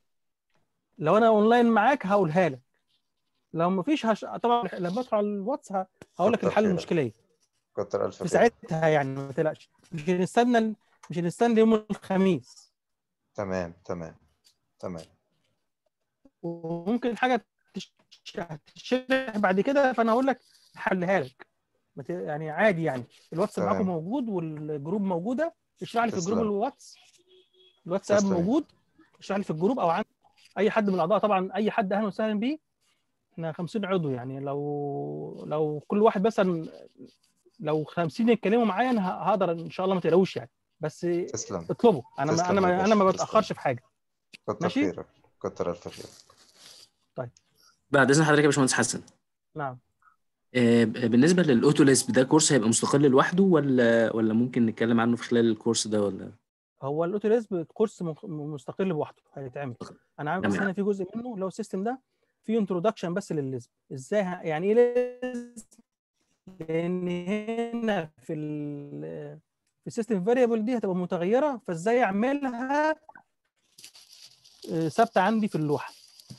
Speaker 1: لو انا اونلاين معاك هقولها لك لو مفيش هش... طبعا لما ادخل على الواتس ه- هقول لك
Speaker 2: كتر
Speaker 1: الحل
Speaker 2: خيرك.
Speaker 1: المشكله ايه
Speaker 2: كتر ألف
Speaker 1: في
Speaker 2: خير
Speaker 1: ساعتها يعني ما تقلقش مش هنستنى مش هنستنى يوم الخميس
Speaker 2: تمام تمام تمام
Speaker 1: وممكن حاجه تش- تشرح بعد كده فانا هقول لك حلها لك ما ت- يعني عادي يعني الواتس
Speaker 2: تمام.
Speaker 1: معاكم موجود والجروب موجوده اشرح لي في الجروب
Speaker 2: تسلم.
Speaker 1: الواتس الواتساب
Speaker 2: تسلم.
Speaker 1: موجود اشرح لي في الجروب او عن اي حد من الاعضاء طبعا اي حد اهلا وسهلا بيه احنا 50 عضو يعني لو لو كل واحد مثلا لو 50 يتكلموا معايا انا ه- هقدر ان شاء الله ما تقلقوش يعني بس
Speaker 2: تسلم
Speaker 1: اطلبه انا ما
Speaker 2: تسلم
Speaker 1: انا
Speaker 2: يا
Speaker 1: ما انا ما
Speaker 2: باشا،
Speaker 1: بتاخرش
Speaker 2: تسلم.
Speaker 1: في حاجه
Speaker 2: كتر
Speaker 1: ماشي.
Speaker 2: خيرك كتر الف خيرك
Speaker 6: بعد اذن حضرتك يا باشمهندس حسن
Speaker 1: نعم
Speaker 6: آه، بالنسبه للاوتو ليسب ده كورس هيبقى مستقل لوحده ولا ولا ممكن نتكلم عنه في خلال الكورس ده ولا
Speaker 1: هو الاوتوليزم كورس مخ- مستقل لوحده هيتعمل انا عامل بس
Speaker 6: تمام.
Speaker 1: هنا في جزء منه اللي هو السيستم ده في انترودكشن بس للليزم ازاي ه- يعني ايه ليزم لان هنا في ال في السيستم فاريبل دي هتبقى متغيره فازاي اعملها آه، ثابته عندي في اللوحه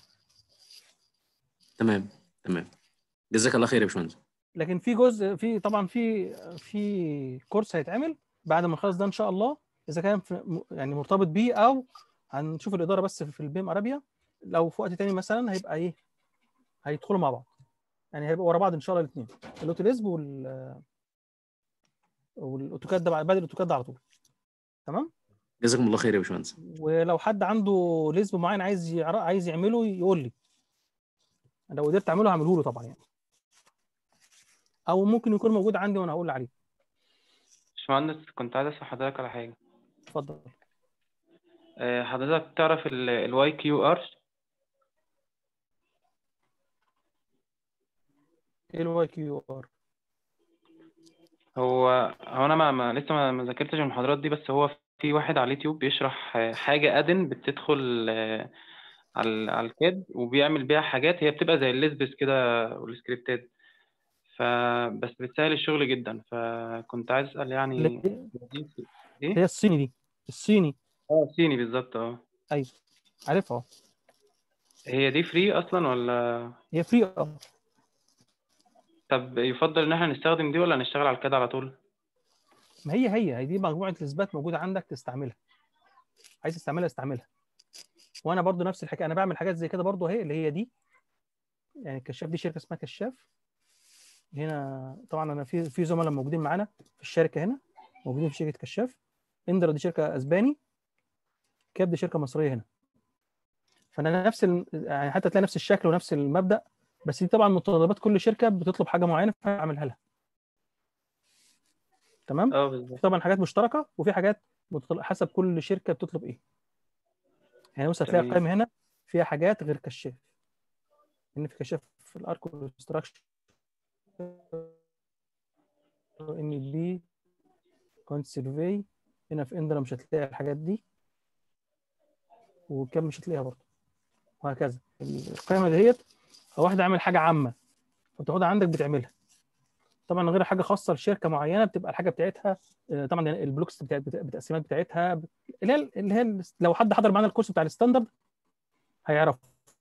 Speaker 6: تمام تمام جزاك الله خير يا باشمهندس
Speaker 1: لكن في جزء في طبعا في في كورس هيتعمل بعد ما نخلص ده ان شاء الله اذا كان في م- يعني مرتبط بيه او هنشوف الاداره بس في البيم ارابيا لو في وقت تاني مثلا هيبقى ايه هيدخلوا مع بعض يعني هيبقوا ورا بعض ان شاء الله الاثنين الاوتوليزب وال والاوتوكاد ده بعد بعد الاوتوكاد ده على طول تمام
Speaker 6: جزاكم الله خير يا باشمهندس
Speaker 1: ولو حد عنده ليزب معين عايز يعر- عايز يعمله يقول لي لو قدرت اعمله هعمله له طبعا يعني او ممكن يكون موجود عندي وانا هقول عليه
Speaker 7: باشمهندس كنت عايز اسال حضرتك على حاجه
Speaker 1: اتفضل
Speaker 7: آه، حضرتك تعرف الواي كيو ار
Speaker 1: ايه الواي كيو ار
Speaker 7: هو هو انا ما, ما لسه ما ما ذاكرتش المحاضرات دي بس هو في واحد على اليوتيوب بيشرح آه، حاجه ادن بتدخل آه، على على الكاد وبيعمل بيها حاجات هي بتبقى زي الليسبس كده والسكريبتات فبس بتسهل الشغل جدا فكنت عايز اسال يعني
Speaker 1: اللي
Speaker 7: ايه
Speaker 1: هي الصيني دي الصيني
Speaker 7: اه صيني بالظبط اه
Speaker 1: ايوه عارفها اه
Speaker 7: هي دي فري اصلا ولا
Speaker 1: هي فري اه
Speaker 7: طب يفضل ان احنا نستخدم دي ولا نشتغل على الكاد على طول
Speaker 1: ما هي هي هي دي مجموعه الاثبات موجوده عندك تستعملها عايز تستعملها استعملها وانا برضو نفس الحكايه انا بعمل حاجات زي كده برضو اهي اللي هي دي يعني الكشاف دي شركه اسمها كشاف هنا طبعا انا في في زملاء موجودين معانا في الشركه هنا موجودين في شركه كشاف اندرا دي شركه اسباني كاب دي شركه مصريه هنا فانا نفس ال... يعني حتى تلاقي نفس الشكل ونفس المبدا بس دي طبعا متطلبات كل شركه بتطلب حاجه معينه فاعملها لها تمام
Speaker 7: اه بالظبط
Speaker 1: في طبعا حاجات مشتركه وفي حاجات متطل- حسب كل شركه بتطلب ايه يعني بص هتلاقي
Speaker 7: تمام.
Speaker 1: القائمه هنا فيها حاجات غير كشاف ان في كشاف في الاركستراكشر ام بي كونت سيرفي هنا في اندرا مش هتلاقي الحاجات دي وكم مش هتلاقيها برضه وهكذا القائمه ديت لو واحد عامل حاجه عامه فبتاخدها عندك بتعملها طبعا غير حاجه خاصه لشركه معينه بتبقى الحاجه بتاعتها آه، طبعا البلوكس بتاعت بتاع- التقسيمات بتاعتها ب- اللي هي اللي هي ال- لو حد حضر معانا الكورس بتاع الستاندرد هيعرف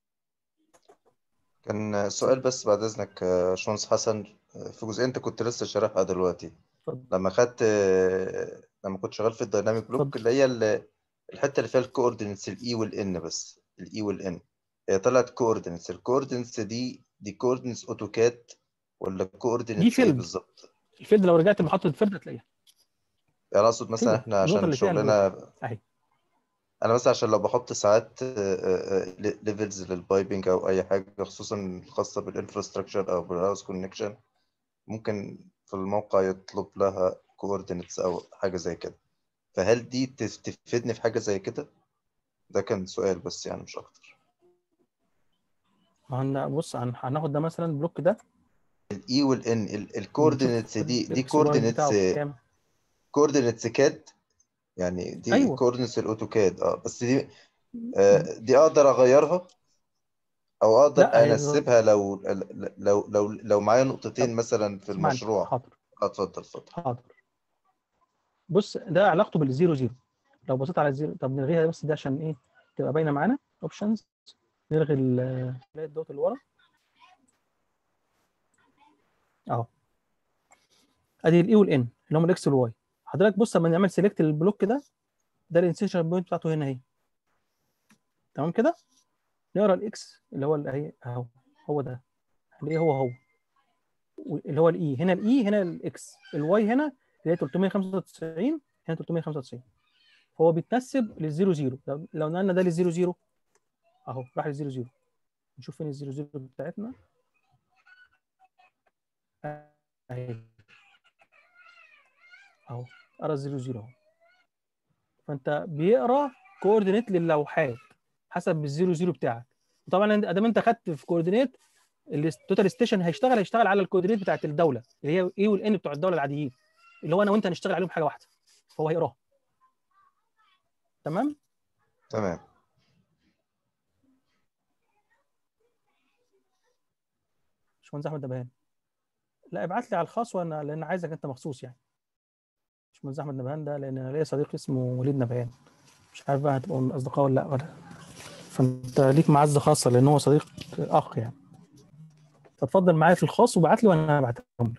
Speaker 2: كان سؤال بس بعد إذنك آه، باشمهندس حسن آه، في جزئية أنت كنت لسه شارحها دلوقتي
Speaker 1: اتفضل.
Speaker 2: لما خدت آه، لما كنت شغال في الدايناميك بلوك
Speaker 1: اتفضل.
Speaker 2: اللي هي ال- الحتة اللي فيها الكوردينتس الإي والإن بس الإي والإن هي طلعت كوردينتس الكوردينتس دي دي كوردينتس أوتوكاد ولا كوردينتس إيه
Speaker 1: فيلد.
Speaker 2: بالظبط؟
Speaker 1: الفيلد لو رجعت لمحطه الفيلد هتلاقيها
Speaker 2: يعني أقصد مثلا
Speaker 1: هي
Speaker 2: إحنا
Speaker 1: النقطة
Speaker 2: عشان
Speaker 1: اللي فيها
Speaker 2: شغلنا
Speaker 1: اهي
Speaker 2: انا مثلا عشان لو بحط ساعات ليفلز للبايبنج او اي حاجه خصوصا الخاصه بالانفراستراكشر او بالهاوس كونكشن ممكن في الموقع يطلب لها كوردينتس او حاجه زي كده فهل دي تف- تفيدني في حاجه زي كده ده كان سؤال بس يعني مش اكتر
Speaker 1: ما هن- بص هن- هناخد ده مثلا البلوك ده
Speaker 2: الاي والان الكوردينتس دي دي
Speaker 1: الإكس واي
Speaker 2: كوردينتس
Speaker 1: بتاعه كام
Speaker 2: كوردينتس كاد يعني دي
Speaker 1: أيوة.
Speaker 2: كوردينتس الاوتوكاد اه بس دي آه، دي اقدر اغيرها او اقدر
Speaker 1: لا، هي-
Speaker 2: انسبها لو لو لو لو معايا نقطتين
Speaker 1: طب
Speaker 2: مثلا في
Speaker 1: اسمعني
Speaker 2: المشروع
Speaker 1: حاضر
Speaker 2: آه، اتفضل اتفضل
Speaker 1: حاضر بص ده علاقته بالزيرو زيرو لو بصيت على الزيرو طب نلغيها بس ده عشان ايه تبقى باينه معانا اوبشنز نلغي ال- نلاقي الدوت اللي ورا اهو ادي الاي والان اللي هم الاكس والواي حضرتك بص لما نعمل سيلكت للبلوك ده ده الانسيشن بوينت بتاعته هنا اهي تمام كده نقرا الاكس اللي هو اللي اهي اهو هو ده هنلاقيه هو هو اللي هو الاي هنا الاي هنا الاكس الواي هنا اللي هي 395 هنا 395 فهو بيتنسب للزيرو زيرو لو لو نقلنا ده للزيرو زيرو اهو راح للزيرو زيرو نشوف فين الزيرو زيرو بتاعتنا اهي اهو ارى الزيرو زيرو اهو فانت بيقرا كوردينيت للوحات حسب الزيرو زيرو بتاعك طبعا ادام انت خدت في كوردينيت التوتال ستيشن هيشتغل هيشتغل على الكوردينيت بتاعت الدوله اللي هي ايه والان بتوع الدوله العاديين اللي هو انا وانت هنشتغل عليهم حاجه واحده فهو هيقراها تمام
Speaker 2: تمام
Speaker 1: باشمهندس احمد نبهان لا ابعت لي على الخاص وانا لان عايزك انت مخصوص يعني باشمهندس احمد نبهان ده لان انا ليا صديق اسمه وليد نبهان مش عارف بقى هتبقوا من اصدقاء ولا لا ولا فانت ليك معزه خاصه لان هو صديق اخ يعني فاتفضل معايا في الخاص وابعت لي وانا هبعتهم لك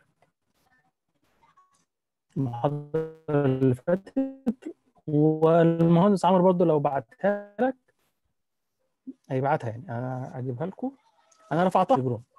Speaker 1: المحاضره اللي فاتت والمهندس عمرو برضو لو بعتها لك هيبعتها يعني انا اجيبها لكم انا رفعتها في الجروب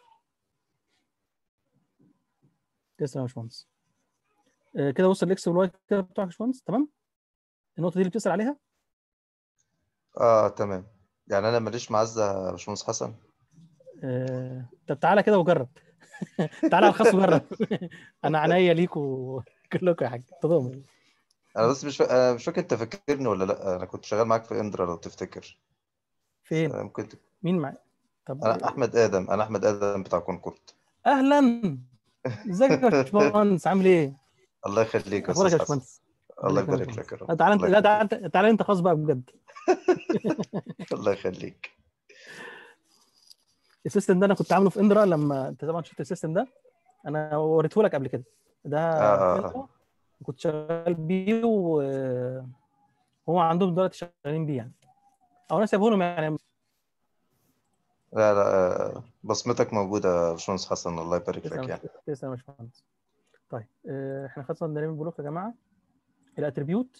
Speaker 1: تسلم يا باشمهندس آه، كده وصل الاكس والواي كده بتوعك يا باشمهندس تمام النقطه دي اللي بتسال عليها
Speaker 2: اه تمام يعني انا ماليش معزه يا باشمهندس حسن
Speaker 1: آه، طب تعالى كده وجرب تعالى على الخاص وجرب انا عينيا ليكوا كلكم يا حاج تضامن
Speaker 2: انا بس مش فا... انا مش فاكر انت فاكرني ولا لا انا كنت شغال معاك في اندرا لو تفتكر
Speaker 1: فين
Speaker 2: آه، ممكن ت-
Speaker 1: مين معايا طب
Speaker 2: انا احمد ادم انا احمد ادم بتاع كونكورد
Speaker 1: اهلا ازيك يا باشمهندس عامل ايه
Speaker 2: الله يخليك يا
Speaker 1: اخبارك يا
Speaker 2: استاذ حسن
Speaker 1: باشمهندس
Speaker 2: الله
Speaker 1: يخليك يا
Speaker 2: يبارك لك يا رب
Speaker 1: لا، تعالى انت
Speaker 2: الله
Speaker 1: لا
Speaker 2: يخليك.
Speaker 1: تعالى تعالى انت خاص بقى بجد
Speaker 2: الله يخليك
Speaker 1: السيستم ده انا كنت عامله في اندرا لما انت طبعا شفت السيستم ده انا وريته لك قبل كده ده
Speaker 2: آه، آه،
Speaker 1: في إندرا، كنت شغال بيه وهو عندهم دلوقتي شغالين بيه يعني او انا سايبه لهم يعني
Speaker 2: لا لا آه، بصمتك موجودة يا باشمهندس حسن الله يبارك لك
Speaker 1: تسلم
Speaker 2: يعني
Speaker 1: تسلم يا باشمهندس طيب آه، احنا خلصنا من البلوك يا جماعه الاتريبيوت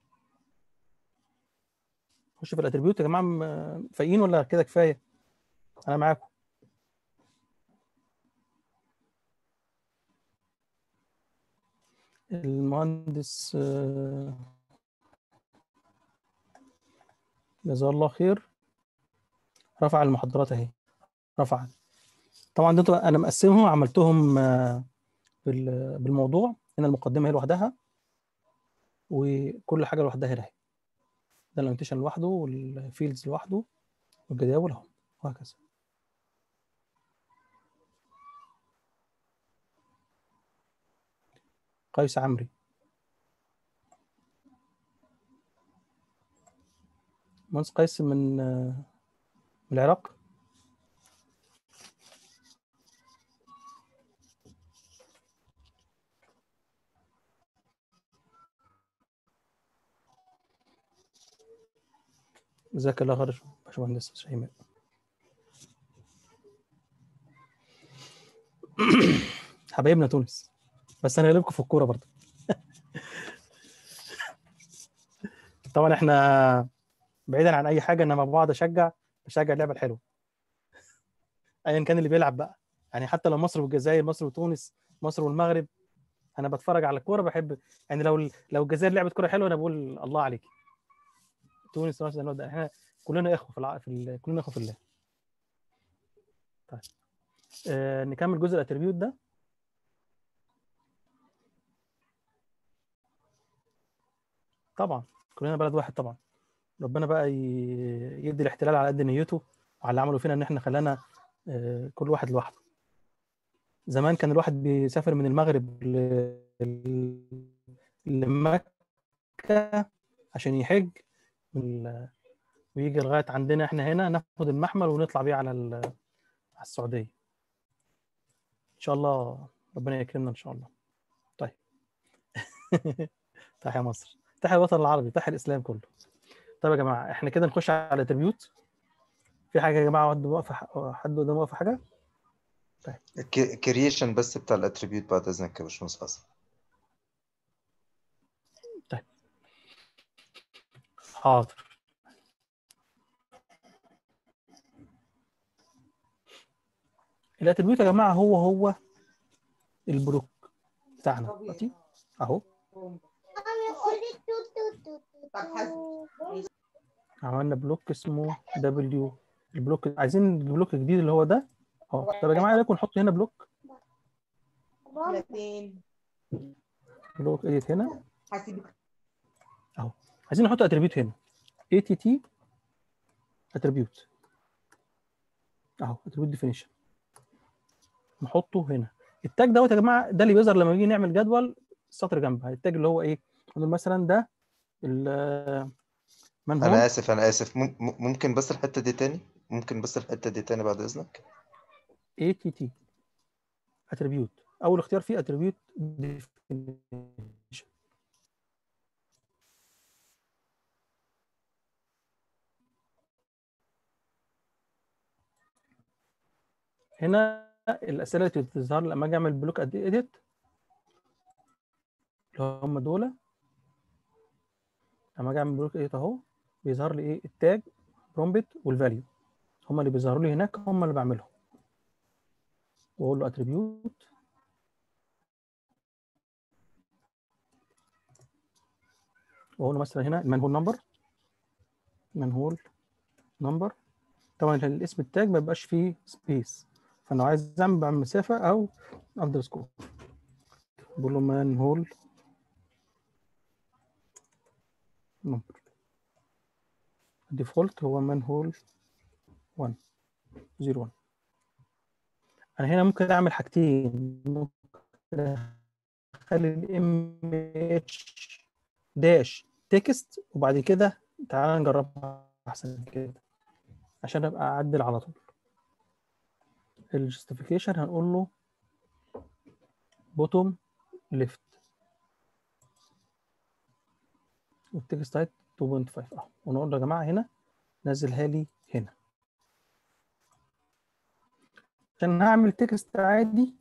Speaker 1: خش في الاتريبيوت يا جماعه م- فايقين ولا كده كفايه انا معاكم المهندس آه، جزاه الله خير رفع المحاضرات اهي رفع طبعا دول انا مقسمهم عملتهم آه، بال- بالموضوع هنا المقدمه هي لوحدها وكل حاجه لوحدها هنا اهي ده الانوتيشن لوحده والفيلدز لوحده والجداول اهو وهكذا قيس عمري مهندس قيس من آه، من العراق جزاك الله خير يا باشمهندس شيماء حبايبنا تونس بس انا غالبكم في الكوره برضه طبعا احنا بعيدا عن اي حاجه انما بقعد اشجع بشجع اللعبه الحلوه ايا كان اللي بيلعب بقى يعني حتى لو مصر والجزائر مصر وتونس مصر والمغرب انا بتفرج على الكوره بحب يعني لو لو الجزائر لعبت كوره حلوه انا بقول الله عليك تونس مثلا ده احنا كلنا اخوه في, الع... في ال... كلنا اخوه في الله طيب آه نكمل جزء الاتريبيوت ده طبعا كلنا بلد واحد طبعا ربنا بقى ي... يدي الاحتلال على قد نيته وعلى اللي عمله فينا ان احنا خلانا آه كل واحد لوحده زمان كان الواحد بيسافر من المغرب ل... لمكة عشان يحج من ويجي لغايه عندنا احنا هنا ناخد المحمل ونطلع بيه على ال- على السعوديه ان شاء الله ربنا يكرمنا ان شاء الله طيب تحيا مصر تحيا الوطن العربي تحيا الاسلام كله طيب يا جماعه احنا كده نخش على الاتريبيوت في حاجه يا جماعه حد واقف حد قدامه واقف حاجه
Speaker 2: كرييشن بس بتاع الاتريبيوت بعد اذنك يا باشمهندس حسن
Speaker 1: حاضر الاتريبيوت يا جماعه هو هو البلوك بتاعنا دلوقتي اهو عملنا بلوك اسمه دبليو البلوك عايزين البلوك الجديد اللي هو ده اهو طب يا جماعه ايه رايكم نحط هنا بلوك بلوك اديت هنا اهو عايزين نحط اتريبيوت هنا اي تي تي اتريبيوت اهو اتريبيوت ديفينيشن نحطه هنا التاج دوت يا جماعه ده اللي بيظهر لما نيجي نعمل جدول سطر جنبها التاج اللي هو ايه نقول مثلا ده ال- من هو
Speaker 2: انا اسف انا اسف مم- مم- ممكن بس الحتة دي تاني ممكن بس الحتة دي تاني بعد اذنك
Speaker 1: اي تي تي اتريبيوت اول اختيار فيه اتريبيوت ديفينيشن هنا الاسئله اللي بتظهر لما اجي اعمل بلوك اديت اللي هم دول لما اجي اعمل بلوك اديت اهو بيظهر لي ايه التاج برومبت والفاليو هم اللي بيظهروا لي هناك هم اللي بعملهم واقول له اتريبيوت واقول له مثلا هنا المنهول نمبر منهول نمبر طبعا الاسم التاج ما بيبقاش فيه سبيس فانا لو عايز اعمل بعمل مسافه او اندرسكور بقول له منهول نمبر الديفولت هو منهول 1 0 1 انا هنا ممكن اعمل حاجتين ممكن اخلي الام اتش داش تكست وبعد كده تعالى نجربها احسن كده عشان ابقى اعدل على طول الجستيفيكيشن هنقول له بوتوم ليفت والتكست هايت 2.5 اهو ونقول له يا جماعه هنا نزلها لي هنا عشان هعمل تكست عادي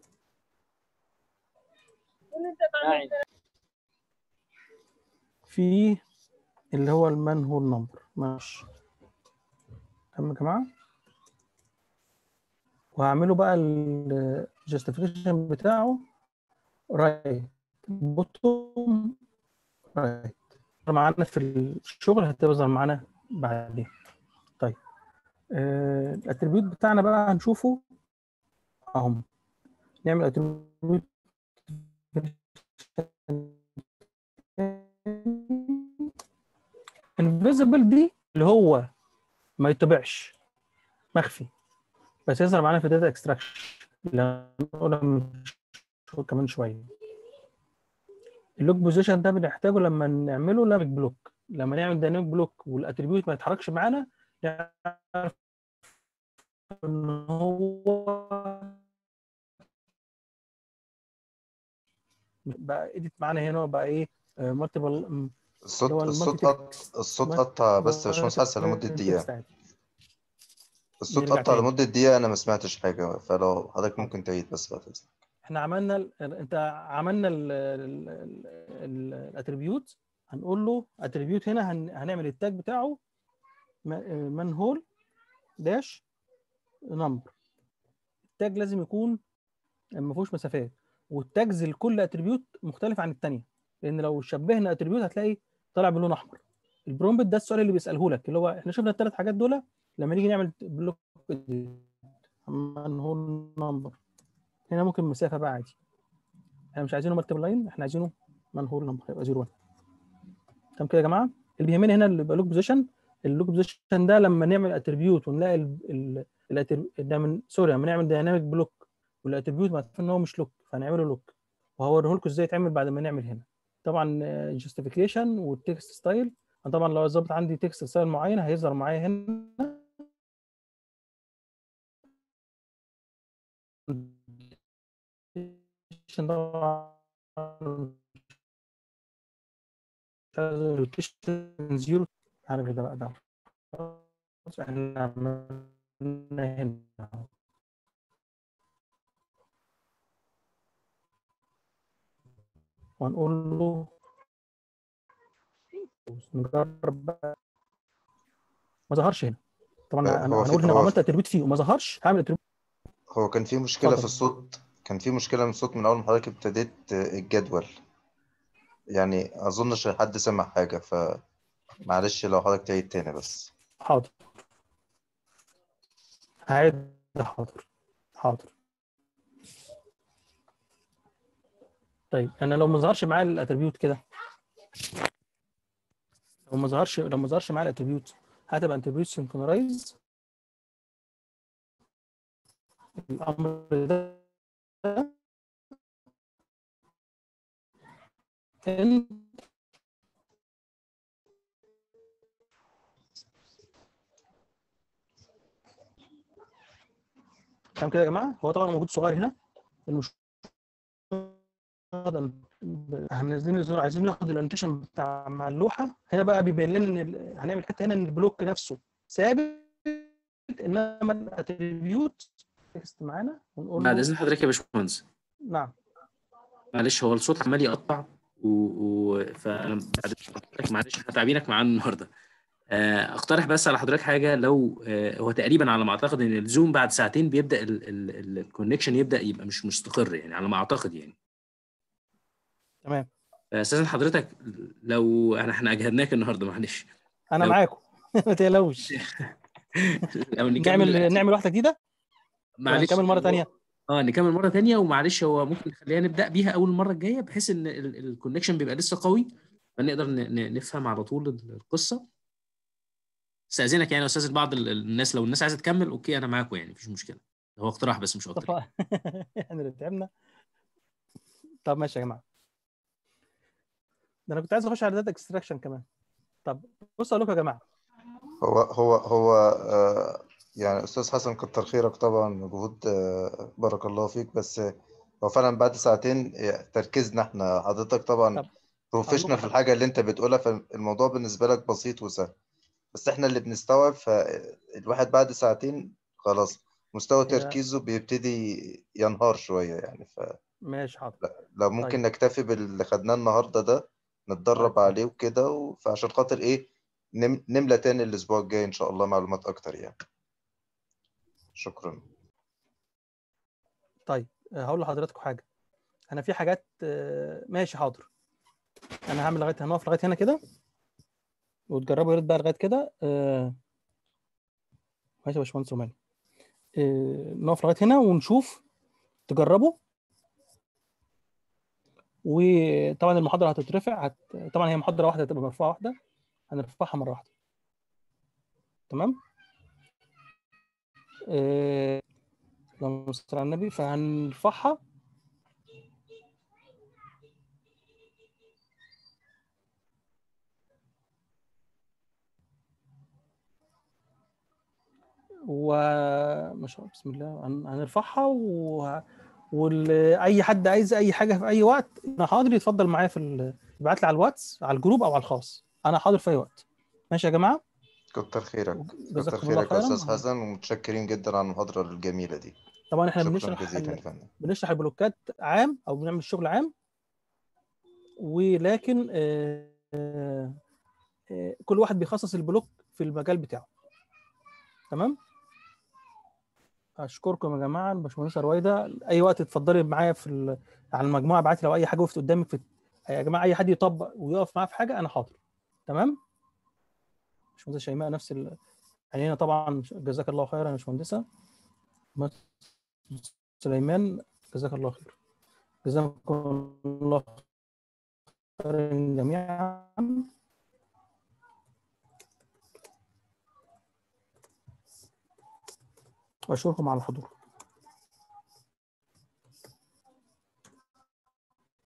Speaker 1: في اللي هو المنهول نمبر ماشي تمام يا جماعه وهعمله بقى الجستيفيكيشن بتاعه رايت بوتوم رايت معانا في الشغل هتظهر معانا بعدين طيب آه الاتريبيوت بتاعنا بقى هنشوفه اهو نعمل اتريبيوت انفيزبل دي اللي هو ما يطبعش مخفي بس يظهر معانا في داتا اكستراكشن اللي هنقولها من شو- كمان شويه اللوك بوزيشن ده بنحتاجه لما نعمله دايناميك بلوك لما نعمل دايناميك بلوك والاتريبيوت ما يتحركش معانا نعرف ان هو بقى اديت معانا هنا بقى ايه مالتيبل
Speaker 2: الصوت
Speaker 1: اللي هو
Speaker 2: الصوت
Speaker 1: المالتي
Speaker 2: قط الصوت قطع بس يا باشمهندس حسن لمدة دقيقة الصوت
Speaker 1: نرجع
Speaker 2: قطع
Speaker 1: تاني.
Speaker 2: لمدة دقيقة أنا ما سمعتش حاجة فلو حضرتك ممكن تعيد بس بعد إذنك
Speaker 1: احنا عملنا ال... انت عملنا الاتريبيوت هنقول له اتريبيوت هنا هن... هنعمل التاج بتاعه منهول داش نمبر التاج لازم يكون ما فيهوش مسافات والتاجز لكل اتريبيوت مختلف عن الثانيه لان لو شبهنا اتريبيوت هتلاقي طالع بلون احمر البرومبت ده السؤال اللي بيساله لك اللي هو احنا شفنا الثلاث حاجات دول لما نيجي نعمل بلوك منهول نمبر هنا ممكن مسافه بقى عادي احنا مش عايزينه مالتيبل لاين احنا عايزينه منهول نمبر هيبقى 0 1 تمام كده يا جماعه اللي بيهمنا هنا اللي يبقى لوك بوزيشن اللوك بوزيشن ده لما نعمل اتريبيوت ونلاقي ال ال الاتريبيوت ده من سوري لما نعمل دايناميك بلوك والاتريبيوت معروف ان هو مش لوك فهنعمله لوك وهوريه لكم ازاي يتعمل بعد ما نعمل هنا طبعا جاستيفيكيشن والتكست ستايل انا طبعا لو ظبط عندي تكست ستايل معين هيظهر معايا هنا روتيشن زيرو عارف ده بقى ده خلاص احنا عملنا هنا أهو. وهنقول له نجرب بقى ما ظهرش هنا طبعا
Speaker 2: آه،
Speaker 1: انا
Speaker 2: هو في-
Speaker 1: هنقول هنا
Speaker 2: هو
Speaker 1: عملت
Speaker 2: في-
Speaker 1: اتريبيوت فيه وما ظهرش هعمل اتريبيوت
Speaker 2: هو كان في مشكلة في
Speaker 1: اتفضل.
Speaker 2: الصوت كان في مشكلة من الصوت من أول ما حضرتك ابتديت الجدول يعني أظنش حد سمع حاجة فمعلش لو حضرتك تعيد تاني بس
Speaker 1: حاضر هعيد حاضر حاضر طيب انا لو ما ظهرش معايا الاتريبيوت كده ما ظهرش لو ما ظهرش معايا الاتريبيوت هتبقى اتريبيوت سينكرونايز الامر ده ان تمام كده يا جماعه هو طبعا موجود صغير هنا المش هننزل الزرار عايزين ناخد الانوتيشن بتاع مع اللوحه هنا بقى بيبين لنا ان ال- هنعمل حته هنا ان البلوك نفسه ثابت انما الاتريبيوت تكست معانا ونقول
Speaker 6: بعد
Speaker 1: له
Speaker 6: اذن حضرتك يا باشمهندس
Speaker 1: نعم
Speaker 6: معلش هو الصوت عمال يقطع و... و... فانا بعد حضرتك معلش احنا تعبينك معانا النهارده آه، اقترح بس على حضرتك حاجه لو آه، هو تقريبا على ما اعتقد ان الزوم بعد ساعتين بيبدا الكونكشن يبدا يبقى مش مستقر يعني على ما اعتقد يعني
Speaker 1: تمام
Speaker 6: استاذن حضرتك لو احنا احنا اجهدناك النهارده معلش
Speaker 1: انا
Speaker 6: لو-
Speaker 1: معاكم ما تقلقوش
Speaker 6: لو نكمل
Speaker 1: نعمل نعمل واحده جديده
Speaker 6: معلش
Speaker 1: نكمل مره
Speaker 6: هو-
Speaker 1: ثانيه
Speaker 6: اه نكمل مره تانية ومعلش هو ممكن نخليها نبدا بيها اول المره الجايه بحيث ان الكونكشن بيبقى لسه قوي فنقدر ن- ن- نفهم على طول القصه استاذنك يعني يا استاذ بعض ال- الناس لو الناس عايزه تكمل اوكي انا معاكم يعني مفيش مشكله هو اقتراح بس مش اكتر
Speaker 1: طب احنا اللي تعبنا طب ماشي يا جماعه ده انا كنت عايز اخش على داتا اكستراكشن كمان طب بصوا اقول لكم يا جماعه
Speaker 2: هو هو هو آه، يعني أستاذ حسن كتر خيرك طبعا مجهود آه، بارك الله فيك بس هو فعلا بعد ساعتين آه، تركيزنا احنا حضرتك طبعا
Speaker 1: طب
Speaker 2: بروفيشنال في
Speaker 1: حاجة.
Speaker 2: الحاجة اللي انت بتقولها فالموضوع بالنسبة لك بسيط وسهل بس احنا اللي بنستوعب فالواحد بعد ساعتين خلاص مستوى
Speaker 1: هي-
Speaker 2: تركيزه بيبتدي ينهار شوية يعني فلو
Speaker 1: ماشي حاضر
Speaker 2: ممكن
Speaker 1: طيب.
Speaker 2: نكتفي باللي خدناه النهاردة ده نتدرب
Speaker 1: طيب.
Speaker 2: عليه وكده و- فعشان خاطر ايه نم- نملى تاني الأسبوع الجاي إن شاء الله معلومات أكتر يعني شكرا
Speaker 1: طيب آه، هقول لحضراتكم حاجه انا في حاجات آه، ماشي حاضر انا هعمل لغايه هنقف لغايه هنا كده وتجربوا يا ريت بقى لغايه كده آه، ماشي يا باشمهندس روماني آه، نقف لغايه هنا ونشوف تجربوا وطبعا المحاضره هتترفع هت... طبعا هي محاضره واحده هتبقى مرفوعه واحده هنرفعها مره واحده تمام آه، اللهم صل على النبي فهنرفعها ومش بسم الله هن- هنرفعها و... واي حد عايز اي حاجه في اي وقت انا حاضر يتفضل معايا في ال... يبعت لي على الواتس على الجروب او على الخاص انا حاضر في اي وقت ماشي يا جماعه
Speaker 2: كتر خيرك كتر
Speaker 1: جزاكم الله
Speaker 2: خيرك يا
Speaker 1: خيرا
Speaker 2: أستاذ حسن ومتشكرين جدا على المحاضرة الجميلة دي
Speaker 1: طبعا احنا
Speaker 2: شكرا
Speaker 1: بنشرح
Speaker 2: جزيلا يا
Speaker 1: ال...
Speaker 2: فندم
Speaker 1: بنشرح البلوكات عام او بنعمل شغل عام ولكن آه، آه، آه، كل واحد بيخصص البلوك في المجال بتاعه تمام اشكركم يا جماعه الباشمهندسه رويده اي وقت اتفضلي معايا في ال... على المجموعه ابعتي لو اي حاجه وقفت قدامك في يا جماعه اي حد يطبق ويقف معاه في حاجه انا حاضر تمام باشمهندسه شيماء نفس ال... يعني هنا طبعا جزاك الله خيرا يا باشمهندسه سليمان جزاك الله خير جزاكم الله خيرا جميعا واشكركم على الحضور